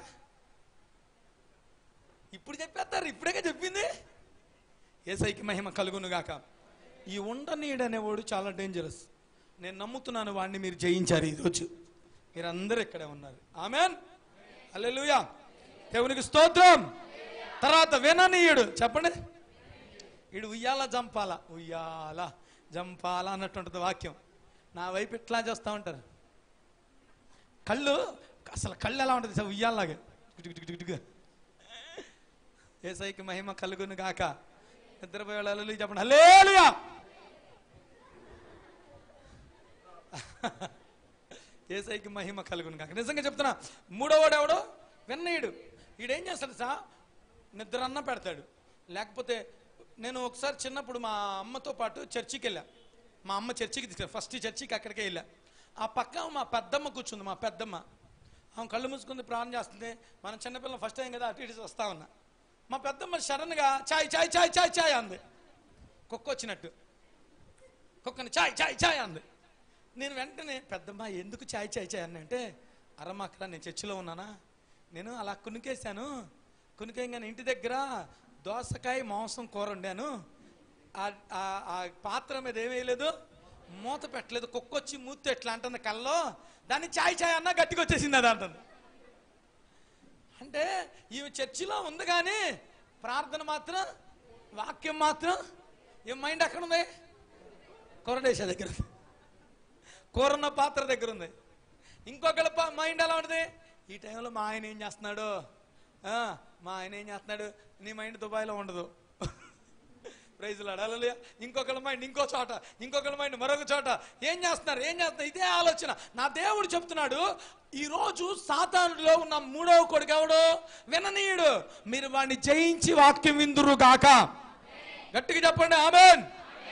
S7: ఇప్పుడు చెప్పేస్తారు ఇప్పుడే చెప్పింది ఏసైకి మహిమ కలుగును గాక ఈ ఉండనీయుడు అనేవాడు చాలా డేంజరస్ నేను నమ్ముతున్నాను వాడిని మీరు జయించారు ఈరోజు మీరందరూ ఇక్కడే ఉన్నారు ఆమెన్ అల్లెలుయా దేవునికి స్తోత్రం తర్వాత విననీయుడు చెప్పండి ఇడు ఉయ్యాల జంపాల ఉయ్యాల జంపాల అన్నట్టుంటుంది వాక్యం నా వైపు ఎట్లా చేస్తూ ఉంటారు కళ్ళు అసలు కళ్ళు ఎలా ఉంటుంది సార్ ఉయ్యాలాగా టిక్ ఏసైకి మహిమ కలుగును గాక నిద్రపోయే వాళ్ళు హల్లెలూయా చెప్పండి హల్లేలుయా ఏసైకి మహిమ కలుగును కాక నిజంగా చెప్తున్నా మూడోవాడు ఎవడో విన్నయుడు ఈడేం చేస్తాడు సా నిద్ర అన్న పెడతాడు లేకపోతే నేను ఒకసారి చిన్నప్పుడు మా అమ్మతో పాటు చర్చికి వెళ్ళా మా అమ్మ చర్చికి తీసుకెళ్ళా ఫస్ట్ చర్చికి అక్కడికే వెళ్ళా ఆ పక్క మా పెద్దమ్మ కూర్చుంది మా పెద్దమ్మ ఆమె కళ్ళు మూసుకుంది ప్రాణం చేస్తుంది మన చిన్నపిల్లలు ఫస్ట్ టైం కదా అటు ఇటు వస్తా ఉన్నా మా పెద్దమ్మ సడన్గా చాయ్ చాయ్ చాయ్ చాయ్ చాయ్ అంది కుక్క వచ్చినట్టు కుక్కని చాయ్ చాయ్ చాయ్ అంది నేను వెంటనే పెద్దమ్మ ఎందుకు చాయ్ చాయ్ చాయ్ అన్న అంటే అరమ్మ అక్కడ నేను చర్చిలో ఉన్నానా నేను అలా కునికేశాను కునికేయగానే ఇంటి దగ్గర దోసకాయ మాంసం కూర వండాను ఆ- ఆ- ఆ పాత్ర మీద ఏమీ వేయలేదు మూత పెట్టలేదు కుక్క వచ్చి మూత ఎట్లా అంటుంది కల్లో దాన్ని చాయ్ చాయ్ అన్నా గట్టిగా వచ్చేసింది అది అంటుంది అంటే ఈమె చర్చిలో ఉంది కానీ ప్రార్థన మాత్రం వాక్యం మాత్రం ఈ మైండ్ ఎక్కడ ఉంది కొరడేశ దగ్గర ఉంది కూరన్న పాత్ర దగ్గర ఉంది ఇంకొకళ్ళ పా- మైండ్ ఎలా ఉంటుంది ఈ టైంలో మా ఆయన ఏం చేస్తున్నాడు ఆ, మా ఆయన ఏం చేస్తున్నాడు నీ మైండ్ దుబాయ్లో ఉండదు ప్రైజులు అడాలి ఇంకొకళ్ళ మైండ్ ఇంకో చోట ఇంకొకళ్ళ మైండ్ మరొక చోట ఏం చేస్తున్నారు ఏం చేస్తున్నారు ఇదే ఆలోచన నా దేవుడు చెప్తున్నాడు ఈ రోజు సాతానులో ఉన్న మూడవ కొడుకు ఎవడు విననీయుడు మీరు వాడిని జయించి వాక్యం విందురు గాక గట్టిగా చెప్పండి ఆమెన్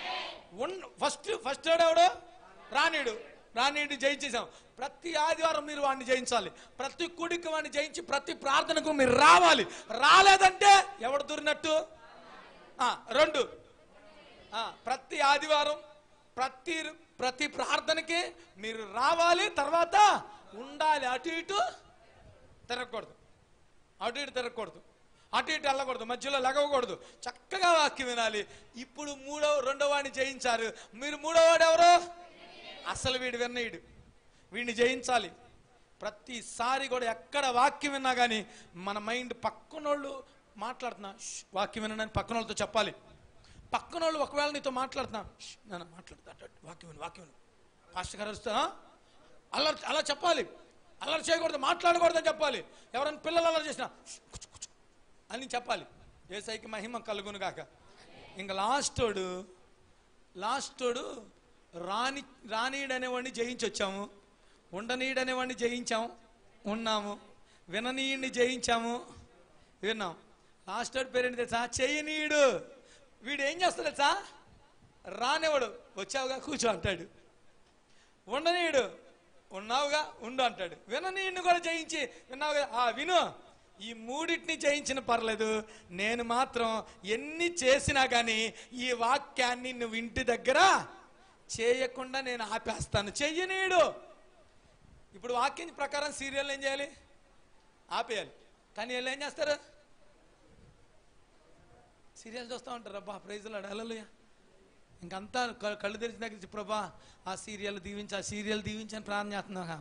S7: ఫస్ట్ ఫస్ట్ ఎవడు రానీడు రానీడు జయించేసాం ప్రతి ఆదివారం మీరు వాడిని జయించాలి ప్రతి కుడికి వాడిని జయించి ప్రతి ప్రార్థనకు మీరు రావాలి రాలేదంటే ఎవడు దూరినట్టు ఆ, రెండు ఆ, ప్రతి ఆదివారం ప్రతి ప్రతి ప్రార్థనకి మీరు రావాలి తర్వాత ఉండాలి అటు ఇటు తిరగకూడదు అటు ఇటు తిరగకూడదు అటు ఇటు వెళ్ళకూడదు మధ్యలో లెగవకూడదు చక్కగా వాక్యం వినాలి ఇప్పుడు మూడవ రెండవ వాడిని జయించారు మీరు మూడవ వాడు ఎవరు అసలు వీడు విన్నయుడు వీడిని జయించాలి ప్రతిసారి కూడా ఎక్కడ వాక్యం విన్నా కానీ మన మైండ్ పక్కనోళ్ళు మాట్లాడుతున్నా "ష్, వాక్యం వినని పక్కన వాళ్ళతో చెప్పాలి పక్కన వాళ్ళు ఒకవేళ నీతో మాట్లాడుతున్నా "ష్, నాన్న మాట్లాడుతా అటు, అటు, వాక్యం విను వాక్యం విను పాస్టర్ గారు వస్తా అలా అలా చెప్పాలి అల్లరి చేయకూడదు మాట్లాడకూడదని చెప్పాలి ఎవరైనా పిల్లలు అల్లరి చేసినా "ష్, కూర్చో, కూర్చో" అని చెప్పాలి ఏసైకి మహిమ కలుగును గాక ఇంకా లాస్టోడు లాస్టోడు రాని రానీడనేవాడిని జయించి వచ్చాము ఉండనీడనేవాడిని జయించాము ఉన్నాము విననీయుడిని జయించాము విన్నాం లాస్ట్ పేరు ఏంటి తెలుసా చెయ్యనీయుడు వీడు ఏం చేస్తాడు తెలుసా రానివాడు వచ్చావుగా కూర్చో అంటాడు ఉండనీయుడు ఉన్నావుగా ఉండు అంటాడు విననీయుడిని కూడా జయించి విన్నావుగా ఆ విను ఈ మూడింటిని జయించిన పర్లేదు నేను మాత్రం ఎన్ని చేసినా కానీ ఈ వాక్యాన్ని నువ్వు ఇంటి దగ్గర చేయకుండా నేను ఆపేస్తాను చెయ్యనీయుడు ఇప్పుడు వాక్యం ప్రకారం సీరియల్ ఏం చేయాలి ఆపేయాలి కానీ వీళ్ళు ఏం చేస్తారు సీరియల్ చూస్తూ ఉంటారు అబ్బా ప్రైజులు అడగలలుయా ఇంకంతా క- కళ్ళు తెరిచిన దగ్గర నుంచి ప్రభా ఆ సీరియల్ దీవించి ఆ సీరియల్ దీవించి అని ప్రార్థన చేస్తున్నా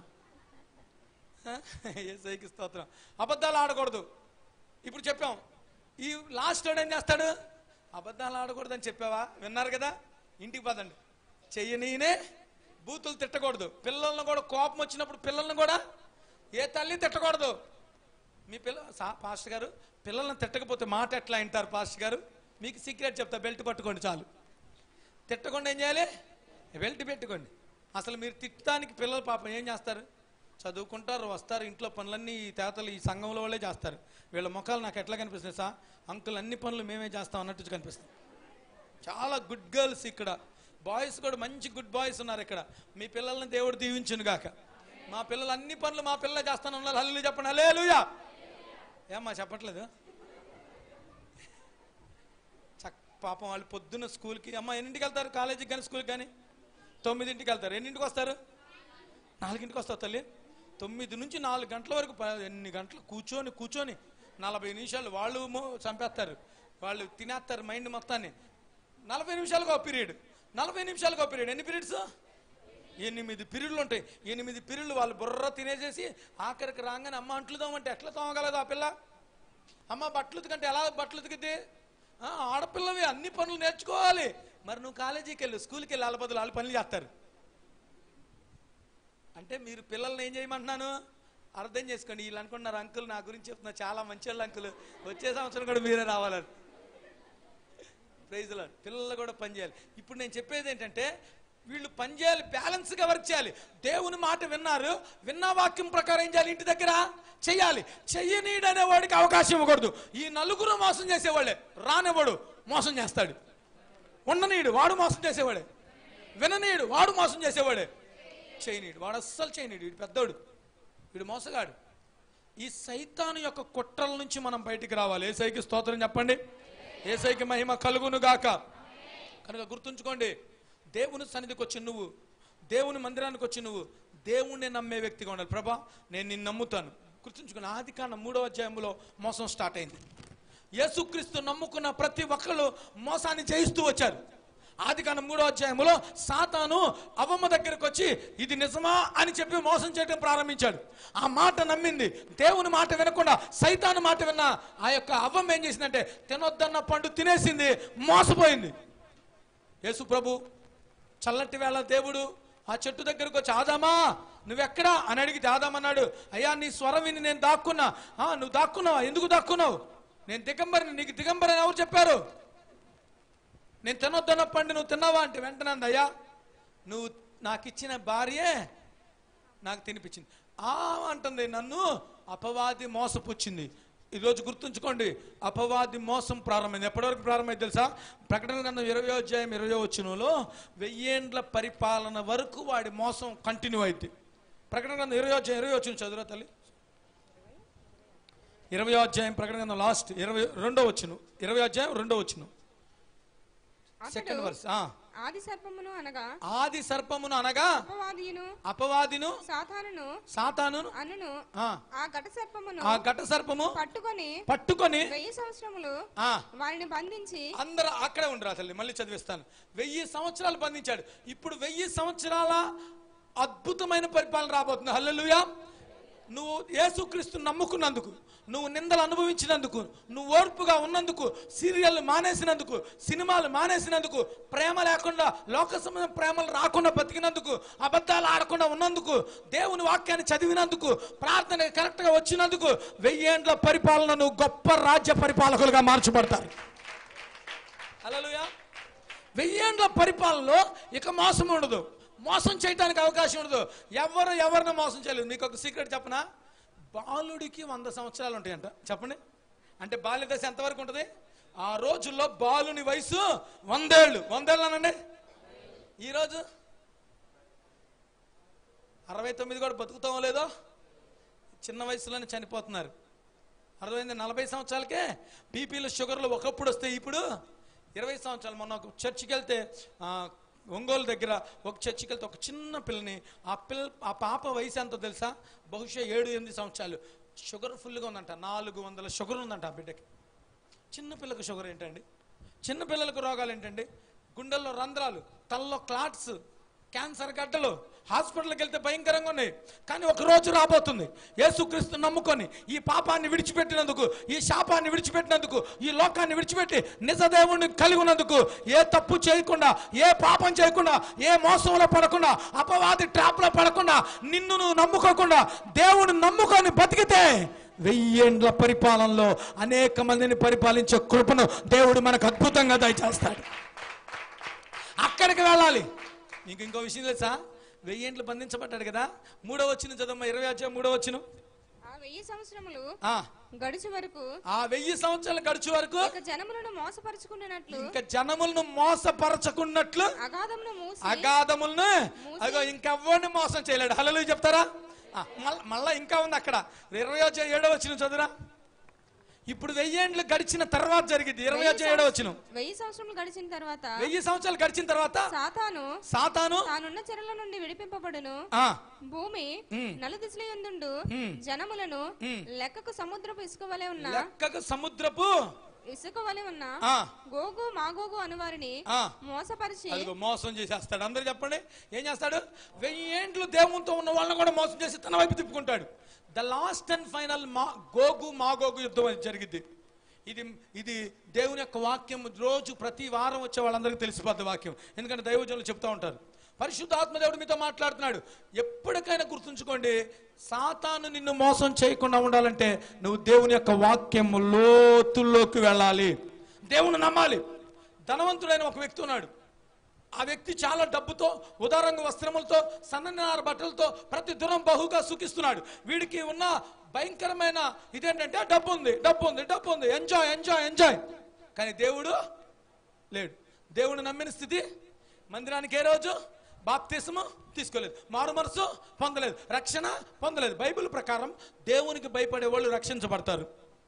S7: ఏసైకి స్తోత్రం అబద్ధాలు ఆడకూడదు ఇప్పుడు చెప్పాం ఈ లాస్ట్ వాడు ఏం చేస్తాడు అబద్ధాలు ఆడకూడదని చెప్పావా విన్నారు కదా ఇంటికి పదండి చెయ్యనీనే బూతులు తిట్టకూడదు పిల్లల్ని కూడా కోపం వచ్చినప్పుడు పిల్లల్ని కూడా ఏ తల్లి తిట్టకూడదు మీ పిల్ల సా పాస్టర్ గారు పిల్లల్ని తిట్టకపోతే మాట ఎట్లా వింటారు పాస్టర్ గారు మీకు సీక్రెట్ చెప్తా బెల్ట్ పట్టుకోండి చాలు తిట్టకుండా ఏం చేయాలి బెల్ట్ పెట్టుకోండి అసలు మీరు తిట్టడానికి పిల్లలు పాపం ఏం చేస్తారు చదువుకుంటారు వస్తారు ఇంట్లో పనులన్నీ ఈ తేతలు ఈ సంఘంలో వాళ్ళే చేస్తారు వీళ్ళ ముఖాలు నాకు ఎట్లా కనిపిస్తుంది సార్ అంకుల్ అన్ని పనులు మేమే చేస్తాం అన్నట్టు కనిపిస్తుంది చాలా గుడ్ గర్ల్స్ ఇక్కడ బాయ్స్ కూడా మంచి గుడ్ బాయ్స్ ఉన్నారు ఇక్కడ మీ పిల్లల్ని దేవుడు దీవించును గాక మా పిల్లలు అన్ని పనులు మా పిల్లలే చేస్తాను ఉన్నారు హల్లు చెప్పండి హలే ఏమ్మా చెప్పట్లేదు చక్ పాపం వాళ్ళు పొద్దున్న స్కూల్కి అమ్మ ఎన్నింటికి వెళ్తారు కాలేజీకి కానీ స్కూల్కి కానీ తొమ్మిదింటికి వెళ్తారు ఎన్నింటికి వస్తారు నాలుగింటికి వస్తావు తల్లి తొమ్మిది నుంచి నాలుగు గంటల వరకు ప- ఎన్ని గంటలు కూర్చొని కూర్చొని నలభై నిమిషాలు వాళ్ళు మో- చంపేస్తారు వాళ్ళు తినేస్తారు మైండ్ మొత్తాన్ని నలభై నిమిషాలకు ఒక పీరియడ్ నలభై నిమిషాలకు ఒక పీరియడ్ ఎన్ని పీరియడ్స్ ఎనిమిది పీరియడ్లు ఉంటాయి ఎనిమిది పీరియడ్లు వాళ్ళు బుర్ర తినేసేసి ఆఖరికి రాగానే అమ్మ అంట్లు తోమంటే ఎట్లా తోమగలదు ఆ పిల్ల అమ్మ బట్టలు ఉతికంటే ఎలా బట్టలు ఉతికిద్ది ఆ, ఆడపిల్లవి అన్ని పనులు నేర్చుకోవాలి మరి నువ్వు కాలేజీకి వెళ్ళు స్కూల్కి వెళ్ళి వాళ్ళ బదులు వాళ్ళు పనులు చేస్తారు అంటే మీరు పిల్లల్ని ఏం చేయమంటున్నాను అర్థం చేసుకోండి వీళ్ళు అనుకుంటున్నారు అంకుల్ నా గురించి చెప్తున్నా చాలా మంచి వాళ్ళు అంకుల్ వచ్చే సంవత్సరం కూడా మీరే రావాలని ప్రైజ్లో పిల్లలు కూడా పని చేయాలి ఇప్పుడు నేను చెప్పేది ఏంటంటే వీళ్ళు పని చేయాలి బ్యాలెన్స్గా వర్క్ చేయాలి దేవుని మాట విన్నారు విన్న వాక్యం ప్రకారం ఏం చేయాలి ఇంటి దగ్గర చెయ్యాలి చెయ్యనీడు అనేవాడికి అవకాశం ఇవ్వకూడదు ఈ నలుగురు మోసం చేసేవాళ్ళే రానివాడు మోసం చేస్తాడు ఉండనీయుడు వాడు మోసం చేసేవాడే విననీయుడు వాడు మోసం చేసేవాడే చేయనీడు వాడు అస్సలు చేయనీడు వీడు పెద్దోడు వీడు మోసగాడు ఈ సైతాను యొక్క కుట్రల నుంచి మనం బయటికి రావాలి ఏసైకి స్తోత్రం చెప్పండి ఏసైకి మహిమ కలుగును గాక కనుక గుర్తుంచుకోండి దేవుని సన్నిధికి వచ్చి నువ్వు దేవుని మందిరానికి వచ్చి నువ్వు దేవుణ్ణి నమ్మే వ్యక్తిగా ఉండాలి ప్రభా నేను నిన్ను నమ్ముతాను గుర్తుంచుకుని ఆది కాండ మూడవ అధ్యాయంలో మోసం స్టార్ట్ అయింది యేసుక్రీస్తు నమ్ముకున్న ప్రతి ఒక్కరు మోసాన్ని జయిస్తూ వచ్చారు ఆది కాండం మూడో అధ్యాయంలో సాతాను అవ్వమ్మ దగ్గరకు వచ్చి ఇది నిజమా అని చెప్పి మోసం చేయడం ప్రారంభించాడు ఆ మాట నమ్మింది దేవుని మాట వినకుండా సైతాను మాట విన్న ఆ యొక్క అవ్వమ్మ ఏం చేసిందంటే తినొద్దన్న పండు తినేసింది మోసపోయింది యేసు ప్రభు చల్లటి వేళ దేవుడు ఆ చెట్టు దగ్గరకు వచ్చి ఆదామా నువ్వెక్కడా అని అడిగితే ఆదామన్నాడు అయ్యా నీ స్వరం విని నేను దాక్కున్నా "ఆ, నువ్వు దాక్కున్నావా ఎందుకు దాక్కున్నావు నేను దిగంబరిని నీకు దిగంబరని ఎవరు చెప్పారు నేను తినొద్దన్న పండు నువ్వు తిన్నావా అంటే వెంటనే అంది, అయ్యా నువ్వు నాకు ఇచ్చిన భార్యే నాకు తినిపించింది ఆ అంటుంది నన్ను అపవాది మోసపుచ్చింది ఈరోజు గుర్తుంచుకోండి అపవాది మోసం ప్రారంభమైంది ఎప్పటివరకు ప్రారంభమైంది తెలుసా ప్రకటన గ్రంథం ఇరవై అధ్యాయం ఇరవై వచ్చినలో వెయ్యేండ్ల పరిపాలన వరకు వాడి మోసం కంటిన్యూ అయింది ప్రకటన గ్రంథం ఇరవై అధ్యాయం ఇరవై వచ్చిన చదువురా తల్లి ఇరవై అధ్యాయం ప్రకటన గ్రంథం లాస్ట్ ఇరవై రెండో వచ్చును ఇరవై అధ్యాయం రెండో వచ్చును సెకండ్
S8: అతడు
S7: వర్స్
S8: ఆది సర్పమును అనగా
S7: ఆది సర్పమును అనగా
S8: అపవాదియును
S7: అపవాదిను
S8: సాతానును
S7: సాతానును
S8: అనును
S7: ఆ,
S8: ఆ ఘట సర్పమును
S7: ఆ ఘట సర్పము
S8: పట్టుకొని
S7: పట్టుకొని
S8: వెయ్యి సంవత్సరములు
S7: ఆ
S8: వారిని బంధించి
S7: అందరూ అక్కడే ఉండరు అసలు మళ్ళీ చదివిస్తాను వెయ్యి సంవత్సరాలు బంధించాడు ఇప్పుడు వెయ్యి సంవత్సరాల అద్భుతమైన పరిపాలన రాబోతుంది హల్లెలూయా నువ్వు యేసుక్రీస్తు నమ్ముకున్నందుకు నువ్వు నిందలు అనుభవించినందుకు నువ్వు ఓర్పుగా ఉన్నందుకు సీరియల్ మానేసినందుకు సినిమాలు మానేసినందుకు ప్రేమ లేకుండా లోక సంబంధం ప్రేమలు రాకుండా బతికినందుకు అబద్ధాలు ఆడకుండా ఉన్నందుకు దేవుని వాక్యాన్ని చదివినందుకు ప్రార్థన కరెక్ట్గా వచ్చినందుకు వెయ్యేండ్ల పరిపాలన నువ్వు గొప్ప రాజ్య పరిపాలకులుగా మార్చబడతారు హల్లెలూయా వెయ్యేండ్ల పరిపాలనలో ఇక మోసం ఉండదు మోసం చేయడానికి అవకాశం ఉండదు ఎవరు ఎవరిని మోసం చేయలేదు మీకు ఒక సీక్రెట్ చెప్పనా బాలుడికి వంద సంవత్సరాలు ఉంటాయంట చెప్పండి అంటే బాల్య దశ ఎంతవరకు ఉంటుంది ఆ రోజుల్లో బాలుని వయసు వందేళ్ళు వందేళ్ళు అనండి ఈరోజు అరవై తొమ్మిది కూడా బతుకుతామో లేదో చిన్న వయసులోనే చనిపోతున్నారు అర్థమైంది నలభై సంవత్సరాలకే బీపీలు షుగర్లు ఒకప్పుడు వస్తే ఇప్పుడు ఇరవై సంవత్సరాలు మొన్న ఒక చర్చికి వెళ్తే ఆ, ఒంగోలు దగ్గర ఒక చర్చికి వెళ్తే ఒక చిన్న పిల్లని ఆ పిల్ల ఆ పాప వయసు ఎంతో తెలుసా బహుశా ఏడు ఎనిమిది సంవత్సరాలు షుగర్ ఫుల్గా ఉందంట నాలుగు వందల షుగర్ ఉందంట ఆ బిడ్డకి చిన్న పిల్లలకు షుగర్ ఏంటండి చిన్న పిల్లలకు రోగాలు ఏంటండి గుండెల్లో రంధ్రాలు తలలో క్లాట్స్ క్యాన్సర్ గడ్డలు హాస్పిటల్కి వెళ్తే భయంకరంగా ఉన్నాయి కానీ ఒక రోజు రాబోతుంది యేసుక్రీస్తు నమ్ముకొని ఈ పాపాన్ని విడిచిపెట్టినందుకు ఈ శాపాన్ని విడిచిపెట్టినందుకు ఈ లోకాన్ని విడిచిపెట్టి నిజ దేవుణ్ణి కలిగి ఉన్నందుకు ఏ తప్పు చేయకుండా ఏ పాపం చేయకుండా ఏ మోసంలో పడకుండా అపవాది ట్రాప్లో పడకుండా నిన్ను నువ్వు నమ్ముకోకుండా దేవుని నమ్ముకొని బతికితే వెయ్యేండ్ల పరిపాలనలో అనేక మందిని పరిపాలించే కృపను దేవుడు మనకు అద్భుతంగా దయచేస్తాడు అక్కడికి వెళ్ళాలి నీకు ఇంకో విషయం తెలుసా వెయ్యేంట్లు బంధించబడ్డాడు కదా మూడో వచ్చిన చదమ్మా ఇరవై వచ్చే మూడో వచ్చిన
S8: ఆ వెయ్యి సంవత్సరములు
S7: ఆ
S8: గడిచి వరకు
S7: ఆ వెయ్యి సంవత్సరాలు గడిచే వరకు
S8: ఇక జనములను మోసపరుచుకున్నట్లు
S7: ఇంకా జనములను మోసపరచకున్నట్లు
S8: అగాధమును మూసి
S7: అగాధములను అగో ఇంకెవ్వరిని మోసం చేయలేడు హలో చెప్తారా ఆ, మళ్ళా మళ్ళా ఇంకా ఉంది అక్కడ ఇరవై వచ్చే ఏడో వచ్చిన చదువురా ఇప్పుడు వెయ్యేండ్లు గడిచిన తర్వాత జరిగింది ఇరవై వచ్చే ఏడో వచ్చిన
S8: వెయ్యి సంవత్సరములు గడిచిన తర్వాత
S7: వెయ్యి సంవత్సరాలు గడిచిన తర్వాత
S8: సాతాను
S7: సాతాను
S8: తానున్న చెరల నుండి విడిపింపబడును
S7: ఆ
S8: భూమి
S7: ఉమ్.
S8: నలుదిశల యందుండు
S7: ఉమ్.
S8: జనములను
S7: ఉమ్.
S8: లెక్కకు సముద్రపు ఇసుక వలె ఉన్న
S7: లెక్కకు సముద్రపు
S8: ఇసుక వలె ఉన్న
S7: ఆ
S8: గోగు మాగోగు అనువారిని
S7: ఆ
S8: మోసపరిచి
S7: అదిగో మోసం చేసేస్తాడు అందరూ చెప్పండి ఏం చేస్తాడు వెయ్యేండ్లు దేవునితో ఉన్న వాళ్ళని కూడా మోసం చేసి తన వైపు తిప్పుకుంటాడు ద లాస్ట్ అండ్ ఫైనల్ మా గోగు మాగోగు యుద్ధం అది జరిగింది ఇది ఇది దేవుని యొక్క వాక్యం రోజు ప్రతి వారం వచ్చే వాళ్ళందరికీ తెలిసిపోద్ది వాక్యం ఎందుకంటే దైవజనులు చెప్తూ ఉంటారు పరిశుద్ధ ఆత్మదేవుడు మీతో మాట్లాడుతున్నాడు ఎప్పటికైనా గుర్తుంచుకోండి సాతాను నిన్ను మోసం చేయకుండా ఉండాలంటే నువ్వు దేవుని యొక్క వాక్యం లోతుల్లోకి వెళ్ళాలి దేవుని నమ్మాలి ధనవంతుడైన ఒక వ్యక్తి ఉన్నాడు ఆ వ్యక్తి చాలా డబ్బుతో ఉదారంగ వస్త్రములతో సన్ననార బట్టలతో ప్రతి దినం బహుగా సుఖిస్తున్నాడు వీడికి ఉన్న భయంకరమైన ఇదేంటంటే డబ్బు ఉంది డబ్బు ఉంది డబ్బు ఉంది ఎంజాయ్ ఎంజాయ్ ఎంజాయ్ కానీ దేవుడు లేడు దేవుడు నమ్మిన స్థితి మందిరానికి ఏ రోజు బాప్తిసము తీసుకోలేదు మారు మనసు పొందలేదు రక్షణ పొందలేదు బైబిల్ ప్రకారం దేవునికి భయపడే వాళ్ళు రక్షించబడతారు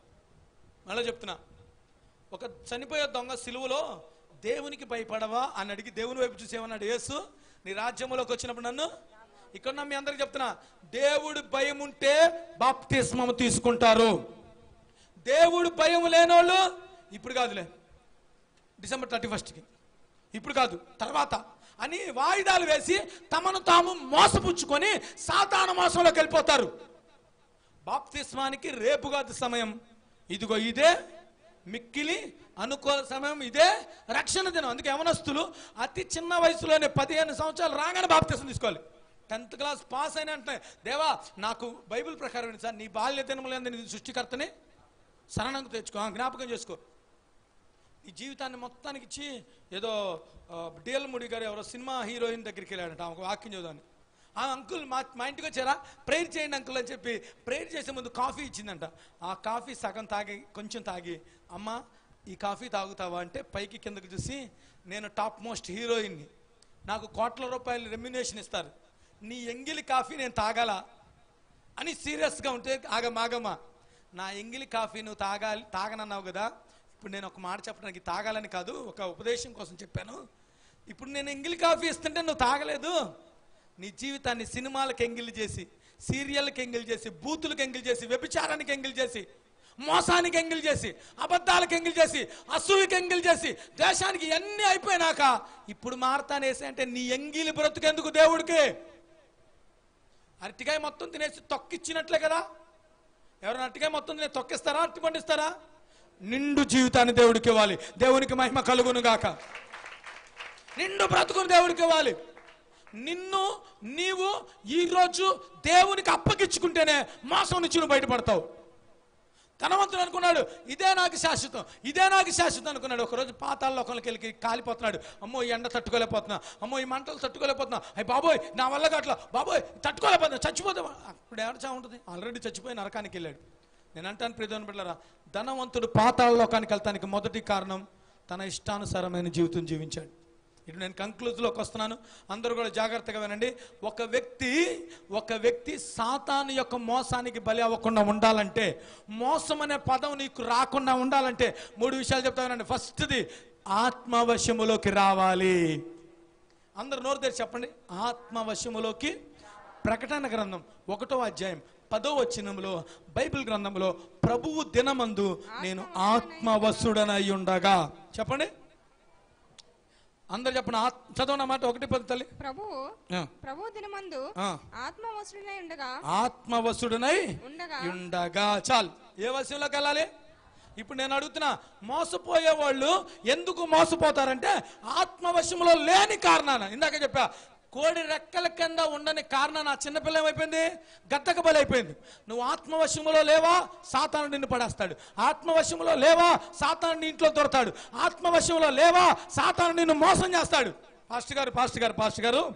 S7: మళ్ళీ చెప్తున్నా ఒక చనిపోయే దొంగ సిలువలో దేవునికి భయపడవా అని అడిగి దేవుని వైపు చూసి ఏమన్నాడు యేసు నీ రాజ్యంలోకి వచ్చినప్పుడు నన్ను ఇక్కడ నా మీ అందరికి చెప్తున్నా దేవుడు భయం ఉంటే బాప్తిస్మము తీసుకుంటారు దేవుడు భయం లేనోళ్ళు ఇప్పుడు కాదులే డిసెంబర్ థర్టీ ఫస్ట్కి ఇప్పుడు కాదు తర్వాత అని వాయిదాలు వేసి తమను తాము మోసపుచ్చుకొని సాతాన మోసంలోకి వెళ్ళిపోతారు బాప్తిస్మానికి రేపు కాదు సమయం ఇదిగో ఇదే మిక్కిలి అనుకూల సమయం ఇదే రక్షణ దినం అందుకే యవనస్తులు అతి చిన్న వయసులోనే పదిహేను సంవత్సరాలు రాగానే బాప్తిసం తీసుకోవాలి టెన్త్ క్లాస్ పాస్ అయిన అంటే దేవా నాకు బైబిల్ ప్రకారం ఏంటి సార్ నీ బాల్య దినములందు నీ సృష్టికర్తని శరణంకు తెచ్చుకో ఆ, జ్ఞాపకం చేసుకో ఈ జీవితాన్ని మొత్తానికి ఇచ్చి ఏదో డిఎల్ ముడి గారు ఎవరో సినిమా హీరోయిన్ దగ్గరికి వెళ్ళాడంట ఆమె ఒక వాక్యం చదువుని ఆ అంకుల్ మా మా ఇంటికి వచ్చారా ప్రేయర్ చేయండి అంకుల్ అని చెప్పి ప్రేయర్ చేసే ముందు కాఫీ ఇచ్చిందంట ఆ కాఫీ సగం తాగి కొంచెం తాగి అమ్మ ఈ కాఫీ తాగుతావా అంటే పైకి కిందకి చూసి నేను టాప్ మోస్ట్ హీరోయిన్ని నాకు కోట్ల రూపాయలు రెమ్యునేషన్ ఇస్తారు నీ ఎంగిలి కాఫీ నేను తాగాల అని సీరియస్గా ఉంటే ఆగమాగమా నా ఎంగిలి కాఫీ నువ్వు తాగాలి తాగనన్నావు కదా ఇప్పుడు నేను ఒక మాట చెప్పడానికి తాగాలని కాదు ఒక ఉపదేశం కోసం చెప్పాను ఇప్పుడు నేను ఎంగిలి కాఫీ ఇస్తుంటే నువ్వు తాగలేదు నీ జీవితాన్ని సినిమాలకు ఎంగిలి చేసి సీరియల్కి ఎంగిలి చేసి బూతులకు ఎంగిలి చేసి వ్యభిచారానికి ఎంగిలి చేసి మోసానికి ఎంగిలి చేసి అబద్ధాలకు ఎంగిలి చేసి అసూయకి ఎంగిలి చేసి దేశానికి ఎన్ని అయిపోయినాక ఇప్పుడు మారతానేసి అంటే నీ ఎంగిలి బ్రతుకెందుకు దేవుడికి అరటికాయ మొత్తం తినేసి తొక్కిచ్చినట్లే కదా ఎవరైనా అరటికాయ మొత్తం తినే తొక్కిస్తారా అరటి పండిస్తారా నిండు జీవితాన్ని దేవుడికి ఇవ్వాలి దేవునికి మహిమ కలుగును గాక నిండు బ్రతుకును దేవుడికి ఇవ్వాలి నిన్ను నీవు ఈరోజు దేవునికి అప్పగించుకుంటేనే మోసం నుంచి నువ్వు బయటపడతావు ధనవంతుడు అనుకున్నాడు ఇదే నాకు శాశ్వతం ఇదే నాకు శాశ్వతం అనుకున్నాడు ఒకరోజు పాతాల లోకంలోకి వెళ్ళి కాలిపోతున్నాడు అమ్మో ఈ ఎండ తట్టుకోలేకపోతున్నా అమ్మో ఈ మంటలు తట్టుకోలేకపోతున్నా అయ్యి బాబోయ్ నా వల్ల అట్లా బాబోయ్ తట్టుకోలేకపోతున్నా చచ్చిపోతే అప్పుడు ఏడచా ఉంటుంది ఆల్రెడీ చచ్చిపోయి నరకానికి వెళ్ళాడు నేను అంటాను ప్రియమైన బిడ్డలారా ధనవంతుడు పాతాళ లోకానికి వెళ్తానికి మొదటి కారణం తన ఇష్టానుసారమైన జీవితం జీవించాడు ఇప్పుడు నేను కంక్లూజ్లోకి వస్తున్నాను అందరూ కూడా జాగ్రత్తగా వినండి ఒక వ్యక్తి ఒక వ్యక్తి సాతాను యొక్క మోసానికి బలి అవ్వకుండా ఉండాలంటే మోసం అనే పదం నీకు రాకుండా ఉండాలంటే మూడు విషయాలు చెప్తా వినండి ఫస్ట్ది ఆత్మవశములోకి రావాలి అందరు నోరు తెరిచి చెప్పండి ఆత్మవశములోకి ప్రకటన గ్రంథం ఒకటో అధ్యాయం పదో వచనంలో బైబిల్ గ్రంథంలో ప్రభువు దినమందు నేను ఆత్మవశుడనై ఉండగా చెప్పండి అందరు చెప్పండి ఆత్- చదవన మాట ఒకటి పది తల్లి
S8: ప్రభువు
S7: ఆ,
S8: ప్రభు దినమందు
S7: ఆ.
S8: ఆత్మవసుడై ఉండగా
S7: ఆత్మవశుడనై
S8: ఉండగా
S7: ఉండగా చాలు ఏ వశంలోకి వెళ్ళాలి ఇప్పుడు నేను అడుగుతున్నా మోసపోయే వాళ్ళు ఎందుకు మోసపోతారంటే ఆత్మవశంలో లేని కారణాన ఇందాక చెప్పా కోడి రెక్కల కింద ఉండని కారణం నా చిన్నపిల్ల ఏమైపోయింది గద్దక బలైపోయింది నువ్వు ఆత్మవశములో లేవా సాతాను నిన్ను పడేస్తాడు ఆత్మవశములో లేవా సాతాను నీ ఇంట్లో దొరతాడు ఆత్మవశంలో లేవా సాతాను నిన్ను మోసం చేస్తాడు పాస్టర్ గారు పాస్టర్ గారు పాస్టర్ గారు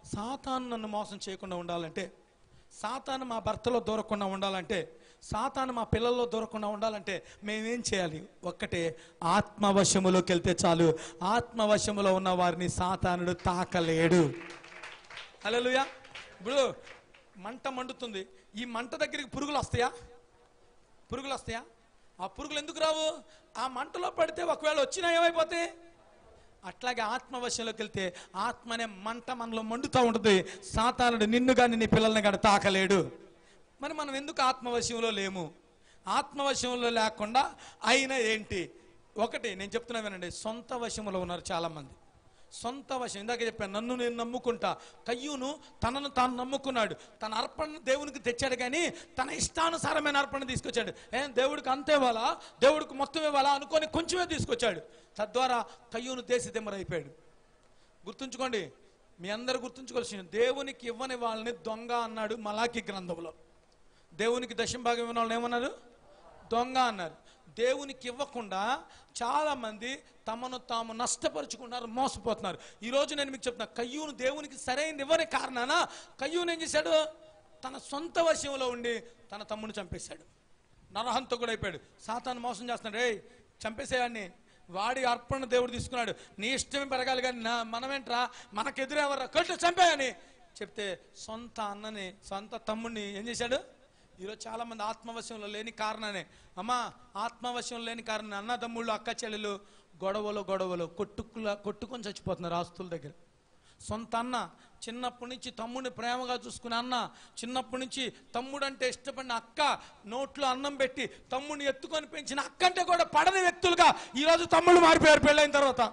S7: సాతాను నన్ను మోసం చేయకుండా ఉండాలంటే సాతాను మా భర్తలో దూరకుండా ఉండాలంటే సాతాను మా పిల్లల్లో దూరకుండా ఉండాలంటే మేమేం చేయాలి ఒక్కటే ఆత్మవశములోకి వెళ్తే చాలు ఆత్మవశములో ఉన్న వారిని సాతానుడు తాకలేడు హల్లెలూయా ఇప్పుడు మంట మండుతుంది ఈ మంట దగ్గరికి పురుగులు వస్తాయా పురుగులు వస్తాయా ఆ పురుగులు ఎందుకు రావు ఆ మంటలో పడితే ఒకవేళ వచ్చినా ఏమైపోతాయి అట్లాగే ఆత్మవశంలోకి వెళ్తే ఆత్మ అనే మంట మనలో మండుతూ ఉంటుంది సాతానుడు నిన్ను కానీ నీ పిల్లల్ని కానీ తాకలేడు మరి మనం ఎందుకు ఆత్మవశంలో లేము ఆత్మవశంలో లేకుండా అయినా ఏంటి ఒకటి నేను చెప్తున్నా వినండి సొంత వశంలో ఉన్నారు చాలామంది సొంత వశం ఇందాక చెప్పాను నన్ను నేను నమ్ముకుంటా కయ్యూను తనను తాను నమ్ముకున్నాడు తన అర్పణ దేవునికి తెచ్చాడు కానీ తన ఇష్టానుసారమైన అర్పణ తీసుకొచ్చాడు ఏం దేవుడికి అంతే ఇవ్వాలా దేవుడికి మొత్తం ఇవ్వాలా అనుకొని కొంచెమే తీసుకొచ్చాడు తద్వారా కయ్యూను దేశదిమ్మరైపోయాడు గుర్తుంచుకోండి మీ అందరు గుర్తుంచుకోవాల్సిన దేవునికి ఇవ్వని వాళ్ళని దొంగ అన్నాడు మలాకి గ్రంథంలో దేవునికి దశంభాగం ఇవ్వని వాళ్ళని ఏమన్నారు దొంగ అన్నారు దేవునికి ఇవ్వకుండా చాలా మంది తమను తాము నష్టపరుచుకున్నారు మోసపోతున్నారు ఈ రోజు నేను మీకు చెప్తున్నా కయ్యూను దేవునికి సరైన ఇవ్వని కారణాన కయ్యూను ఏం చేశాడు తన సొంత వశంలో ఉండి తన తమ్ముని చంపేశాడు నరహంతకుడు అయిపోయాడు సాతాను మోసం చేస్తున్నాడు ఏయ్ చంపేసేయాన్ని వాడి అర్పణ దేవుడు తీసుకున్నాడు నీ ఇష్టమే పెరగాలి కానీ నా మనమేంట్రా మనకెదురెవరా కొట్టు చంపేయని చెప్తే సొంత అన్నని సొంత తమ్ముడిని ఏం చేశాడు ఈరోజు చాలా మంది ఆత్మవశంలో లేని కారణానే అమ్మా ఆత్మవశంలో లేని కారణం అన్న తమ్ముళ్ళు అక్క చెల్లెలు గొడవలు గొడవలు కొట్టుకులా కొట్టుకొని చచ్చిపోతున్నారు ఆస్తుల దగ్గర సొంత అన్న చిన్నప్పటి నుంచి తమ్ముడిని ప్రేమగా చూసుకునే అన్న చిన్నప్పటి నుంచి తమ్ముడు అంటే ఇష్టపడిన అక్క నోట్లో అన్నం పెట్టి తమ్ముడిని ఎత్తుకొని పెంచిన అక్క అంటే కూడా పడని వ్యక్తులుగా ఈరోజు తమ్ముడు మారిపోయారు పెళ్ళైన తర్వాత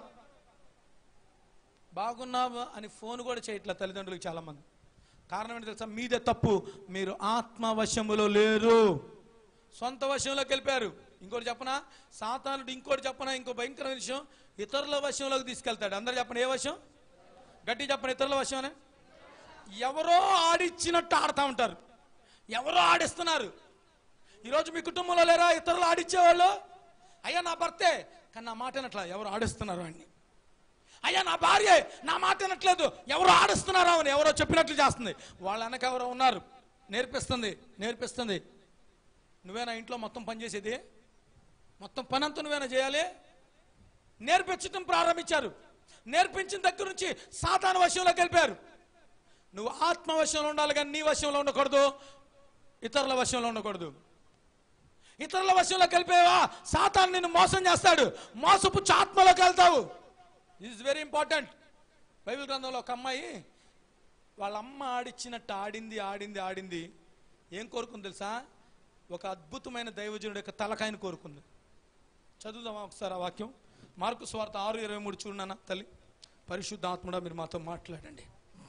S7: బాగున్నావా అని ఫోన్ కూడా చేయట్లే తల్లిదండ్రులకు చాలా మంది కారణం ఏంటి తెలుసా మీదే తప్పు మీరు ఆత్మవశములో లేరు సొంత వశంలోకి వెళ్ళిపోయారు ఇంకోటి చెప్పనా సాతానుడు ఇంకోటి చెప్పనా ఇంకో భయంకరమైన విషయం ఇతరుల వశంలోకి తీసుకెళ్తాడు అందరు చెప్పండి ఏ వశం గట్టి చెప్పండి ఇతరుల వశం అని ఎవరో ఆడిచ్చినట్టు ఆడుతూ ఉంటారు ఎవరో ఆడిస్తున్నారు ఈరోజు మీ కుటుంబంలో లేరా ఇతరులు ఆడిచ్చేవాళ్ళు అయ్యా నా భర్తే కానీ నా మాట అనట్లా ఎవరు ఆడిస్తున్నారు వాడిని అయ్యా నా భార్య నా మాట వినట్లేదు ఎవరు ఆడిస్తున్నారా అని ఎవరో చెప్పినట్లు చేస్తుంది వాళ్ళ వెనక ఎవరో ఉన్నారు నేర్పిస్తుంది నేర్పిస్తుంది నువ్వేనా ఇంట్లో మొత్తం పని చేసేది మొత్తం పని అంతా నువ్వేనా చేయాలి నేర్పించడం ప్రారంభించారు నేర్పించిన దగ్గర నుంచి సాధారణ వశంలోకి వెళ్ళిపోయారు నువ్వు ఆత్మ వశంలో ఉండాలి కానీ నీ వశంలో ఉండకూడదు ఇతరుల వశంలో ఉండకూడదు ఇతరుల వశంలోకి వెళ్ళిపోయావా సాతాను నిన్ను మోసం చేస్తాడు మోసపు ఆత్మలోకి వెళ్తావు ఇస్ వెరీ ఇంపార్టెంట్ బైబిల్ గ్రంథంలో ఒక అమ్మాయి వాళ్ళ అమ్మ ఆడిచ్చినట్టు ఆడింది ఆడింది ఆడింది ఏం కోరుకుంది తెలుసా ఒక అద్భుతమైన దైవజనుడు యొక్క తలకాయని కోరుకుంది చదువుదామా ఒకసారి ఆ వాక్యం మార్కు స్వార్థ ఆరు ఇరవై మూడు చూడనా తల్లి పరిశుద్ధ ఆత్మడా మీరు మాతో మాట్లాడండి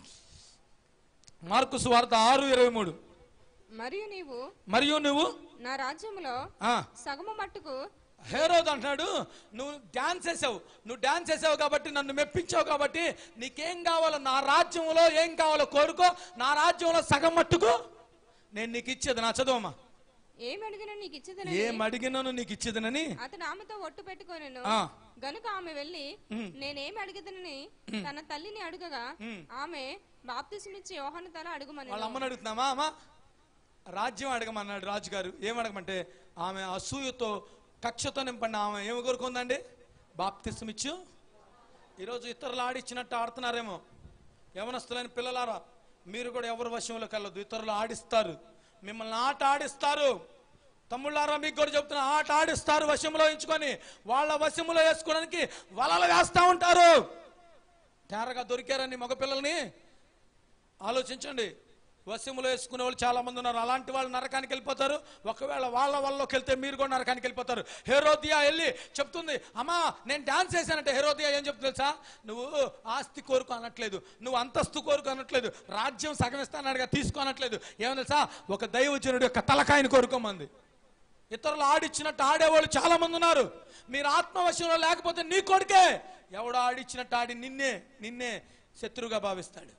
S7: మార్కు స్వార్థ ఆరు ఇరవై మూడు
S8: మరియు నీవు
S7: మరియు నువ్వు
S8: నా రాజ్యములో
S7: ఆ,
S8: సగము మట్టుకు
S7: హేరోద్ అంటున్నాడు నువ్వు డాన్స్ వేసావు నువ్వు డాన్స్ వేసావు కాబట్టి నన్ను మెప్పించావు కాబట్టి నీకేం కావాలో నా రాజ్యంలో ఏం కావాలో కోరుకో నా రాజ్యంలో సగం మట్టుకు నేను నీకు ఇచ్చేది నా చదువమ్మా
S8: ఏమి అడిగినా నీకు ఇచ్చేదని
S7: ఏం అడిగినాను నీకు ఇచ్చేదనని
S8: అతను ఆమెతో ఒట్టు పెట్టుకొనెను
S7: ఆ.
S8: గనుక ఆమె వెళ్ళి నేనేమి అడిగదనని తన తల్లిని అడుగగా ఆమె బాప్తిస్మిచ్చి యోహాను తల అడుగుమని
S7: వాళ్ళ అమ్మని అడుగుతున్నామా అమ్మా రాజ్యం అడగమన్నాడు రాజుగారు ఏం అడగమంటే ఆమె అసూయతో కక్షతో నింపండి ఆమె ఏమి కోరుకుందండి బాప్తిస్మ ఇచ్చు ఈరోజు ఇతరులు ఆడిచ్చినట్టు ఆడుతున్నారేమో యవనస్తులైన పిల్లలారా మీరు కూడా ఎవరి వశంలోకి వెళ్ళదు ఇతరులు ఆడిస్తారు మిమ్మల్ని ఆట ఆడిస్తారు తమ్ముళ్ళారా మీకు కూడా చెప్తున్నా ఆట ఆడిస్తారు వశంలో ఎంచుకొని వాళ్ళ వశంలో వేసుకోవడానికి వలలు వేస్తూ ఉంటారు తేరగా దొరికారని మగపిల్లల్ని ఆలోచించండి వశములో వేసుకునే వాళ్ళు చాలా మంది ఉన్నారు అలాంటి వాళ్ళు నరకానికి వెళ్ళిపోతారు ఒకవేళ వాళ్ళ వాళ్ళకి వెళ్తే మీరు కూడా నరకానికి వెళ్ళిపోతారు హెరోదియా వెళ్ళి చెప్తుంది అమ్మా నేను డాన్స్ చేశానంటే హెరోదియా ఏం చెప్తుంది తెలుసా నువ్వు ఆస్తి కోరుకు అనట్లేదు నువ్వు అంతస్తు కోరుకు అనట్లేదు రాజ్యం సగం ఇస్తానగా తీసుకో అనట్లేదు ఏమని తెలుసా ఒక దైవజనుడు యొక్క తలకాయని కోరుకోమంది ఇతరులు ఆడిచ్చినట్టు ఆడేవాళ్ళు చాలా మంది ఉన్నారు మీరు ఆత్మవశంలో లేకపోతే నీ కొడుకే ఎవడో ఆడిచ్చినట్టు ఆడి నిన్నే నిన్నే శత్రువుగా భావిస్తాడు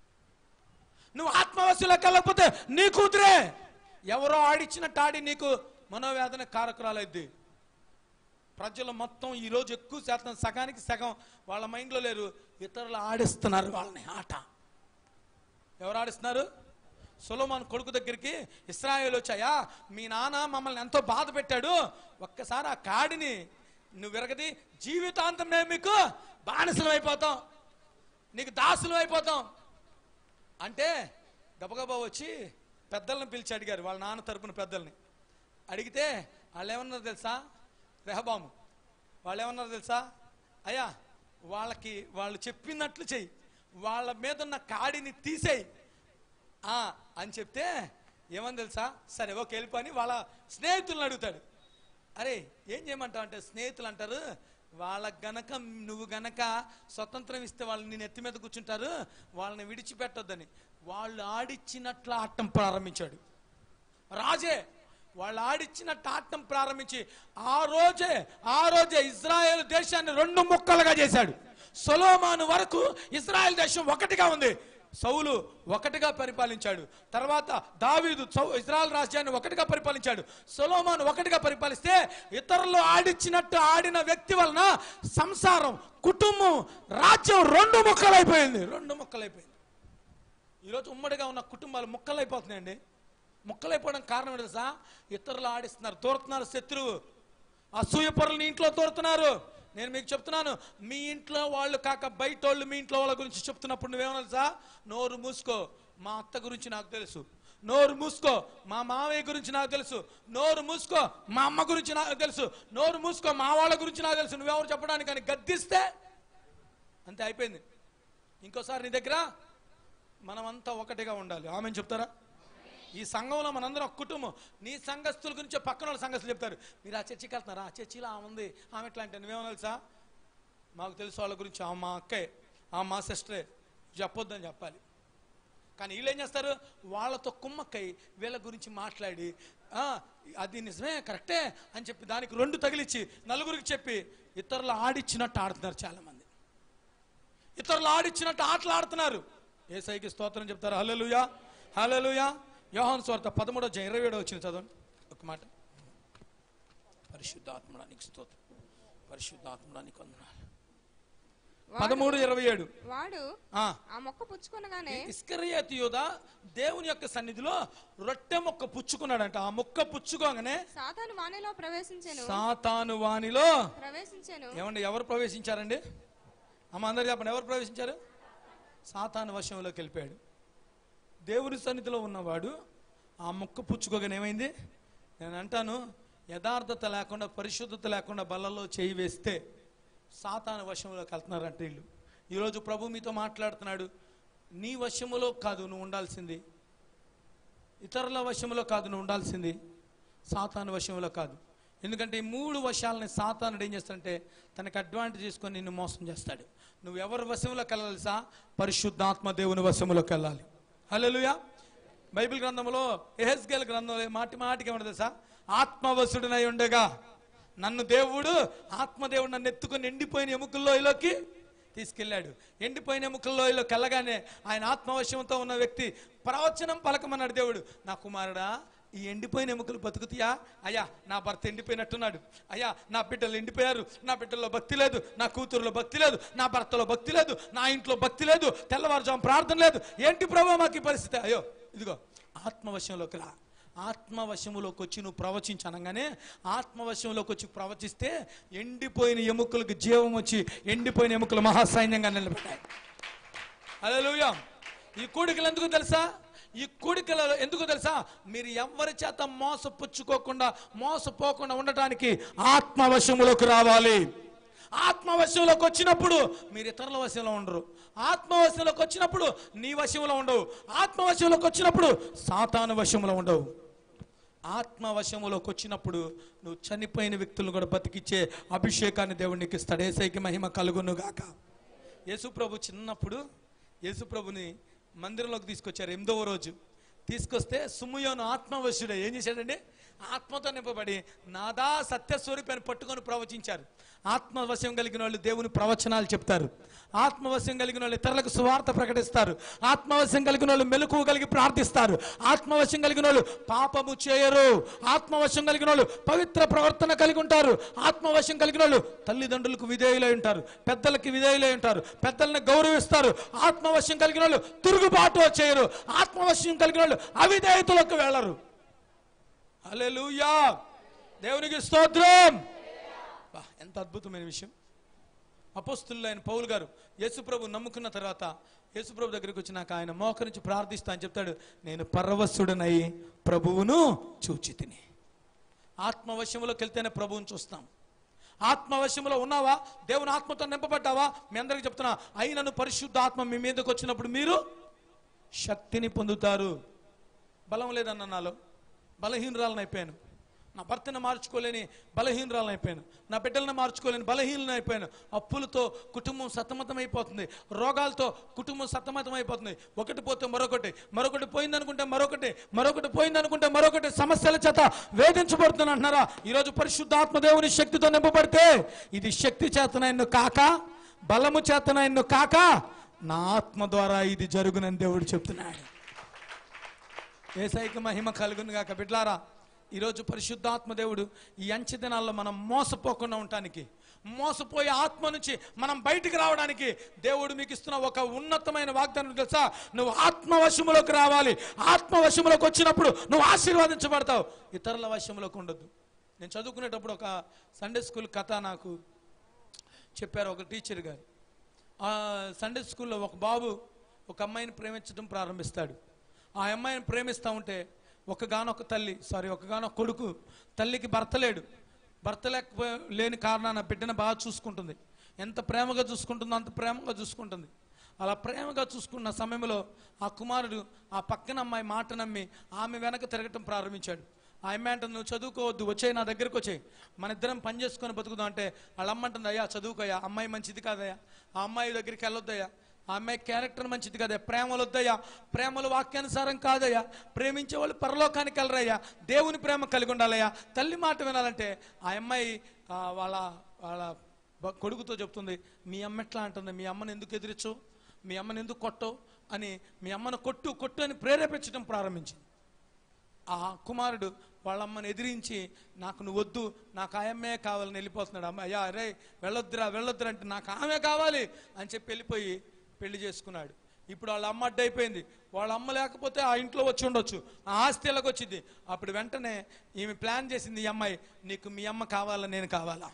S7: నువ్వు ఆత్మవశంలోకి వెళ్ళకపోతే నీ కూతురే ఎవరో ఆడిచ్చినట్టు ఆడి నీకు మనోవేదన కారకురాలైద్ది ప్రజలు మొత్తం ఈ రోజు ఎక్కువ శాతం సగానికి సగం వాళ్ళ మైండ్లో లేరు ఇతరులు ఆడిస్తున్నారు వాళ్ళని ఆట ఎవరు ఆడిస్తున్నారు సొలోమాన్ కొడుకు దగ్గరికి ఇస్రాయేల్ వచ్చాయా మీ నాన్న మమ్మల్ని ఎంతో బాధ పెట్టాడు ఒక్కసారి ఆ కాడిని నువ్వు విరగది జీవితాంతం మేము మీకు బానిసలం అయిపోతాం నీకు దాసులం అయిపోతాం అంటే గబగబా వచ్చి పెద్దలను పిలిచి అడిగారు వాళ్ళ నాన్న తరపున పెద్దల్ని అడిగితే వాళ్ళు ఏమన్నారు తెలుసా రెహబాము వాళ్ళు ఏమన్నారు తెలుసా అయ్యా వాళ్ళకి వాళ్ళు చెప్పినట్లు చెయ్యి వాళ్ళ మీద ఉన్న కాడిని తీసేయి ఆ, అని చెప్తే ఏమని తెలుసా సరే ఓకే వెళ్ళిపోని వాళ్ళ స్నేహితులను అడుగుతాడు అరే ఏం చేయమంటావు అంటే స్నేహితులు అంటారు వాళ్ళకి గనక నువ్వు గనక స్వతంత్రం ఇస్తే వాళ్ళు నేను ఎత్తి మీద కూర్చుంటారు వాళ్ళని విడిచిపెట్టొద్దని వాళ్ళు ఆడిచ్చినట్లు ఆడటం ప్రారంభించాడు రాజే వాళ్ళు ఆడిచ్చినట్టు ఆడటం ప్రారంభించి ఆ రోజే ఆ రోజే ఇజ్రాయెల్ దేశాన్ని రెండు ముక్కలుగా చేశాడు సొలోమాను వరకు ఇజ్రాయెల్ దేశం ఒకటిగా ఉంది సౌలు ఒకటిగా పరిపాలించాడు తర్వాత దావీదు సౌ- ఇజ్రాయెల్ రాజ్యాన్ని ఒకటిగా పరిపాలించాడు సొలోమాను ఒకటిగా పరిపాలిస్తే ఇతరులు ఆడిచ్చినట్టు ఆడిన వ్యక్తి వలన సంసారం కుటుంబం రాజ్యం రెండు ముక్కలైపోయింది రెండు ముక్కలైపోయింది ఈరోజు ఉమ్మడిగా ఉన్న కుటుంబాలు ముక్కలైపోతున్నాయండి ముక్కలైపోవడం కారణం ఏంటి తెలుసా ఇతరులు ఆడిస్తున్నారు తోరుతున్నారు శత్రువు అసూయ పరులు ఇంట్లో తోరుతున్నారు నేను మీకు చెప్తున్నాను మీ ఇంట్లో వాళ్ళు కాక బయట వాళ్ళు మీ ఇంట్లో వాళ్ళ గురించి చెప్తున్నప్పుడు నువ్వేమన్నా తెలుసా నోరు మూసుకో మా అత్త గురించి నాకు తెలుసు నోరు మూసుకో మా మావయ్య గురించి నాకు తెలుసు నోరు మూసుకో మా అమ్మ గురించి నాకు తెలుసు నోరు మూసుకో మా వాళ్ళ గురించి నాకు తెలుసు నువ్వెవరు చెప్పడానికి కానీ గద్దిస్తే అంతే అయిపోయింది ఇంకోసారి నీ దగ్గర మనమంతా ఒకటిగా ఉండాలి ఆమె చెప్తారా ఈ సంఘంలో మనందరం ఒక కుటుంబం నీ సంఘస్థుల గురించి పక్కన వాళ్ళ సంఘస్థులు చెప్తారు మీరు ఆ చర్చికి వెళ్తున్నారా ఆ చర్చిలో ఆమె ఉంది ఆమె ఎట్లా అంటే నువ్వేమో తెలుసా మాకు తెలుసు వాళ్ళ గురించి ఆ మా అక్కే ఆ మా సిస్టరే చెప్పొద్దని చెప్పాలి కానీ వీళ్ళు ఏం చేస్తారు వాళ్ళతో కుమ్మక్కై వీళ్ళ గురించి మాట్లాడి "ఆ, అది నిజమే కరెక్టే అని చెప్పి దానికి రెండు తగిలిచ్చి నలుగురికి చెప్పి ఇతరులు ఆడిచ్చినట్టు ఆడుతున్నారు చాలామంది ఇతరులు ఆడిచ్చినట్టు ఆటలు ఆడుతున్నారు ఏసైకి స్తోత్రం చెప్తారు హల్లెలూయా హల్లెలూయా యోహాన్ స్వార్థ పదమూడో అధ్యాయం ఇరవై ఏడో వచ్చిన చదవండి ఒక మాట పరిశుద్ధాత్మడానికి స్తోత్రం పరిశుద్ధాత్మడానికి వందనాలు
S8: వాడు-
S7: పదమూడు ఇరవై ఏడు
S8: వాడు
S7: ఆ.
S8: ఆ మొక్క పుచ్చుకొనగానే
S7: ఇస్కరియోతు యూదా దేవుని యొక్క సన్నిధిలో రొట్టె మొక్క పుచ్చుకున్నాడంట ఆ మొక్క పుచ్చుకోగానే
S8: సాతాను వాణిలో ప్రవేశించాను
S7: సాతాను వాణిలో
S8: ప్రవేశించాను
S7: ఏమండి ఎవరు ప్రవేశించారండి అమ్మ అందరు చెప్పండి ఎవరు ప్రవేశించారు సాతాను వశంలోకి వెళ్ళిపోయాడు దేవుని సన్నిధిలో ఉన్నవాడు ఆ ముక్క పుచ్చుకోగానే ఏమైంది నేను అంటాను యథార్థత లేకుండా పరిశుద్ధత లేకుండా బల్లలో చేయి వేస్తే సాతాను వశంలోకి వెళ్తున్నారంట వీళ్ళు ఈరోజు ప్రభు మీతో మాట్లాడుతున్నాడు నీ వశములో కాదు నువ్వు ఉండాల్సింది ఇతరుల వశంలో కాదు నువ్వు ఉండాల్సింది సాతాను వశంలో కాదు ఎందుకంటే ఈ మూడు వశాలని సాతానుడు ఏం చేస్తాడంటే తనకు అడ్వాంటేజ్ చేసుకొని నిన్ను మోసం చేస్తాడు నువ్వు ఎవరి వశంలోకి వెళ్ళాలి సా పరిశుద్ధాత్మ దేవుని వశంలోకి వెళ్ళాలి హల్లెలూయా బైబిల్ గ్రంథంలో ఎహెస్గేల్ గ్రంథంలో మాటి మాటికి ఏమన్నది తెలుసా ఆత్మవశుడినై ఉండగా నన్ను దేవుడు ఆత్మదేవుడు నన్ను ఎత్తుకొని ఎండిపోయిన ఎముకల్లో ఇలోకి తీసుకెళ్ళాడు ఎండిపోయిన ఎముకల్లోకి వెళ్ళగానే ఆయన ఆత్మవశ్యంతో ఉన్న వ్యక్తి ప్రవచనం పలకమన్నాడు దేవుడు నా కుమారుడా ఈ ఎండిపోయిన ఎముకలు బతుకుతాయా అయ్యా నా భర్త ఎండిపోయినట్టున్నాడు అయ్యా నా బిడ్డలు ఎండిపోయారు నా బిడ్డల్లో భక్తి లేదు నా కూతురులో భక్తి లేదు నా భర్తలో భక్తి లేదు నా ఇంట్లో భక్తి లేదు తెల్లవారుజాము ప్రార్థన లేదు ఏంటి ప్రభావ మాకు ఈ పరిస్థితి అయ్యో ఇదిగో ఆత్మవశంలోకి రా ఆత్మవశములోకి వచ్చి నువ్వు ప్రవచించు అనగానే ఆత్మవశంలోకి వచ్చి ప్రవచిస్తే ఎండిపోయిన ఎముకలకు జీవం వచ్చి ఎండిపోయిన ఎముకలు మహాసైన్యంగా నిలబెట్టాయి హల్లెలూయా ఈ కూడికలు ఎందుకు తెలుసా ఈ కూడికలలో ఎందుకు తెలుసా మీరు ఎవరి చేత మోసపుచ్చుకోకుండా మోసపోకుండా ఉండటానికి ఆత్మవశములోకి రావాలి ఆత్మవశంలోకి వచ్చినప్పుడు మీరు ఇతరుల వశంలో ఉండరు ఆత్మవశంలోకి వచ్చినప్పుడు నీ వశంలో ఉండవు ఆత్మవశంలోకి వచ్చినప్పుడు సాతాను వశంలో ఉండవు ఆత్మవశములోకి వచ్చినప్పుడు నువ్వు చనిపోయిన వ్యక్తులను కూడా బతికిచ్చే అభిషేకాన్ని దేవుడు నీకు ఇస్తాడు ఏసైకి మహిమ కలుగును గాక యేసుప్రభు చిన్నప్పుడు యేసుప్రభుని మందిరంలోకి తీసుకొచ్చారు ఎనిమిదవ రోజు తీసుకొస్తే సుమయోను ఆత్మవశుడే ఏం చేశాడండి ఆత్మతో నింపబడి నాదా సత్యస్వరూపాన్ని పట్టుకొని ప్రవచించారు ఆత్మవశం కలిగిన వాళ్ళు దేవుని ప్రవచనాలు చెప్తారు ఆత్మవశం కలిగిన వాళ్ళు ఇతరులకు సువార్త ప్రకటిస్తారు ఆత్మవశం కలిగిన వాళ్ళు మెలకువ కలిగి ప్రార్థిస్తారు ఆత్మవశం కలిగిన వాళ్ళు పాపము చేయరు ఆత్మవశం కలిగిన వాళ్ళు పవిత్ర ప్రవర్తన కలిగి ఉంటారు ఆత్మవశం కలిగిన వాళ్ళు తల్లిదండ్రులకు విధేయులై ఉంటారు పెద్దలకి విధేయులై ఉంటారు పెద్దలను గౌరవిస్తారు ఆత్మవశం కలిగిన వాళ్ళు తిరుగుబాటు చేయరు ఆత్మవశం కలిగిన వాళ్ళు అవిధేయతలకు వెళ్ళరు హల్లెలూయా దేవునికి స్తోత్రం బా, ఎంత అద్భుతమైన విషయం అపోస్తులైన పౌలు గారు యేసుప్రభు నమ్ముకున్న తర్వాత యేసుప్రభు దగ్గరికి వచ్చినాక ఆయన మోకరించి ప్రార్థిస్తా అని చెప్తాడు నేను పరవశుడనై ప్రభువును చూచి తిని ఆత్మవశంలోకి వెళ్తేనే ప్రభువుని చూస్తాం ఆత్మవశంలో ఉన్నావా దేవుని ఆత్మతో నింపబడ్డావా మీ అందరికి చెప్తున్నా అయినను పరిశుద్ధ ఆత్మ మీ మీదకి వచ్చినప్పుడు మీరు శక్తిని పొందుతారు బలం లేదన్న నాలో బలహీనరాలను అయిపోయాను నా భర్తను మార్చుకోలేని బలహీనరాలను అయిపోయాను నా బిడ్డలను మార్చుకోలేని బలహీనలను అయిపోయాను అప్పులతో కుటుంబం సతమతం అయిపోతుంది రోగాలతో కుటుంబం సతమతం అయిపోతుంది ఒకటి పోతే మరొకటి మరొకటి పోయిందనుకుంటే మరొకటి మరొకటి పోయిందనుకుంటే మరొకటి సమస్యల చేత వేధించబడుతుంది అంటున్నారా ఈరోజు పరిశుద్ధాత్మ దేవుని శక్తితో నింపబడితే ఇది శక్తి చేతనైన్ను కాక బలము చేతనైన్ను కాక నా ఆత్మ ద్వారా ఇది జరుగునని దేవుడు చెప్తున్నాడు ఏసైకి మహిమ కలుగును గాక బిడ్లారా ఈరోజు పరిశుద్ధాత్మ దేవుడు ఈ అంచె దినాల్లో మనం మోసపోకుండా ఉండటానికి మోసపోయే ఆత్మ నుంచి మనం బయటికి రావడానికి దేవుడు మీకు ఇస్తున్న ఒక ఉన్నతమైన వాగ్దానం తెలుసా నువ్వు ఆత్మవశములోకి రావాలి ఆత్మవశములోకి వచ్చినప్పుడు నువ్వు ఆశీర్వదించబడతావు ఇతరుల వశములోకి ఉండొద్దు నేను చదువుకునేటప్పుడు ఒక సండే స్కూల్ కథ నాకు చెప్పారు ఒక టీచర్ గారు ఆ సండే స్కూల్లో ఒక బాబు ఒక అమ్మాయిని ప్రేమించడం ప్రారంభిస్తాడు ఆ అమ్మాయిని ప్రేమిస్తూ ఉంటే ఒకగానొక తల్లి సారీ ఒకగానొక కొడుకు తల్లికి భర్త లేడు భర్త లేకపో లేని కారణాన బిడ్డను బాగా చూసుకుంటుంది ఎంత ప్రేమగా చూసుకుంటుందో అంత ప్రేమగా చూసుకుంటుంది అలా ప్రేమగా చూసుకున్న సమయంలో ఆ కుమారుడు ఆ పక్కన అమ్మాయి మాట నమ్మి ఆమె వెనక తిరగటం ప్రారంభించాడు ఆ అమ్మాయి అంటుంది నువ్వు చదువుకోవద్దు వచ్చాయి నా దగ్గరకు వచ్చాయి మన ఇద్దరం పని చేసుకొని బతుకుదాం అంటే వాళ్ళ అమ్మ అంటుంది అయ్యా చదువుకోయా అమ్మాయి మంచిది కాదయ్యా ఆ అమ్మాయి దగ్గరికి వెళ్ళొద్దయ్యా ఆ అమ్మాయి క్యారెక్టర్ మంచిది కాదయ్యా ప్రేమలు వద్దయ్యా ప్రేమలు వాక్యానుసారం కాదయ్యా ప్రేమించే వాళ్ళు పరలోకానికి వెళ్ళరయ్యా దేవుని ప్రేమ కలిగి ఉండాలయ్యా తల్లి మాట వినాలంటే ఆ అమ్మాయి ఆ, వాళ్ళ వాళ్ళ బ- కొడుకుతో చెప్తుంది మీ అమ్మ ఎట్లా అంటుంది మీ అమ్మని ఎందుకు ఎదిరించు మీ అమ్మని ఎందుకు కొట్టవు అని మీ అమ్మను కొట్టు కొట్టు అని ప్రేరేపించడం ప్రారంభించింది ఆ కుమారుడు వాళ్ళ అమ్మని ఎదిరించి నాకు నువ్వు వద్దు నాకు ఆయమ్మే కావాలని వెళ్ళిపోతున్నాడు అమ్మ అయ్యా అరే వెళ్ళొద్దురా వెళ్ళొద్దురా అంటే నాకు ఆమె కావాలి అని చెప్పి వెళ్ళిపోయి పెళ్లి చేసుకున్నాడు ఇప్పుడు వాళ్ళ అమ్మ అడ్డైపోయింది వాళ్ళ అమ్మ లేకపోతే ఆ ఇంట్లో వచ్చి ఉండొచ్చు ఆ ఆస్తి ఎలాగ వచ్చింది అప్పుడు వెంటనే ఈమె ప్లాన్ చేసింది ఈ అమ్మాయి నీకు మీ అమ్మ కావాలా నేను కావాలా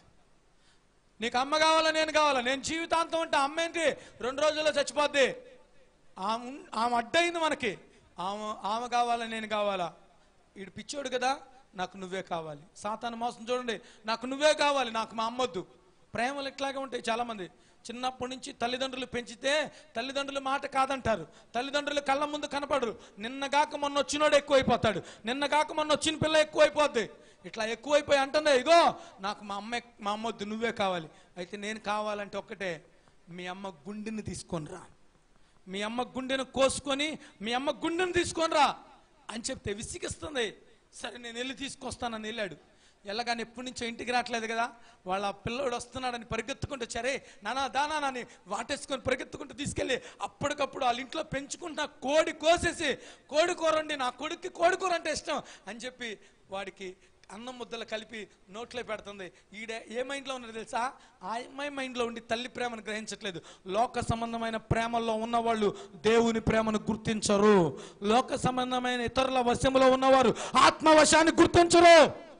S7: నీకు అమ్మ కావాలా నేను కావాలా నేను జీవితాంతం అంటే అమ్మ ఏంటి రెండు రోజుల్లో చచ్చిపోద్ది ఆమె ఉన్- ఆమె అడ్డైంది మనకి ఆమె ఆమె కావాలా నేను కావాలా వీడు పిచ్చోడు కదా నాకు నువ్వే కావాలి సాతాను మోసం చూడండి నాకు నువ్వే కావాలి నాకు మా అమ్మొద్దు ప్రేమలు ఇట్లాగే ఉంటాయి చాలామంది చిన్నప్పటి నుంచి తల్లిదండ్రులు పెంచితే తల్లిదండ్రుల మాట కాదంటారు తల్లిదండ్రులు కళ్ళ ముందు కనపడరు నిన్నగాక మొన్న వచ్చినోడు ఎక్కువైపోతాడు నిన్నగాక మొన్న వచ్చిన పిల్ల ఎక్కువైపోద్ది ఇట్లా ఎక్కువైపోయి అంటుందే ఇగో నాకు మా అమ్మ మా అమ్మొద్దు నువ్వే కావాలి అయితే నేను కావాలంటే ఒక్కటే మీ అమ్మ గుండెని తీసుకొని రా మీ అమ్మ గుండెను కోసుకొని మీ అమ్మ గుండెను తీసుకొని రా అని చెప్తే విసిగిస్తుంది సరే నేను వెళ్ళి తీసుకొస్తానని వెళ్ళాడు వెళ్ళగానే ఎప్పటి నుంచో ఇంటికి రావట్లేదు కదా వాళ్ళ పిల్లోడు వస్తున్నాడని పరిగెత్తుకుంటూ సరే నానా దానా నాని వాటేసుకొని పరిగెత్తుకుంటూ తీసుకెళ్ళి అప్పటికప్పుడు వాళ్ళ ఇంట్లో పెంచుకుంటున్న కోడి కోసేసి కోడి కూర వండి నా కొడుక్కి కోడి కూర అంటే ఇష్టం అని చెప్పి వాడికి అన్నం ముద్దలు కలిపి నోట్లో పెడుతుంది ఈడే ఏ మైండ్లో ఉన్నది తెలుసా ఆ అమ్మాయి మైండ్లో ఉండి తల్లి ప్రేమను గ్రహించట్లేదు లోక సంబంధమైన ప్రేమల్లో ఉన్నవాళ్ళు దేవుని ప్రేమను గుర్తించరు లోక సంబంధమైన ఇతరుల వశంలో ఉన్నవారు ఆత్మవశాన్ని గుర్తించరు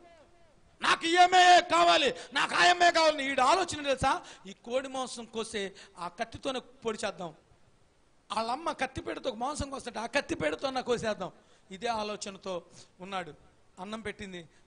S7: నాకు ఈఎంఏ కావాలి నాకు ఆయమ్మే కావాలి ఈడు ఆలోచన తెలుసా ఈ కోడి మాంసం కోసే ఆ కత్తితోనే పొడి చేద్దాం వాళ్ళమ్మ కత్తిపేడతో ఒక మాంసం కోస్తుంటే ఆ కత్తిపేడతో నా కోసేద్దాం ఇదే ఆలోచనతో ఉన్నాడు అన్నం పెట్టింది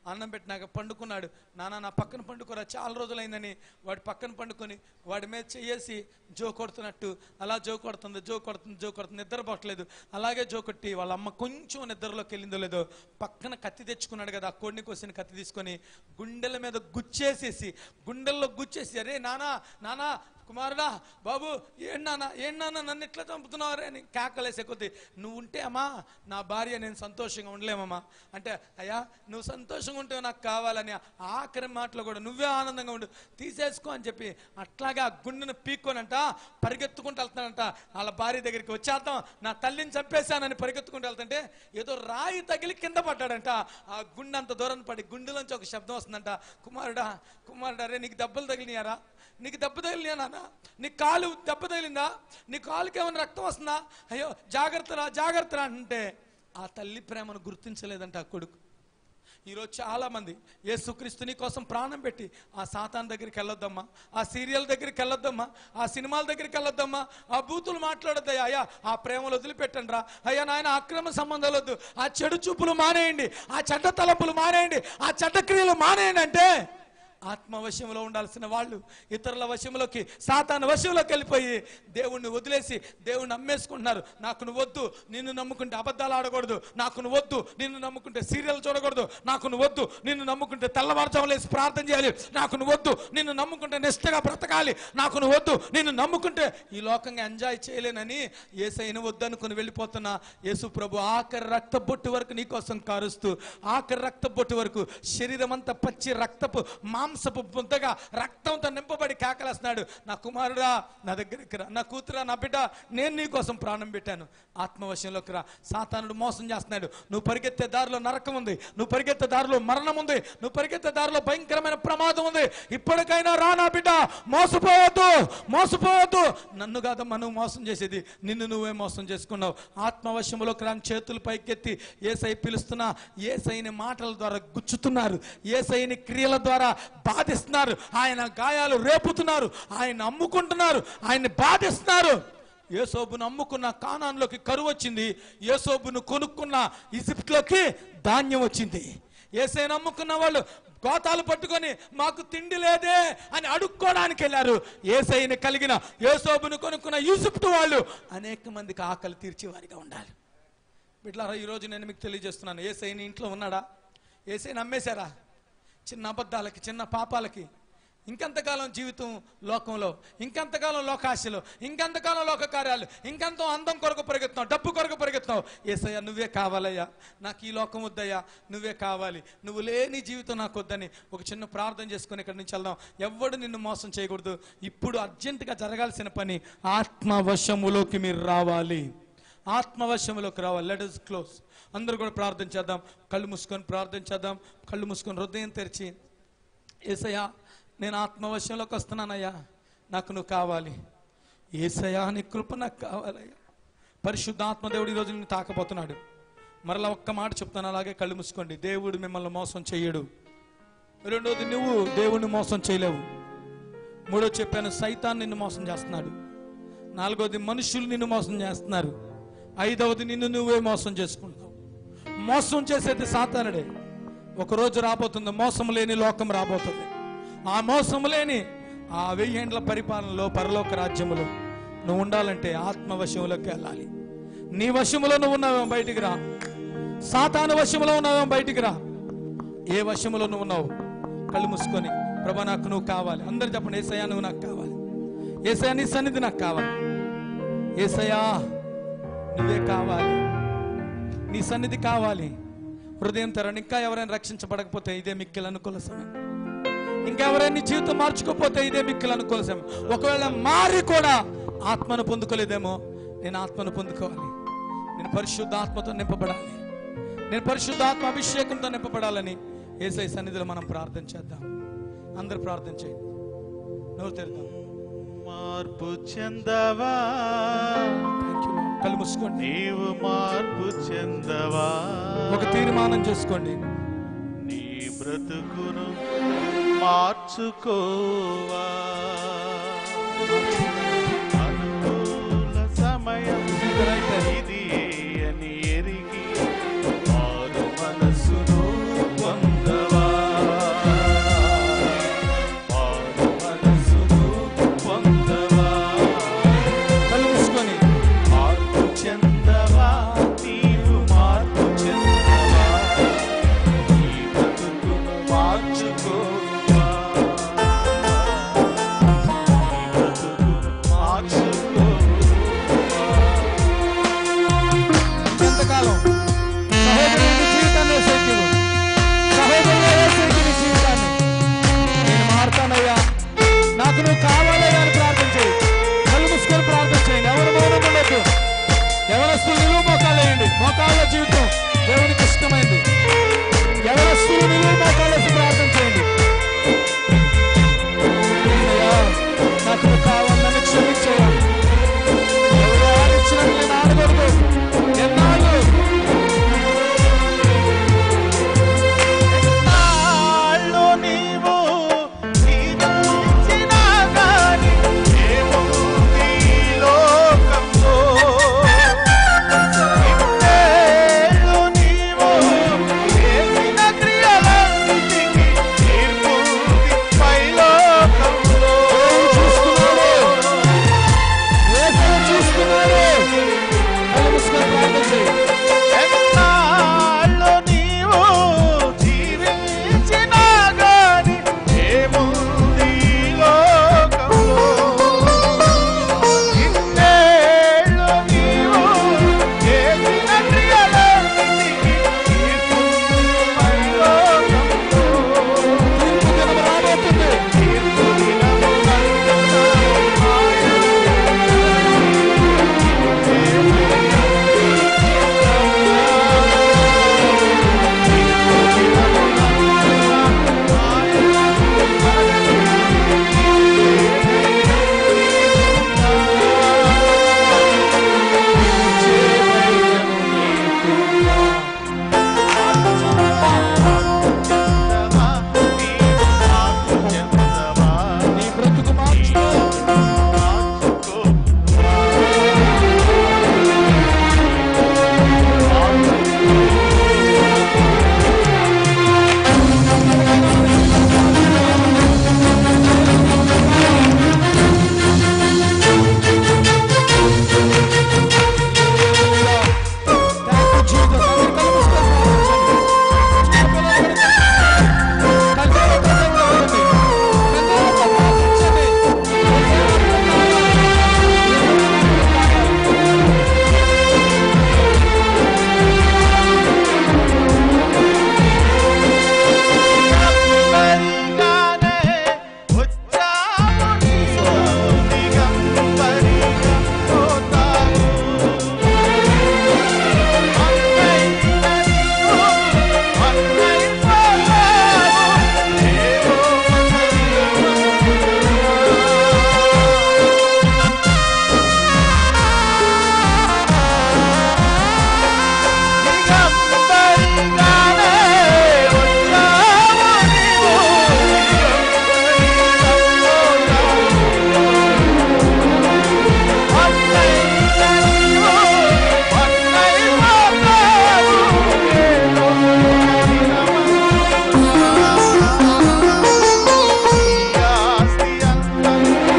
S7: అన్నం పెట్టినాక పండుకున్నాడు నాన్న నా పక్కన పండుకోరా చాలా రోజులైందని వాడి పక్కన పండుకొని వాడి మీద చెయ్యేసి జో కొడుతున్నట్టు అలా జో కొడుతుంది జో కొడుతుంది జో కొడుతుంది నిద్ర పట్టలేదు అలాగే జో కొట్టి వాళ్ళ అమ్మ కొంచెం నిద్రలోకి వెళ్ళిందో లేదో పక్కన కత్తి తెచ్చుకున్నాడు కదా ఆ కోడిని కోసిన కత్తి తీసుకొని గుండెల మీద గుచ్చేసేసి గుండెల్లో గుచ్చేసి అరే నానా నానా కుమారుడా బాబు ఏం నాన్న ఏం నాన్న నన్ను ఎట్లా చంపుతున్నావు అని కేకలేసే కొద్దీ నువ్వు ఉంటే అమ్మా నా భార్య నేను సంతోషంగా ఉండలేమమ్మా అంటే అయ్యా నువ్వు సంతోషంగా ఉంటే నాకు కావాలని ఆఖరి మాటలో కూడా నువ్వే ఆనందంగా ఉండు తీసేసుకో అని చెప్పి అట్లాగే ఆ గుండెను పీక్కోనంట పరిగెత్తుకుంటూ వెళ్తానంట వాళ్ళ భార్య దగ్గరికి వచ్చేద్దాం నా తల్లిని చంపేశానని పరిగెత్తుకుంటూ వెళ్తుంటే ఏదో రాయి తగిలి కింద పడ్డాడంట ఆ గుండె అంత దూరం పడి గుండెలోంచి ఒక శబ్దం వస్తుందంట కుమారుడా కుమారుడా రే నీకు దెబ్బలు తగిలినారా నీకు దెబ్బ తగిలినా నాన్న నీ కాలు దెబ్బ తగిలిందా నీ కాలుకి ఏమైనా రక్తం వస్తుందా అయ్యో జాగ్రత్తరా జాగ్రత్తరా అంటే ఆ తల్లి ప్రేమను గుర్తించలేదంట ఆ కొడుకు ఈరోజు చాలా మంది యేసుక్రీస్తు నీ కోసం ప్రాణం పెట్టి ఆ సాతాన్ దగ్గరికి వెళ్ళొద్దమ్మా ఆ సీరియల్ దగ్గరికి వెళ్ళొద్దమ్మా ఆ సినిమాల దగ్గరికి వెళ్ళొద్దమ్మా ఆ బూతులు మాట్లాడొద్దయ్యా అయ్యా ఆ ప్రేమలు వదిలిపెట్టండి రా అయ్యా నాయన అక్రమ సంబంధాలు వద్దు ఆ చెడు చూపులు మానేయండి ఆ చెడ్డ తలపులు మానేయండి ఆ చెడ్డ క్రియలు మానేయండి అంటే ఆత్మవశంలో ఉండాల్సిన వాళ్ళు ఇతరుల వశంలోకి సాతాను వశంలోకి వెళ్ళిపోయి దేవుణ్ణి వదిలేసి దేవుణ్ణి అమ్మేసుకుంటున్నారు నాకు నువ్వు వద్దు నిన్ను నమ్ముకుంటే అబద్ధాలు ఆడకూడదు నాకు నువ్వు వద్దు నిన్ను నమ్ముకుంటే సీరియల్ చూడకూడదు నాకు నువ్వు వద్దు నిన్ను నమ్ముకుంటే తెల్లవారుజాము లేసి ప్రార్థన చేయాలి నాకు నువ్వు వద్దు నిన్ను నమ్ముకుంటే నిష్టగా బ్రతకాలి నాకు నువ్వు వద్దు నిన్ను నమ్ముకుంటే ఈ లోకంగా ఎంజాయ్ చేయలేనని ఏసైన వద్దనుకుని వెళ్ళిపోతున్నా యేసు ప్రభు ఆఖరి రక్త బొట్టు వరకు నీ కోసం కారుస్తూ ఆఖరి రక్త బొట్టు వరకు శరీరం అంతా పచ్చి రక్తపు మాంసపు బుద్దగా రక్తంతో నింపబడి కేకలేస్తున్నాడు నా కుమారుడా నా దగ్గరికి రా నా కూతురా నా బిడ్డ నేను నీ కోసం ప్రాణం పెట్టాను ఆత్మవశంలోకి రా సాతానుడు మోసం చేస్తున్నాడు నువ్వు పరిగెత్తే దారిలో నరకం ఉంది నువ్వు పరిగెత్తే దారిలో మరణం ఉంది నువ్వు పరిగెత్తే దారిలో భయంకరమైన ప్రమాదం ఉంది ఇప్పటికైనా రా నా బిడ్డ మోసపోవద్దు మోసపోవద్దు నన్ను కాదమ్మా నువ్వు మోసం చేసేది నిన్ను నువ్వే మోసం చేసుకున్నావు ఆత్మవశంలోకి రాని చేతులు పైకెత్తి ఏసై పిలుస్తున్నా ఏసైని మాటల ద్వారా గుచ్చుతున్నారు ఏసైని క్రియల ద్వారా బాధిస్తున్నారు ఆయన గాయాలు రేపుతున్నారు ఆయన అమ్ముకుంటున్నారు ఆయన్ని బాధిస్తున్నారు ఏసోబును అమ్ముకున్న కానాన్లోకి కరువు వచ్చింది ఏసోబును కొనుక్కున్న ఈజిప్ట్లోకి ధాన్యం వచ్చింది ఏసైని అమ్ముకున్న వాళ్ళు గోతాలు పట్టుకొని మాకు తిండి లేదే అని అడుక్కోవడానికి వెళ్ళారు ఏసైని కలిగిన ఏసోబును కొనుక్కున్న ఈజిప్ట్ వాళ్ళు అనేక మందికి ఆకలి తీర్చేవారిగా ఉండాలి బిడ్లారా ఈరోజు నేను మీకు తెలియజేస్తున్నాను ఏసైని ఇంట్లో ఉన్నాడా ఏసైని అమ్మేశారా చిన్న అబద్ధాలకి చిన్న పాపాలకి ఇంకెంతకాలం జీవితం లోకంలో ఇంకెంతకాలం లోకాశలు ఇంకెంతకాలం లోక కార్యాలు ఇంకెంతో అందం కొరకు పరిగెత్తున్నావు డబ్బు కొరకు పరిగెత్తున్నావు ఏసయ్యా నువ్వే కావాలయ్యా నాకు ఈ లోకం వద్దయ్యా నువ్వే కావాలి నువ్వు లేని జీవితం నాకు వద్దని ఒక చిన్న ప్రార్థన చేసుకొని ఇక్కడి నుంచి వెళ్దాం ఎవ్వడు నిన్ను మోసం చేయకూడదు ఇప్పుడు అర్జెంటుగా జరగాల్సిన పని ఆత్మవశములోకి మీరు రావాలి ఆత్మవశములోకి రావాలి లెట్ ఇస్ క్లోజ్ అందరూ కూడా ప్రార్థన చేద్దాం కళ్ళు మూసుకొని ప్రార్థన చేద్దాం కళ్ళు మూసుకొని హృదయం తెరిచి ఏసయ్యా నేను ఆత్మవశంలోకి వస్తున్నానయ్యా నాకు నువ్వు కావాలి ఏసయ్యా నీ కృప నాకు కావాలయ్యా పరిశుద్ధాత్మ దేవుడు ఈరోజు నిన్ను తాకబోతున్నాడు మరలా ఒక్క మాట చెప్తాను అలాగే కళ్ళు మూసుకోండి దేవుడు మిమ్మల్ని మోసం చేయడు రెండోది నువ్వు దేవుడిని మోసం చేయలేవు మూడో చెప్పాను సైతాన్ నిన్ను మోసం చేస్తున్నాడు నాలుగోది మనుషులు నిన్ను మోసం చేస్తున్నారు ఐదవది నిన్ను నువ్వే మోసం చేసుకుంటావు మోసం చేసేది సాతానుడే ఒక రోజు రాబోతుంది మోసం లేని లోకం రాబోతుంది ఆ మోసం లేని ఆ వెయ్యేండ్ల పరిపాలనలో పరలోక రాజ్యములో నువ్వు ఉండాలంటే ఆత్మవశంలోకి వెళ్ళాలి నీ వశములో నువ్వు ఉన్నావు బయటికి రా సాతాను వశములో ఉన్నావు బయటికి రా ఏ వశములో నువ్వు ఉన్నావు కళ్ళు మూసుకొని ప్రభా నాకు నువ్వు కావాలి అందరు చెప్పండి ఏసయ్యా నువ్వు నాకు కావాలి ఏసయ్యా నీ సన్నిధి నాకు కావాలి ఏసయ్యా నువ్వే కావాలి నీ సన్నిధి కావాలి హృదయం తెరండి ఇంకా ఎవరైనా రక్షించబడకపోతే ఇదే మిక్కిల అనుకూల సమయం ఇంకా ఎవరైనా నీ జీవితం మార్చుకోకపోతే ఇదే మిక్కిల అనుకూల సమయం ఒకవేళ మారి కూడా ఆత్మను పొందుకోలేదేమో నేను ఆత్మను పొందుకోవాలి నేను పరిశుద్ధ ఆత్మతో నింపబడాలి నేను పరిశుద్ధ ఆత్మ అభిషేకంతో నింపబడాలని ఏసై సన్నిధిలో మనం ప్రార్థన చేద్దాం అందరూ ప్రార్థన చేయండి నోరు తెరుద్దాం
S1: మార్పు చెందవా
S7: Thank you, Lord. కళ్ళు మూసుకోండి
S1: నీవు మార్పు చెందవా
S7: ఒక తీర్మానం చేసుకోండి
S1: నీ బ్రతుకును మార్చుకోవా అనుకూల సమయం ఇది అని ఎరిగి మారు మనసును పొందవా మార్చుకోవా నీ బ్రతుకు మార్చుకోవా
S7: ఎంతకాలం సహోదరుని జీవితాన్ని వేసేకి ఇవ్వు. సహోదరుని వేసేకి నీ జీవితాన్ని నేను మారుతానయ్యా నాకు నువ్వు కావాలయ్యా అని ప్రార్థన చేయి కళ్ళు మూసుకొని ప్రార్థన చేయండి ఎవరు మౌనం ఉండొద్దు ఎవరస్తులు నిలువు మోకాలు వేయండి మోకాళ్ళ జీవితం దేవునికి ఇష్టమైంది ఎవరస్తులు నిలువు మోకాలు వేసి ప్రార్థన చేయండి అయ్యా, నాకు నువ్వు కావాలి నన్ను క్షమించయ్యా ఎవరో ఆడించినట్టు నేను ఆడకూడదు ఎన్నాళ్ళు
S1: నాళ్ళు నీవు జీవించినా గాని ఏముంది ఈ లోకంలో? ఇన్నేళ్ళు నీవు చేసిన క్రియలన్నిటికీ తీర్పుంది పైలోకంలో.
S7: ఏసయ్య చూస్తున్నాడు కళ్ళు మూసుకొని ప్రార్థన చేయి
S1: ఎన్నాళ్ళు నీవు జీవించినా గాని ఏముంది ఈ లోకంలో? ఇన్నేళ్ళు నీవు చేసిన క్రియలన్నిటికీ తీర్పుంది పరలోకంలో.
S7: తీర్పు దినం రాబోతుంది
S1: తీర్పు దినము చెందవా, నీ మార్పు చెందవా,
S7: నీ బ్రతుకు మార్చుకో
S1: మార్చుకో.
S7: థాంక్యూ జీసస్ అందరూ కళ్ళు మూసుకొని ప్రార్థించండి. కన్నీళ్లతో దేవుడు అవ్వండి. కన్నీళ్లతో ప్రార్థించండి.
S1: దిగంబరిగానే వచ్చాము నీవు, దిగంబరిగా పోతాము. మన్నైన నీవు, మన్నైపోతావు. ఏవో దిగంబరిగానే వచ్చాము నీవు, దిగంబరిగా పోతాము. మన్నైన నీవు, మన్నైపోతావు. ఏవో ఆస్తి అంతా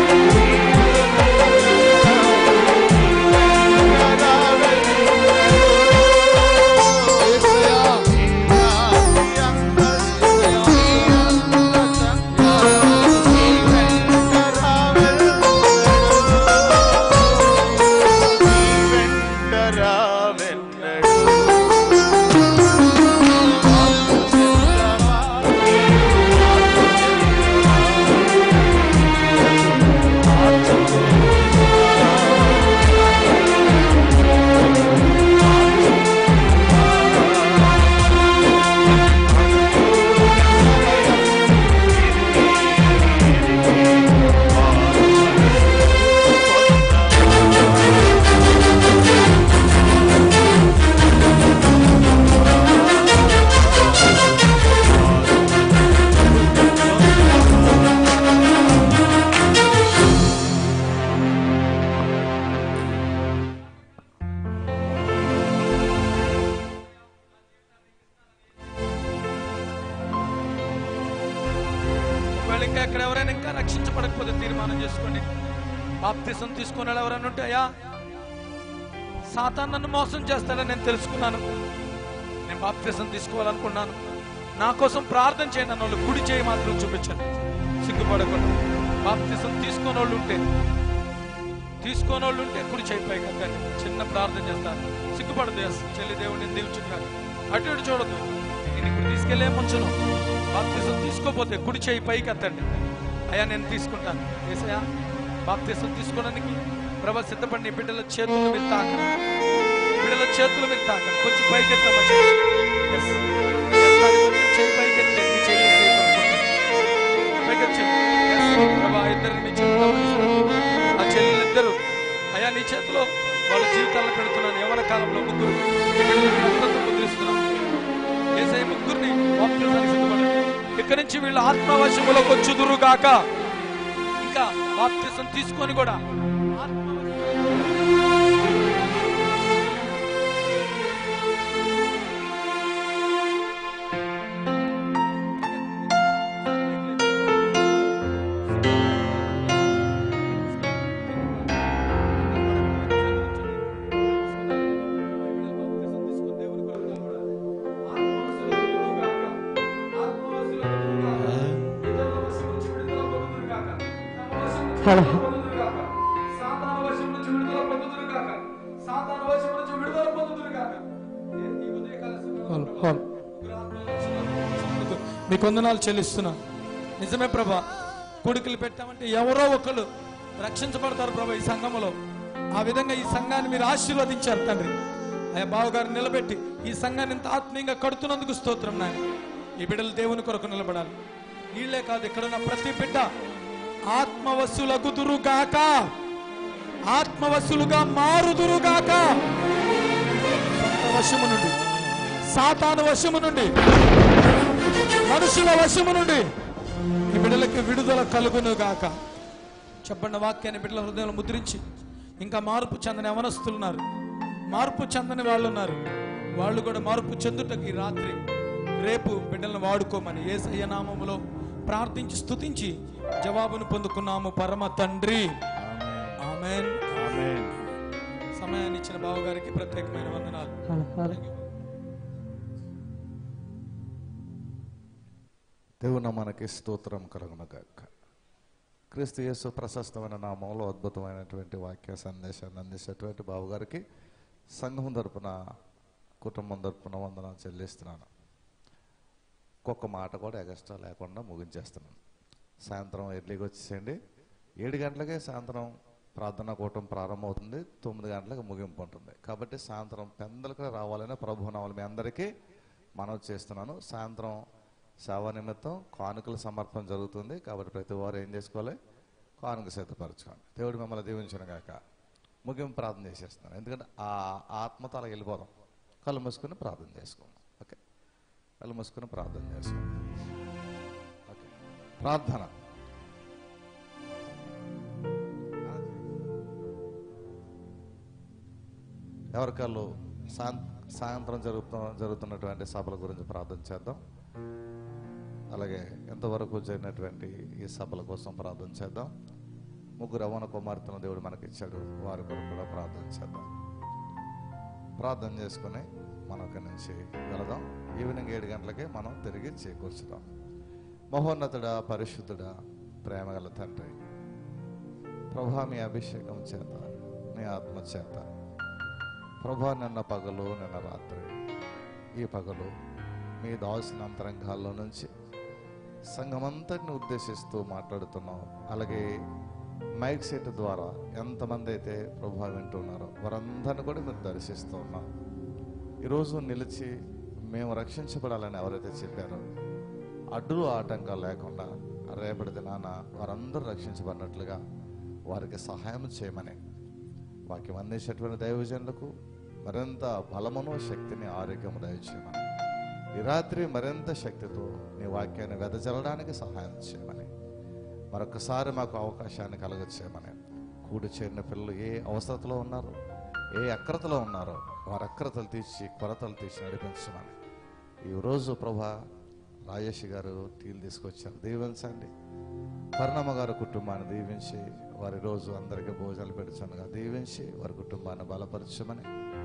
S7: ఒకవేళ ఇంకా ఇక్కడ ఎవరైనా ఇంకా రక్షించబడకపోతే తీర్మానం చేసుకోండి బాప్తిసం తీసుకున్న వాళ్ళు ఎవరైనా ఉంటాయా సాతాన్ నన్ను మోసం చేస్తాడని నేను తెలుసుకున్నాను నేను బాప్తిసం తీసుకోవాలనుకున్నాను నా కోసం ప్రార్థన చేయండి అన్న వాళ్ళు కుడి చేయి మాత్రం చూపించండి సిగ్గుపడకుండా బాప్తిసం తీసుకోని వాళ్ళు ఉంటే తీసుకోని వాళ్ళు ఉంటే కుడి చేయి పైకి ఎత్తండి చిన్న ప్రార్థన చేస్తాను సిగ్గుపడదు ఎస్ చెల్లి దేవుడిని దీవించును కానీ అటు ఇటు చూడదు నేను ఇప్పుడు తీసుకెళ్లే ముంచును బాప్తిసం తీసుకోపోతే కుడి చేయి పైకి ఎత్తండి అయ్యా నేను తీసుకుంటాను ఏసయ్యా బాప్తిసం తీసుకోవడానికి ప్రభా సిద్ధపడి నీ బిడ్డల చేతుల మీద తాకండి బిడ్డల చేతుల మీద తాకండి కొంచెం పైకి ఎత్తమ్మా చెయ్యి. Yes. ఎత్తాలి, కొంచెం చెయ్యి పైకి ఎత్తే నీ చెయ్యి ఎత్తే పడుకుంటుంది. పైకి ఎత్తు చెయ్యి. Yes. ప్రభా ఇద్దరిని నీ చేతిలో ఉంచుతున్నాను. ఆ చెల్లెలు ఇద్దరు అయ్యా నీ చేతిలో వాళ్ళ జీవితాలను పెడుతున్నాను యవన కాలంలో ముగ్గురు ఈ బిడ్డలకు రక్తంతో ముద్రిస్తున్నాను ఏసై ముగ్గురిని బాప్తిజానికి సిద్ధపడండి ఇక్కడి నుంచి వీళ్ళు ఆత్మవశములకు వచ్చుదురు గాక ఇంకా బాప్తిజం తీసుకొని కూడా ఆత్మవశ- హోల్, హోల్. మీకు వందనాలు చెల్లిస్తున్నా నిజమే ప్రభా కొడుకులు పెట్టామంటే ఎవరో ఒకళ్ళు రక్షించబడతారు ప్రభా ఈ సంఘములో ఆ విధంగా ఈ సంఘాన్ని మీరు ఆశీర్వదించారు తండ్రి అయ్యా బావగారు నిలబెట్టి ఈ సంఘాన్ని ఇంత ఆత్మీయంగా కడుతున్నందుకు స్తోత్రం నాయన ఈ బిడ్డలు దేవుని కొరకు నిలబడాలి వీళ్ళే కాదు ఇక్కడున్న ప్రతి బిడ్డ ఆత్మవశులగుదురుగాక ఆత్మవశులుగా మారుదురుగాక సొంత వశము నుండి సాతాను వశము నుండి మనుషుల వశము నుండి ఈ బిడ్డలకి విడుదల కలుగును గాక చెప్పండి వాక్యాన్ని బిడ్డల హృదయంలో ముద్రించి ఇంకా మార్పు చెందని అవనస్తులున్నారు మార్పు చెందని వాళ్ళు ఉన్నారు వాళ్ళు కూడా మార్పు చెందుటకు ఈ రాత్రి రేపు బిడ్డలను వాడుకోమని ఏ నామములో ప్రార్థించి స్తుతించి జవాబును పొందుకున్నాము పరమ తండ్రి ఆమెన్ సమయాన్ని ఇచ్చిన బావగారికి ప్రత్యేకమైన వందనాలు
S2: దేవున మనకి స్తోత్రం కలుగునగాక క్రీస్తు యేసు ప్రశస్తమైన నామంలో అద్భుతమైనటువంటి వాక్య సందేశాన్ని అందించేటువంటి బాబుగారికి సంఘం తరపున కుటుంబం తరపున వందన చెల్లిస్తున్నాను ఒక్కొక్క మాట కూడా ఎగస్ట్రా లేకుండా ముగించేస్తున్నాను సాయంత్రం ఎర్లీగా వచ్చేసేయండి ఏడు గంటలకే సాయంత్రం ప్రార్థనా కూటం ప్రారంభమవుతుంది తొమ్మిది గంటలకు ముగింపు ఉంటుంది కాబట్టి సాయంత్రం పెందలకు రావాలని ప్రభు నామలు మీ అందరికీ మనవి చేస్తున్నాను సాయంత్రం సేవ నిమిత్తం కానుకల సమర్పణ జరుగుతుంది కాబట్టి ప్రతి వారు ఏం చేసుకోవాలి కానుక సిద్ధపరచుకోండి దేవుడు మిమ్మల్ని దీవించిన గాక ముగింపు ప్రార్థన చేసేస్తున్నాను ఎందుకంటే ఆ ఆత్మతో అలా వెళ్ళిపోదాం కళ్ళు మూసుకొని ప్రార్థన చేసుకుందాం ఓకే కళ్ళు మూసుకొని ప్రార్థన చేసుకుందాం ఓకే ప్రార్థన ఎవరికాళ్ళు సాయం సాయంత్రం జరుగుతున్న జరుగుతున్నటువంటి సభల గురించి ప్రార్థన చేద్దాం అలాగే ఎంతవరకు జరిగినటువంటి ఈ సభల కోసం ప్రార్థన చేద్దాం ముగ్గురు అవన కుమార్తెను దేవుడు మనకి ఇచ్చాడు వారి కొరకు కూడా ప్రార్థన చేద్దాం ప్రార్థన చేసుకుని మనం ఇక్కడి నుంచి వెళదాం ఈవినింగ్ ఏడు గంటలకే మనం తిరిగి చేకూర్చుదాం మహోన్నతుడా పరిశుద్ధుడా ప్రేమగల తండ్రి ప్రభా మీ అభిషేకం చేత నీ ఆత్మ చేత ప్రభా నిన్న పగలు నిన్న రాత్రి ఈ పగలు మీ దాసిన అంతరంగాల్లో నుంచి సంఘమంతటిని ఉద్దేశిస్తూ మాట్లాడుతున్నాం అలాగే మైక్ సెట్ ద్వారా ఎంతమంది అయితే ప్రభావం వింటున్నారో వారందరిని కూడా మీరు దర్శిస్తూ ఉన్నాం ఈరోజు నిలిచి మేము రక్షించబడాలని ఎవరైతే చెప్పారో అడ్డులు ఆటంకాలు లేకుండా రేపటి దినాన వారందరూ రక్షించబడినట్లుగా వారికి సహాయం చేయమని వాక్యం అందించేటువంటి దైవజనులకు మరింత బలమును శక్తిని ఆరోగ్యము దయచేయమని ఈ రాత్రి మరింత శక్తితో నీ వాక్యాన్ని వెదజల్లడానికి సహాయం చేయమని మరొకసారి మాకు అవకాశాన్ని కలగచేయమని కూడి చేరిన పిల్లలు ఏ అవసరతలో ఉన్నారో ఏ అక్రతలో ఉన్నారో వారి అక్రతలు తీర్చి కొరతలు తీర్చి నడిపించమని ఈ రోజు ప్రభా రాజేష్ గారు టీలు తీసుకొచ్చారు దీవించండి కరుణమ్మ గారి కుటుంబాన్ని దీవించి వారి రోజు అందరికీ భోజనాలు పెడుచుండగా దీవించి వారి కుటుంబాన్ని బలపరచమని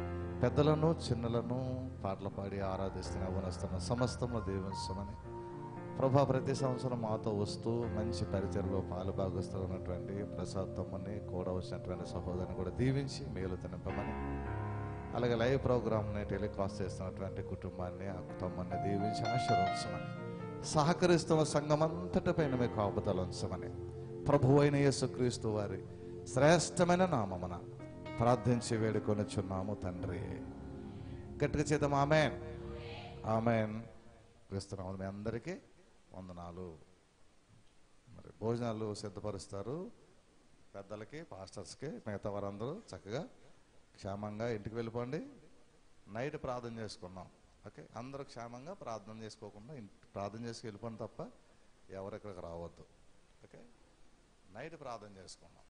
S2: పెద్దలను చిన్నలను పాటలు పాడి ఆరాధిస్తున్న అవనస్తున్న సమస్తము దీవించమని ప్రభా ప్రతి సంవత్సరం మాతో వస్తూ మంచి పరిచయలో పాలు భాగస్తులు ఉన్నటువంటి ప్రసాద్ తమ్ముని కూడా వచ్చినటువంటి సహోదరుని కూడా దీవించి మేలు తినపమని అలాగే లైవ్ ప్రోగ్రామ్ని టెలికాస్ట్ చేస్తున్నటువంటి కుటుంబాన్ని ఆ తమ్ముని దీవించి ఆశీర్వదించమని సహకరిస్తున్న సంఘం అంతటిపైన మీకు కాపుదలు ఉంచమని ప్రభు అయిన యేసుక్రీస్తు వారి శ్రేష్టమైన నామమున ప్రార్థించి వేడుకొనిచున్నాము తండ్రి గట్టిగా చేద్దాం ఆమెన్ ఆమెన్ క్రీస్తున్నాము మీ అందరికీ వందనాలు మరి భోజనాలు సిద్ధపరుస్తారు పెద్దలకి పాస్టర్స్కి మిగతా వారందరూ చక్కగా క్షేమంగా ఇంటికి వెళ్ళిపోండి నైట్ ప్రార్థన చేసుకున్నాం ఓకే అందరూ క్షేమంగా ప్రార్థన చేసుకోకుండా ఇంటి ప్రార్థన చేసి వెళ్ళిపోండి తప్ప ఎవరు ఇక్కడికి రావద్దు ఓకే నైట్ ప్రార్థన చేసుకున్నాం